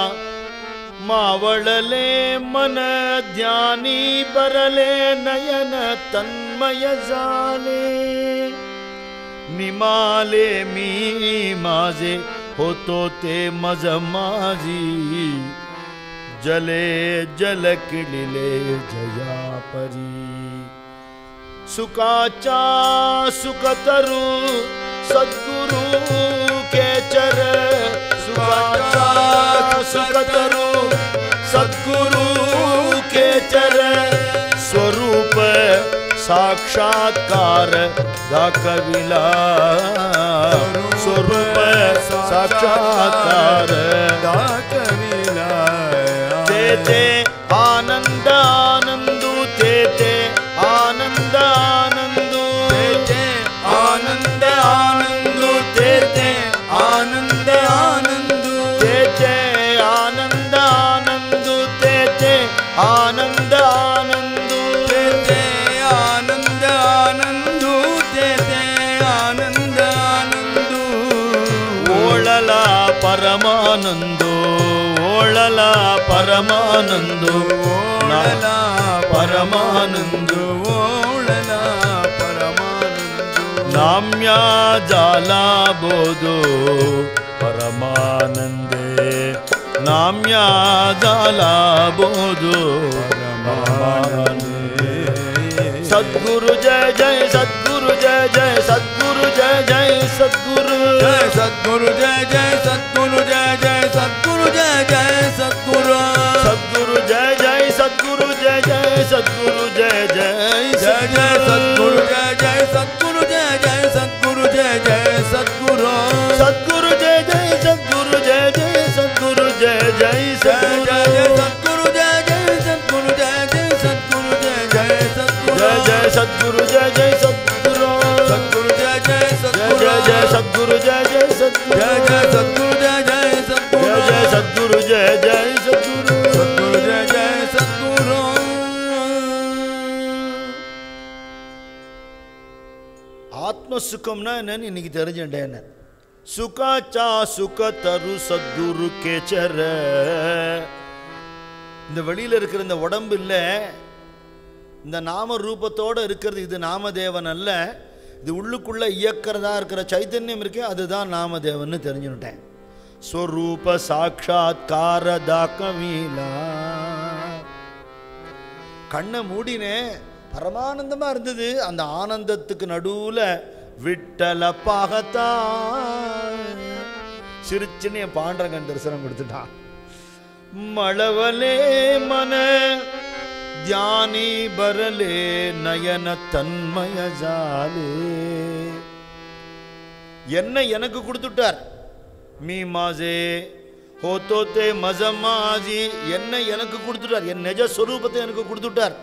मावळले मन ध्यानी बरले नयन तन्मय झाले निमाले मी माझे होतो ते मज माझी जले जल किडिले जया परी सुखाचा सुखतरू सद्गुरु केचर सुखाचा सुखतरू सद्गुरु केचर स्वरूप साक्षात्कार दाखविला स्वरूप साक्षात्कार ते ते आनंद आनंदू ते ते आनंद आनंदू आनंद आनंदो ते ते आनंद आनंदो ते ते आनंद आनंदू ते ते आनंद आनंदू ते ते आनंद आनंदो ते ते आनंद आनंदो ಓಳಲ ಪರಮಾನಂದೋ ಓಳಲ ಪರಮಾನಂದೋ ಓಳಲ ಪರಮಾನಂದೋ ಓಳಲ ಪರಮಾನಂದೋ ನಾಮ್ಯ ಜಾಲ ಬೋದು ಪರಮಾನಂದೇ ನಾಮ್ಯ ಜಾಲ ಬೋದು ಪರಮಾನಂದೇ ಸದ್ಗುರು ಜಯ ಜಯ ಸದ್ಗುರು ಜಯ ಜಯ ಸದ್ಗುರು ಜಯ ಜಯ ಸದ್ಗುರು जय सद्गुरु जय जय सद्गुरु जय जय सद्गुरु जय जय सद्गुरु सद्गुरु जय जय सद्गुरु जय जय सद्गुरु जय जय जय जय सद्गुरु जय जय सद्गुरु जय जय सद्गुरु जय जय सद्गुरु सद्गुरु जय जय सद्गुरु जय जय सद्गुरु जय जय जय जय सद्गुरु सद्गुरु जय जय सद्गुरु जय जय सद्गुरु जय जय सद्गुरु जय जय सद्गुरु जय जय सद्गुरु सद्गुरु जय जय जय सद्गुरु जय जय सद्गुरु जय जय सद्गुरु जय जय सद्गुरु जय जय सद्गुरु जय जय सद्गुरु जय जय सद्गुरु सद्गुरु जय जय सद्गुरु ஆத்ம சுகம்னா என்னன்னு இன்னைக்கு தெரிஞ்சுட்டேன் சுகாச்சா சுக தரு சத்குரு கேச்சர இந்த வெளியில இருக்கிற இந்த உடம்பு இல்லை இந்த நாம ரூபத்தோட இருக்கிறது இது நாமதேவன் அல்ல இது உள்ளுக்குள்ள இயக்கிறதா இருக்கிற சைத்தன்யம் இருக்கே அதுதான் நாமதேவன்னு தெரிஞ்சுட்டேன் ஸ்வரூப சாட்சாத்கார தாக்கமீலா கண்ணை மூடினேன் பரமானந்தமா இருந்தது அந்த ஆனந்தத்துக்கு நடுவுல விட்டல பாகத்தான் சிரிச்சுன்னு என் பாண்டரங்கன் தரிசனம் கொடுத்துட்டான் மழவலே மன தியானி பரலே நயன தன்மய ஜாலே என்ன எனக்கு கொடுத்துட்டார் மீ மாசே ஹோத்தோத்தே மசமாஜி என்ன எனக்கு கொடுத்துட்டார் என் நிஜ சொரூபத்தை எனக்கு கொடுத்துட்டார்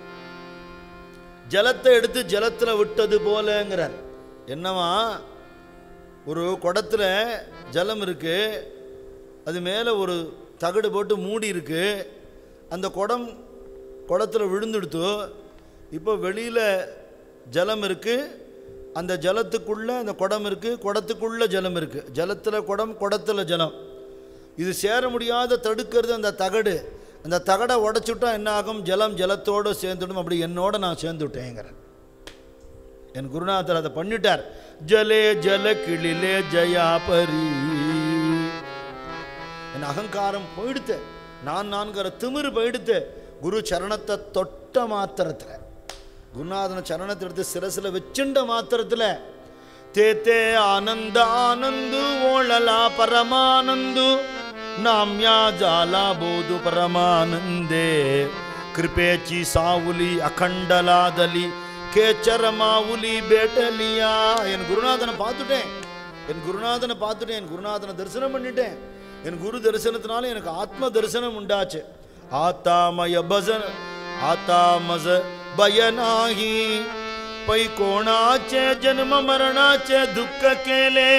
ஜலத்தை எடுத்து ஜலத்துல விட்டது போலங்கிறார் என்னவா ஒரு குடத்துல ஜலம் இருக்கு அது மேலே ஒரு தகடு போட்டு மூடி இருக்கு அந்த குடம் குடத்துல விழுந்துடுத்து இப்போ வெளியில் ஜலம் இருக்கு அந்த ஜலத்துக்குள்ள அந்த குடம் இருக்கு குடத்துக்குள்ள ஜலம் இருக்கு ஜலத்தில் குடம் குடத்துல ஜலம் இது சேர முடியாத தடுக்கிறது அந்த தகடு அந்த தகடை உடைச்சுட்டா என்ன ஆகும் ஜலம் ஜலத்தோடு சேர்ந்துடும் அப்படி என்னோட நான் சேர்ந்துட்டேங்கிறேன் என் குருநாதர் அதை பண்ணிட்டார் ஜலே ஜல கிளிலே ஜயாபரி என் அகங்காரம் போயிடுத்து நான் நான்கிற திமிரு போயிடுத்து குரு சரணத்தை தொட்ட மாத்திரத்தில் குருநாதன சரணத்தை எடுத்து சிரசில் வச்சுண்ட மாத்திரத்தில் தேத்தே ಆನಂದ ಆನಂದು ಓಳಲ ಪರಮಾನಂದು ನಾಮ್ಯ ಜಾಲ ಬೋದು ಪರಮಾನಂದೇ ಕೃಪೇಚಿ ಸಾವುಲಿ ಅಖಂಡಲಾದಲಿ கேச்சர மாவுலி பேட்டலியா என் குருநாதனை பார்த்துட்டேன் என் குருநாதனை பார்த்துட்டேன் என் குருநாதனை தரிசனம் பண்ணிட்டேன் என் குரு தரிசனத்தினால எனக்கு ஆத்ம தரிசனம் உண்டாச்சு ஆத்தாமய பஜன ஆத்தாமச பயனாகி பை கோணாச்சே ஜன்ம மரணாச்சே துக்க கேலே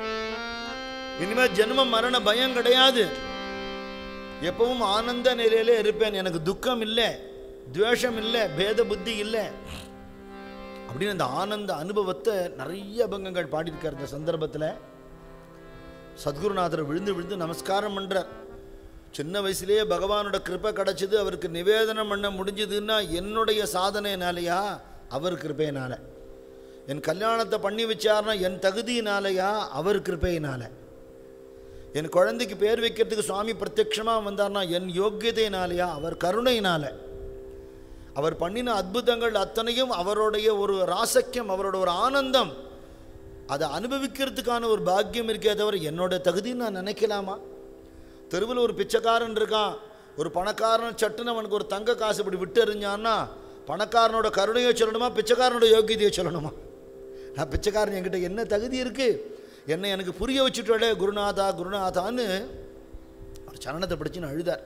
இனிமே ஜென்ம மரண பயம் கிடையாது எப்பவும் ஆனந்த நிலையிலே இருப்பேன் எனக்கு துக்கம் இல்லை துவேஷம் இல்லை பேத புத்தி இல்லை அப்படின்னு அந்த ஆனந்த அனுபவத்தை நிறைய அபங்கங்கள் பாடியிருக்கார் இந்த சந்தர்ப்பத்தில் சத்குருநாதர் விழுந்து விழுந்து நமஸ்காரம் பண்றார் சின்ன வயசுலேயே பகவானோட கிருப்பை கிடைச்சது அவருக்கு நிவேதனம் பண்ண முடிஞ்சதுன்னா என்னுடைய சாதனையினாலையா அவர் கிருப்பையினால என் கல்யாணத்தை பண்ணி வச்சார்னா என் தகுதியினாலையா அவர் கிருப்பையினால என் குழந்தைக்கு பேர் வைக்கிறதுக்கு சுவாமி பிரத்யக்ஷமாக வந்தார்னா என் யோக்கியதையினாலையா அவர் கருணையினால அவர் பண்ணின அற்புதங்கள் அத்தனையும் அவருடைய ஒரு ராசக்கியம் அவரோட ஒரு ஆனந்தம் அதை அனுபவிக்கிறதுக்கான ஒரு பாக்கியம் இருக்கே தவிர என்னோட தகுதின்னு நான் நினைக்கலாமா தெருவில் ஒரு பிச்சைக்காரன் இருக்கான் ஒரு பணக்காரன் சட்டுன்னு அவனுக்கு ஒரு தங்க காசு இப்படி விட்டு எறிஞ்சான்னா பணக்காரனோட கருணையை சொல்லணுமா பிச்சைக்காரனோட யோக்கியதையை சொல்லணுமா நான் பிச்சைக்காரன் என்கிட்ட என்ன தகுதி இருக்குது என்னை எனக்கு புரிய வச்சுட்டோடே குருநாதா குருநாதான்னு ஒரு சரணத்தை பிடிச்சின்னு அழுதார்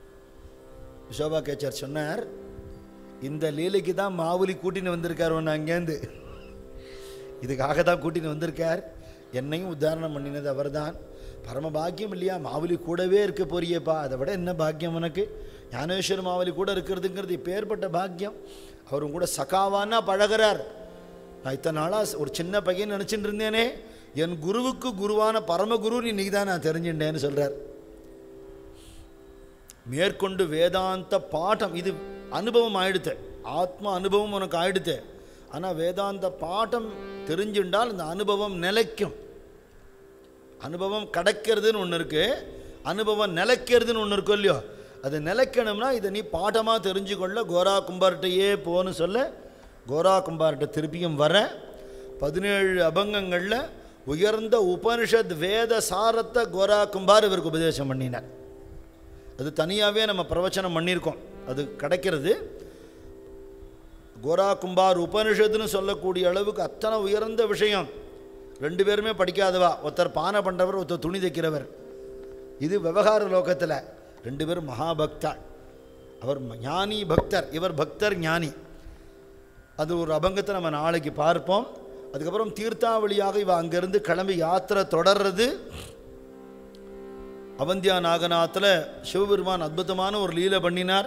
விசோபா கேச்சர் சொன்னார் இந்த லீலைக்கு தான் மாவுலி கூட்டின்னு வந்திருக்கார் ஒன்று அங்கேருந்து இதுக்காக தான் கூட்டின்னு வந்திருக்கார் என்னையும் உதாரணம் பண்ணினது அவர்தான் பரம பாக்கியம் இல்லையா மாவுலி கூடவே இருக்க போறியேப்பா அதை விட என்ன பாக்கியம் உனக்கு ஞானேஸ்வர மாவுலி கூட இருக்கிறதுங்கிறது இப்பேற்பட்ட பாக்கியம் அவரும் கூட சகாவானா பழகுறார் நான் இத்தனை நாளாக ஒரு சின்ன பையன் நினச்சிட்டு இருந்தேனே என் குருவுக்கு குருவான பரமகுரு இன்னைக்கு தான் நான் தெரிஞ்சுட்டேன்னு சொல்கிறார் மேற்கொண்டு வேதாந்த பாடம் இது அனுபவம் ஆயிடுத்து ஆத்ம அனுபவம் உனக்கு ஆயிடுத்து ஆனால் வேதாந்த பாடம் தெரிஞ்சுண்டால் இந்த அனுபவம் நிலைக்கும் அனுபவம் கிடைக்கிறதுன்னு ஒன்று இருக்கு அனுபவம் நிலைக்கிறதுன்னு ஒன்று இருக்கும் இல்லையோ அது நிலைக்கணும்னா இதை நீ பாடமாக தெரிஞ்சுக்கொள்ள கோரா கும்பார்கிட்டையே போன்னு சொல்ல கோரா கும்பார்கிட்ட திருப்பியும் வர பதினேழு அபங்கங்களில் உயர்ந்த உபனிஷத் வேத சாரத்தை கோரா கும்பார் இவருக்கு உபதேசம் பண்ணினார் அது தனியாகவே நம்ம பிரவச்சனம் பண்ணியிருக்கோம் அது கிடைக்கிறது கோரா கும்பார் உபனிஷத்துன்னு சொல்லக்கூடிய அளவுக்கு அத்தனை உயர்ந்த விஷயம் ரெண்டு பேருமே படிக்காதவா ஒருத்தர் பானை பண்ணுறவர் ஒருத்தர் துணி தைக்கிறவர் இது விவகார லோகத்தில் ரெண்டு பேரும் மகாபக்தா அவர் ஞானி பக்தர் இவர் பக்தர் ஞானி அது ஒரு அபங்கத்தை நம்ம நாளைக்கு பார்ப்போம் அதுக்கப்புறம் தீர்த்தாவளியாக இவ அங்கேருந்து கிளம்பி யாத்திரை தொடர்றது அவந்தியா நாகநாத்தில் சிவபெருமான் அற்புதமான ஒரு லீலை பண்ணினார்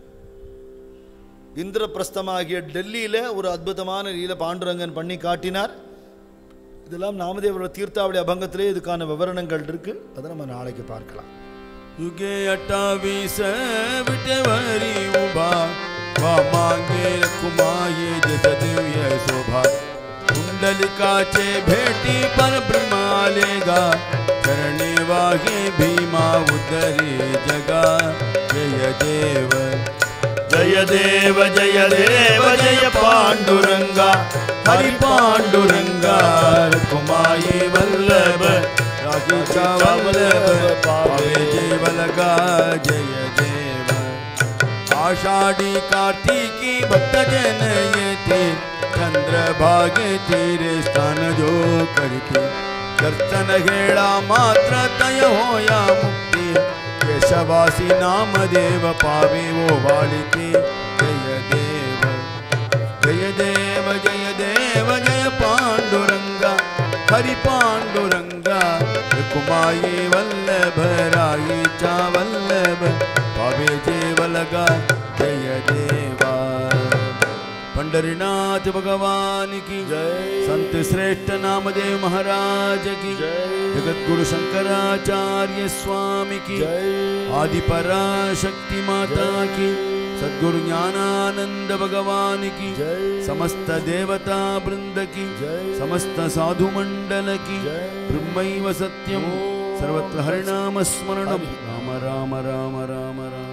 இந்திரபிரஸ்தமாகிய டெல்லியில் ஒரு அற்புதமான லீலை பாண்டுரங்கன் பண்ணி காட்டினார் இதெல்லாம் நாமதேவரோட தீர்த்தாவளி அபங்கத்திலே இதுக்கான விவரணங்கள் இருக்கு அதை நம்ம நாளைக்கு பார்க்கலாம் युगे अट्टावीस विटेवरी उभा वा मागे कुमाये जस दिव्य शोभा कुंडलिकाचे भेटी पर ब्रह्मालेगा चरणे वागे भीमा उदरी जगा जय देव ஜய தேவ ஜய தேவ ஜய பாண்டுரங்கா हरि पांडुरंगा कुमाई वल्लभ रागिका वल्लभ पावे जय वलगा जय देव आषाढ़ी कार्तिकी भक्त जन ये थे चंद्र भागे तेरे स्थान जो करके दर्शन हेड़ा मात्र तय होया मुक्ति केशवासी नाम देव पावे वो बालिके जय देव जय देव जय देव जय पांडुरंगा हरि पांडुरंगा कुमाई वल्लभ राई चा वल्लभ पावे जेवलगा जय देवा पंडरीनाथ भगवान की जय संत श्रेष्ठ नामदेव महाराज की जय जगत गुरु शंकराचार्य स्वामी की जय आदि पराशक्ति माता की सद्गुरु ज्ञानानंद भगवान की जय समस्त देवता वृंद की जय समस्त साधु मंडल की जय ब्रह्मैव सत्यम ओम सर्वत्र हरिनाम स्मरणम हरि ராம ராம ராம ராம